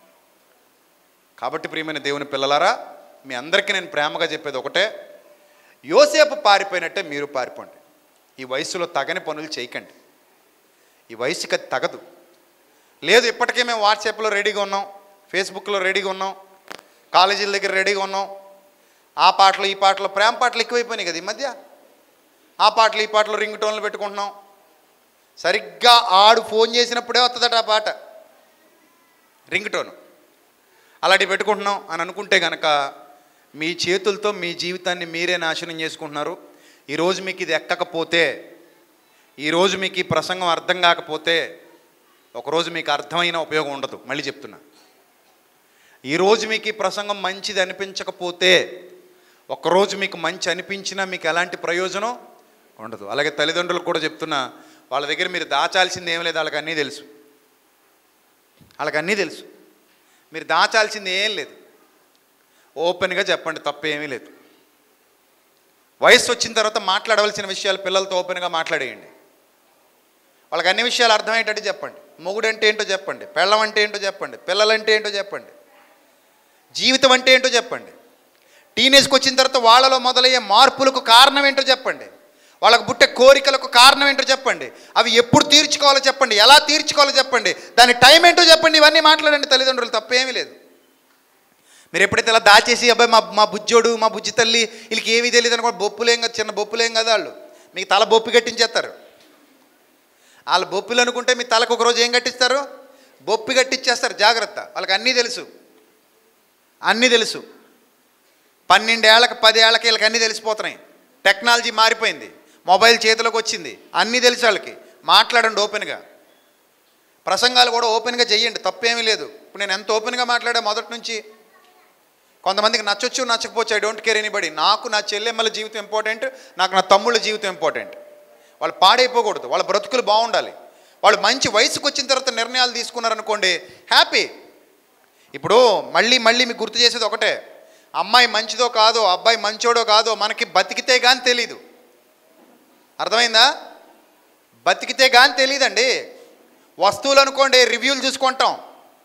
కాబట్టి ప్రియమైన దేవుని పిల్లలారా మీ అందరికీ నేను ప్రేమగా చెప్పేది ఒకటే యోసేపు పారిపోయినట్టే మీరు పారిపోండి ఈ వయసులో తగని పనులు చేయకండి ఈ వయసుకి అది తగదు లేదు ఇప్పటికే మేము వాట్సాప్లో రెడీగా ఉన్నాం ఫేస్బుక్లో రెడీగా ఉన్నాం కాలేజీల దగ్గర రెడీగా ఉన్నాం ఆ పాటలు ఈ పాటలు ప్రేమ పాటలు ఎక్కువైపోయినాయి కదా ఈ మధ్య ఆ పాటలు ఈ పాటలు రింగ్ టోన్లు పెట్టుకుంటున్నాం సరిగ్గా ఆడు ఫోన్ చేసినప్పుడే వస్తుందట ఆ పాట రింగ్ టోన్ అలాంటివి పెట్టుకుంటున్నాం అని అనుకుంటే కనుక మీ చేతులతో మీ జీవితాన్ని మీరే నాశనం చేసుకుంటున్నారు ఈరోజు మీకు ఇది ఎక్కకపోతే ఈరోజు మీకు ఈ ప్రసంగం అర్థం కాకపోతే ఒకరోజు మీకు అర్థమైన ఉపయోగం ఉండదు మళ్ళీ చెప్తున్నా ఈరోజు మీకు ఈ ప్రసంగం మంచిది అనిపించకపోతే ఒక్కరోజు మీకు మంచి అనిపించినా మీకు ఎలాంటి ప్రయోజనం ఉండదు అలాగే తల్లిదండ్రులకు కూడా చెప్తున్నా వాళ్ళ దగ్గర మీరు దాచాల్సింది ఏం లేదు వాళ్ళకి అన్నీ తెలుసు వాళ్ళకి అన్నీ తెలుసు మీరు దాచాల్సింది ఏం లేదు ఓపెన్గా చెప్పండి తప్పేమీ లేదు వయసు వచ్చిన తర్వాత మాట్లాడవలసిన విషయాలు పిల్లలతో ఓపెన్గా మాట్లాడేయండి వాళ్ళకి అన్ని విషయాలు అర్థమయ్యేటట్టు చెప్పండి మొగుడు అంటే ఏంటో చెప్పండి పెళ్ళం అంటే ఏంటో చెప్పండి పిల్లలంటే ఏంటో చెప్పండి జీవితం అంటే ఏంటో చెప్పండి టీనేజ్కి వచ్చిన తర్వాత వాళ్ళలో మొదలయ్యే మార్పులకు కారణం ఏంటో చెప్పండి వాళ్ళకు పుట్టే కోరికలకు కారణం ఏంటో చెప్పండి అవి ఎప్పుడు తీర్చుకోవాలో చెప్పండి ఎలా తీర్చుకోవాలో చెప్పండి దాని టైం ఏంటో చెప్పండి ఇవన్నీ మాట్లాడండి తల్లిదండ్రులు తప్పేమీ లేదు మీరు ఎప్పుడైతే ఇలా దాచేసి అబ్బాయి మా మా బుజ్జోడు మా బుజ్జి తల్లి వీళ్ళకి ఏమీ తెలియదు అనుకో బొప్పులేం కదా చిన్న బొప్పులేం కదా వాళ్ళు మీకు తల బొప్పి కట్టించేస్తారు వాళ్ళ బొప్పులు అనుకుంటే మీ తలకు ఒక రోజు ఏం కట్టిస్తారు బొప్పి కట్టించేస్తారు జాగ్రత్త వాళ్ళకి అన్నీ తెలుసు అన్నీ తెలుసు పన్నెండేళ్ళకి పదేళ్ళకి వీళ్ళకి అన్నీ తెలిసిపోతున్నాయి టెక్నాలజీ మారిపోయింది మొబైల్ చేతిలోకి వచ్చింది అన్నీ తెలుసు వాళ్ళకి మాట్లాడండి ఓపెన్గా ప్రసంగాలు కూడా ఓపెన్గా చెయ్యండి తప్పేమీ లేదు ఇప్పుడు నేను ఎంత ఓపెన్గా మాట్లాడా మొదటి నుంచి కొంతమందికి నచ్చొచ్చు నచ్చకపోవచ్చు ఐ డోంట్ కేర్ ఎనీబడి నాకు నా చెల్లెమ్మల జీవితం ఇంపార్టెంట్ నాకు నా తమ్ముళ్ళ జీవితం ఇంపార్టెంట్ వాళ్ళు పాడైపోకూడదు వాళ్ళ బ్రతుకులు బాగుండాలి వాళ్ళు మంచి వయసుకు వచ్చిన తర్వాత నిర్ణయాలు తీసుకున్నారనుకోండి హ్యాపీ ఇప్పుడు మళ్ళీ మళ్ళీ మీకు గుర్తు చేసేది ఒకటే అమ్మాయి మంచిదో కాదో అబ్బాయి మంచోడో కాదో మనకి బతికితే కానీ తెలీదు అర్థమైందా బతికితే కానీ తెలియదండి వస్తువులు అనుకోండి రివ్యూలు చూసుకుంటాం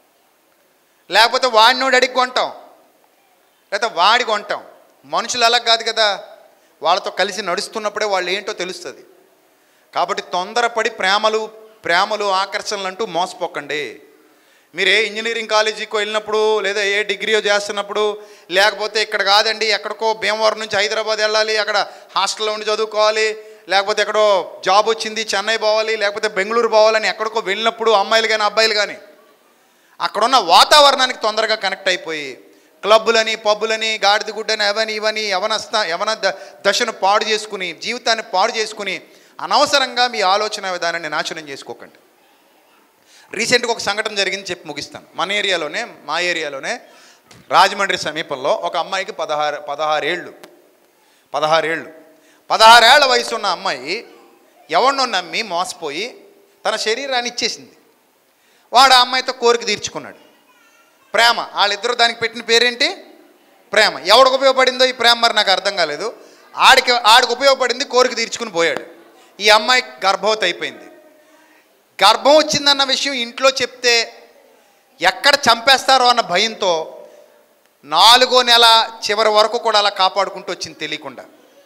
లేకపోతే వాడినోడు అడిగి కొంటాం లేదా వాడి కొంటాం మనుషులు అలా కాదు కదా వాళ్ళతో కలిసి నడుస్తున్నప్పుడే వాళ్ళు ఏంటో తెలుస్తుంది కాబట్టి తొందరపడి ప్రేమలు ప్రేమలు ఆకర్షణలు అంటూ మోసపోకండి మీరు ఏ ఇంజనీరింగ్ కాలేజీకి వెళ్ళినప్పుడు లేదా ఏ డిగ్రీయో చేస్తున్నప్పుడు లేకపోతే ఇక్కడ కాదండి ఎక్కడికో భీమవరం నుంచి హైదరాబాద్ వెళ్ళాలి అక్కడ హాస్టల్లో ఉండి చదువుకోవాలి లేకపోతే ఎక్కడో జాబ్ వచ్చింది చెన్నై పోవాలి లేకపోతే బెంగళూరు పోవాలని ఎక్కడికో వెళ్ళినప్పుడు అమ్మాయిలు కానీ అబ్బాయిలు కానీ అక్కడున్న వాతావరణానికి తొందరగా కనెక్ట్ అయిపోయి క్లబ్బులని పబ్బులని గాడిద గుడ్డని అవని ఇవని యవనస్త యవన ద- దశను పాడు చేసుకుని జీవితాన్ని పాడు చేసుకుని అనవసరంగా మీ ఆలోచన విధానాన్ని నాశనం చేసుకోకండి రీసెంట్గా ఒక సంఘటన జరిగింది చెప్పి ముగిస్తాను మన ఏరియాలోనే మా ఏరియాలోనే రాజమండ్రి సమీపంలో ఒక అమ్మాయికి పదహారు పదహారేళ్ళు పదహారేళ్ళు పదహారేళ్ల వయసు ఉన్న అమ్మాయి ఎవరినో నమ్మి మోసపోయి తన శరీరాన్ని ఇచ్చేసింది వాడు ఆ అమ్మాయితో కోరిక తీర్చుకున్నాడు ప్రేమ వాళ్ళిద్దరూ దానికి పెట్టిన పేరేంటి ప్రేమ ఎవడికి ఉపయోగపడిందో ఈ ప్రేమ మరి నాకు అర్థం కాలేదు ఆడికి ఆడికి ఉపయోగపడింది కోరిక తీర్చుకుని పోయాడు ఈ అమ్మాయి గర్భవతి అయిపోయింది గర్భం వచ్చిందన్న విషయం ఇంట్లో చెప్తే ఎక్కడ చంపేస్తారో అన్న భయంతో నాలుగో నెల చివరి వరకు కూడా అలా కాపాడుకుంటూ వచ్చింది తెలియకుండా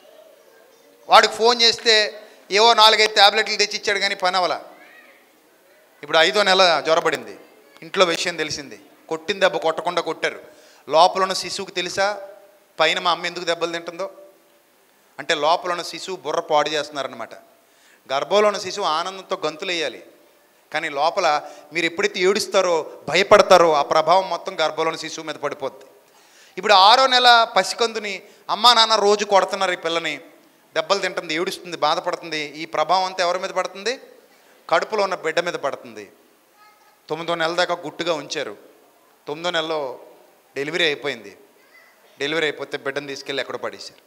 వాడికి ఫోన్ చేస్తే ఏవో నాలుగైదు ట్యాబ్లెట్లు తెచ్చి ఇచ్చాడు కానీ పని అవలా ఇప్పుడు ఐదో నెల జ్వరబడింది ఇంట్లో విషయం తెలిసింది కొట్టిన దెబ్బ కొట్టకుండా కొట్టారు లోపల ఉన్న శిశువుకి తెలుసా పైన మా అమ్మ ఎందుకు దెబ్బలు తింటుందో అంటే లోపల ఉన్న శిశువు బుర్ర పాడు చేస్తున్నారనమాట గర్భంలో ఉన్న శిశువు ఆనందంతో గంతులు వేయాలి కానీ లోపల మీరు ఎప్పుడైతే ఏడుస్తారో భయపడతారో ఆ ప్రభావం మొత్తం గర్భంలో ఉన్న శిశువు మీద పడిపోద్ది ఇప్పుడు ఆరో నెల పసికందుని అమ్మా నాన్న రోజు కొడుతున్నారు ఈ పిల్లని దెబ్బలు తింటుంది ఏడుస్తుంది బాధపడుతుంది ఈ ప్రభావం అంతా ఎవరి మీద పడుతుంది కడుపులో ఉన్న బిడ్డ మీద పడుతుంది తొమ్మిదో నెల దాకా గుట్టుగా ఉంచారు తొమ్మిదో నెలలో డెలివరీ అయిపోయింది డెలివరీ అయిపోతే బిడ్డను తీసుకెళ్ళి ఎక్కడో పడేశారు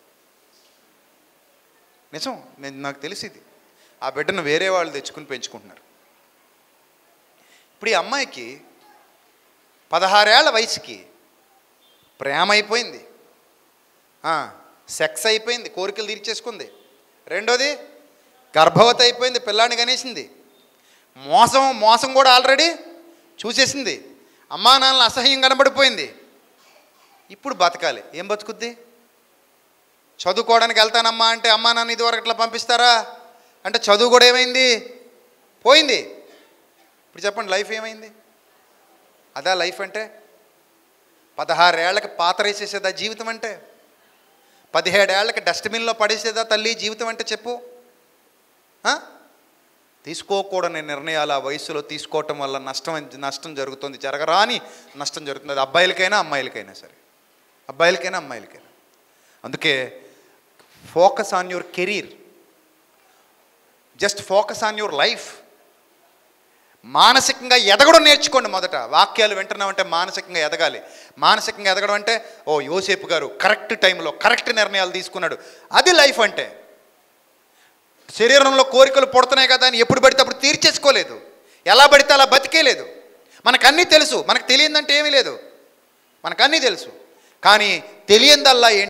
నిజం నేను నాకు తెలిసింది ఆ బిడ్డను వేరే వాళ్ళు తెచ్చుకుని పెంచుకుంటున్నారు ఇప్పుడు ఈ అమ్మాయికి పదహారేళ్ల వయసుకి ప్రేమ అయిపోయింది ఆ, సెక్స్ అయిపోయింది కోరికలు తీర్చేసుకుంది రెండోది గర్భవతి అయిపోయింది పిల్లాన్ని కనేసింది మోసం మోసం కూడా ఆల్రెడీ చూసేసింది అమ్మా నాన్నలు అసహ్యం కనబడిపోయింది ఇప్పుడు బతకాలి ఏం బతుకుద్ది చదువుకోవడానికి వెళ్తానమ్మా అంటే అమ్మా నాన్న ఇదివరకు ఇట్లా పంపిస్తారా అంటే చదువు కూడా ఏమైంది పోయింది ఇప్పుడు చెప్పండి లైఫ్ ఏమైంది అదా లైఫ్ అంటే పదహారేళ్లకి పాతరేసేసేదా జీవితం అంటే పదిహేడేళ్లకి డస్ట్బిన్లో పడేసేదా తల్లి జీవితం అంటే చెప్పు ఆ? తీసుకోకూడని నిర్ణయాలు ఆ వయసులో తీసుకోవటం వల్ల నష్టం నష్టం జరుగుతుంది జరగరాని నష్టం జరుగుతుంది అది అబ్బాయిలకైనా అమ్మాయిలకైనా సరే అబ్బాయిలకైనా అమ్మాయిలకైనా అందుకే focus on your career just focus on your life మానసికంగా ఎదగడం నేర్చుకోండి మొదట వాక్యాలు వింటున్నామంటే మానసికంగా ఎదగాలి మానసికంగా ఎదగడం అంటే ఓ యోసేపు గారు కరెక్ట్ టైంలో కరెక్ట్ నిర్ణయాలు తీసుకున్నాడు అది లైఫ్ అంటే శరీరంలో కోరికలు పుడుతున్నాయి కదా అని ఎప్పుడు పడితే అప్పుడు తీర్చేసుకోలేదు ఎలా పడితే అలా బతికేలేదు మనకన్నీ తెలుసు మనకు తెలియదంటే ఏమీ లేదు మనకన్నీ తెలుసు కానీ తెలియందల్లా ఏంటి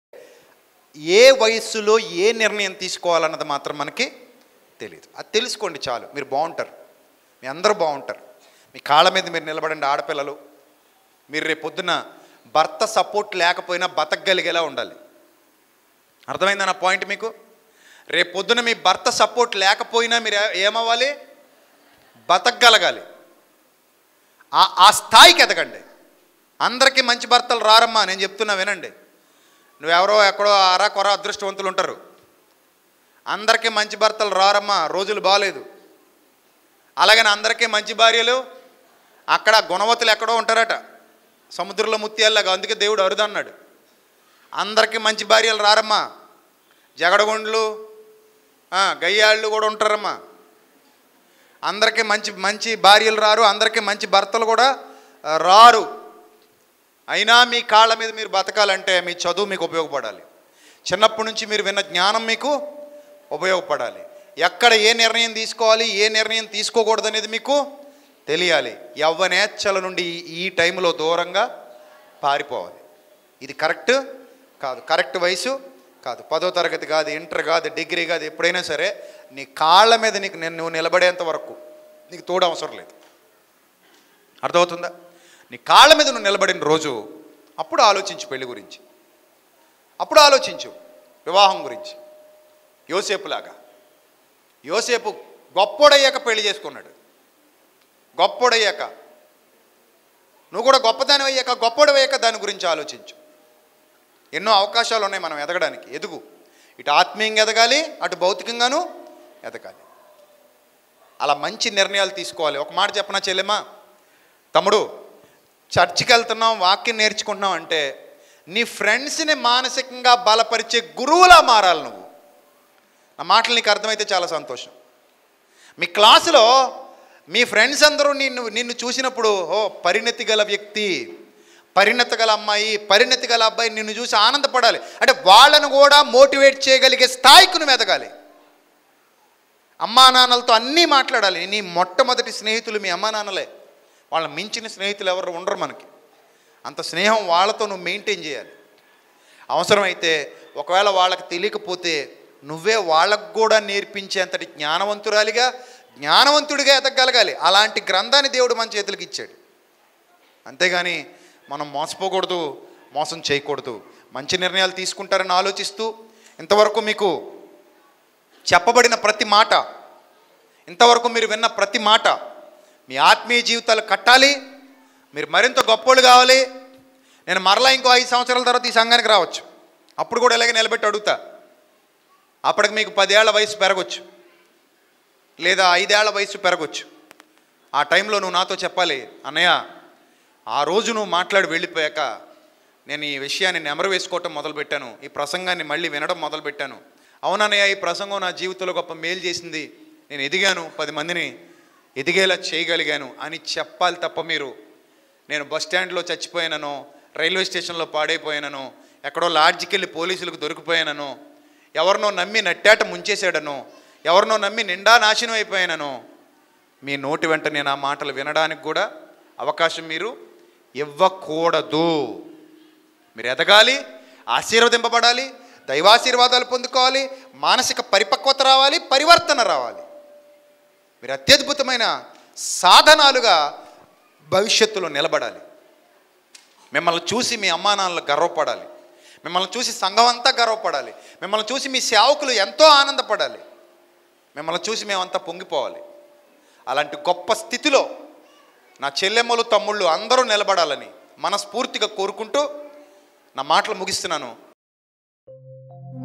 ఏ వయస్సులో ఏ నిర్ణయం తీసుకోవాలన్నది మాత్రం మనకి తెలియదు అది తెలుసుకోండి చాలు మీరు బాగుంటారు మీ అందరూ బాగుంటారు మీ కాళ్ళ మీద మీరు నిలబడండి ఆడపిల్లలు మీరు రేపు పొద్దున భర్త సపోర్ట్ లేకపోయినా బతకగలిగేలా ఉండాలి అర్థమైందా నా పాయింట్ మీకు రేపు పొద్దున మీ భర్త సపోర్ట్ లేకపోయినా మీరు ఏ- ఏమవ్వాలి బతకగలగాలి ఆ ఆ స్థాయికి ఎదగండి అందరికీ మంచి భర్తలు రారమ్మా నేను చెప్తున్నా వినండి నువ్వెవరో ఎక్కడో అరా కొర అదృష్టవంతులు ఉంటారు అందరికీ మంచి భర్తలు రారమ్మా రోజులు బాగాలేదు అలాగని అందరికీ మంచి భార్యలు అక్కడ గుణవతులు ఎక్కడో ఉంటారట సముద్రంలో ముత్యాల్లాగా అందుకే దేవుడు అరుదన్నాడు అందరికీ మంచి భార్యలు రారమ్మా జగడగొండ్లు ఆ, గయ్యాళ్ళు కూడా ఉంటారమ్మా అందరికీ మంచి మంచి భార్యలు రారు అందరికీ మంచి భర్తలు కూడా ఆ, రారు అయినా మీ కాళ్ళ మీద మీరు బతకాలంటే మీ చదువు మీకు ఉపయోగపడాలి చిన్నప్పటి నుంచి మీరు విన్న జ్ఞానం మీకు ఉపయోగపడాలి ఎక్కడ ఏ నిర్ణయం తీసుకోవాలి ఏ నిర్ణయం తీసుకోకూడదు అనేది మీకు తెలియాలి యవ్వనేచ్ఛల నుండి ఈ- ఈ టైంలో దూరంగా పారిపోవాలి ఇది కరెక్ట్ కాదు కరెక్ట్ వయసు కాదు పదో తరగతి కాదు ఇంటర్ కాదు డిగ్రీ కాదు ఎప్పుడైనా సరే నీ కాళ్ళ మీద నీకు నేను నువ్వు నిలబడేంత వరకు నీకు తోడు అవసరం లేదు అర్థమవుతుందా నీ కాళ్ళ మీద నువ్వు నిలబడిన రోజు అప్పుడు ఆలోచించు పెళ్లి గురించి అప్పుడు ఆలోచించు వివాహం గురించి యోసేపులాగా యోసేపు గొప్పోడయ్యాక పెళ్లి చేసుకున్నాడు గొప్పోడయ్యాక నువ్వు కూడా గొప్పదాని అయ్యాక గొప్పోడయ్యాక దాని గురించి ఆలోచించు ఎన్నో అవకాశాలు ఉన్నాయి మనం ఎదగడానికి ఎదుగు ఇటు ఆత్మీయంగా ఎదగాలి అటు భౌతికంగాను ఎదగాలి అలా మంచి నిర్ణయాలు తీసుకోవాలి ఒక మాట చెప్పనా చెల్లెమ్మా తమ్ముడు చర్చికి వెళ్తున్నాం వాక్యం నేర్చుకుంటున్నాం అంటే నీ ఫ్రెండ్స్ని మానసికంగా బలపరిచే గురువులా మారాలి నువ్వు నా మాటలు నీకు అర్థమైతే చాలా సంతోషం మీ క్లాసులో మీ ఫ్రెండ్స్ అందరూ నిన్ను నిన్ను చూసినప్పుడు ఓ పరిణతి గల వ్యక్తి పరిణత గల అమ్మాయి పరిణతి గల అబ్బాయి నిన్ను చూసి ఆనందపడాలి అంటే వాళ్ళను కూడా మోటివేట్ చేయగలిగే స్థాయికి నువ్వు ఎదగాలి అమ్మా నాన్నలతో అన్నీ మాట్లాడాలి నీ మొట్టమొదటి స్నేహితులు మీ అమ్మా నాన్నలే వాళ్ళని మించిన స్నేహితులు ఎవరు ఉండరు మనకి అంత స్నేహం వాళ్ళతో నువ్వు మెయింటైన్ చేయాలి అవసరమైతే ఒకవేళ వాళ్ళకి తెలియకపోతే నువ్వే వాళ్ళకు కూడా నేర్పించేంతటి జ్ఞానవంతురాలిగా జ్ఞానవంతుడిగా ఎదగలగాలి అలాంటి గ్రంథాన్ని దేవుడు మన చేతులకు ఇచ్చాడు అంతేగాని మనం మోసపోకూడదు మోసం చేయకూడదు మంచి నిర్ణయాలు తీసుకుంటారని ఆలోచిస్తూ ఇంతవరకు మీకు చెప్పబడిన ప్రతి మాట ఇంతవరకు మీరు విన్న ప్రతి మాట మీ ఆత్మీయ జీవితాలు కట్టాలి మీరు మరింత గొప్పోళ్ళు కావాలి నేను మరలా ఇంకో ఐదు సంవత్సరాల తర్వాత ఈ సంఘానికి రావచ్చు అప్పుడు కూడా ఇలాగే నిలబెట్టి అడుగుతా అప్పటికి మీకు పదేళ్ల వయసు పెరగచ్చు లేదా ఐదేళ్ల వయసు పెరగచ్చు ఆ టైంలో నువ్వు నాతో చెప్పాలి అన్నయ్య ఆ రోజు నువ్వు మాట్లాడి వెళ్ళిపోయాక నేను ఈ విషయాన్ని నెమరు వేసుకోవటం మొదలుపెట్టాను ఈ ప్రసంగాన్ని మళ్ళీ వినడం మొదలుపెట్టాను అవునన్నయ్య ఈ ప్రసంగం నా జీవితంలో గొప్ప మేలు చేసింది నేను ఎదిగాను పది మందిని ఎదిగేలా చేయగలిగాను అని చెప్పాలి తప్ప మీరు నేను బస్ స్టాండ్లో చచ్చిపోయానను రైల్వే స్టేషన్లో పాడైపోయానను ఎక్కడో లాడ్జికి వెళ్ళి పోలీసులకు దొరికిపోయానను ఎవరినో నమ్మి నట్టాట ముంచేశాడను ఎవరినో నమ్మి నిండా నాశనం అయిపోయానను మీ నోటి వెంట నేను ఆ మాటలు వినడానికి కూడా అవకాశం మీరు ఇవ్వకూడదు మీరు ఎదగాలి ఆశీర్వదింపబడాలి దైవాశీర్వాదాలు పొందుకోవాలి మానసిక పరిపక్వత రావాలి పరివర్తన రావాలి మీరు అత్యద్భుతమైన సాధనాలుగా భవిష్యత్తులో నిలబడాలి మిమ్మల్ని చూసి మీ అమ్మా నాన్నలు గర్వపడాలి మిమ్మల్ని చూసి సంఘం అంతా గర్వపడాలి మిమ్మల్ని చూసి మీ సేవకులు ఎంతో ఆనందపడాలి మిమ్మల్ని చూసి మేమంతా పొంగిపోవాలి అలాంటి గొప్ప స్థితిలో నా చెల్లెమ్మలు తమ్ముళ్ళు అందరూ నిలబడాలని మనస్ఫూర్తిగా కోరుకుంటూ నా మాటలు ముగిస్తున్నాను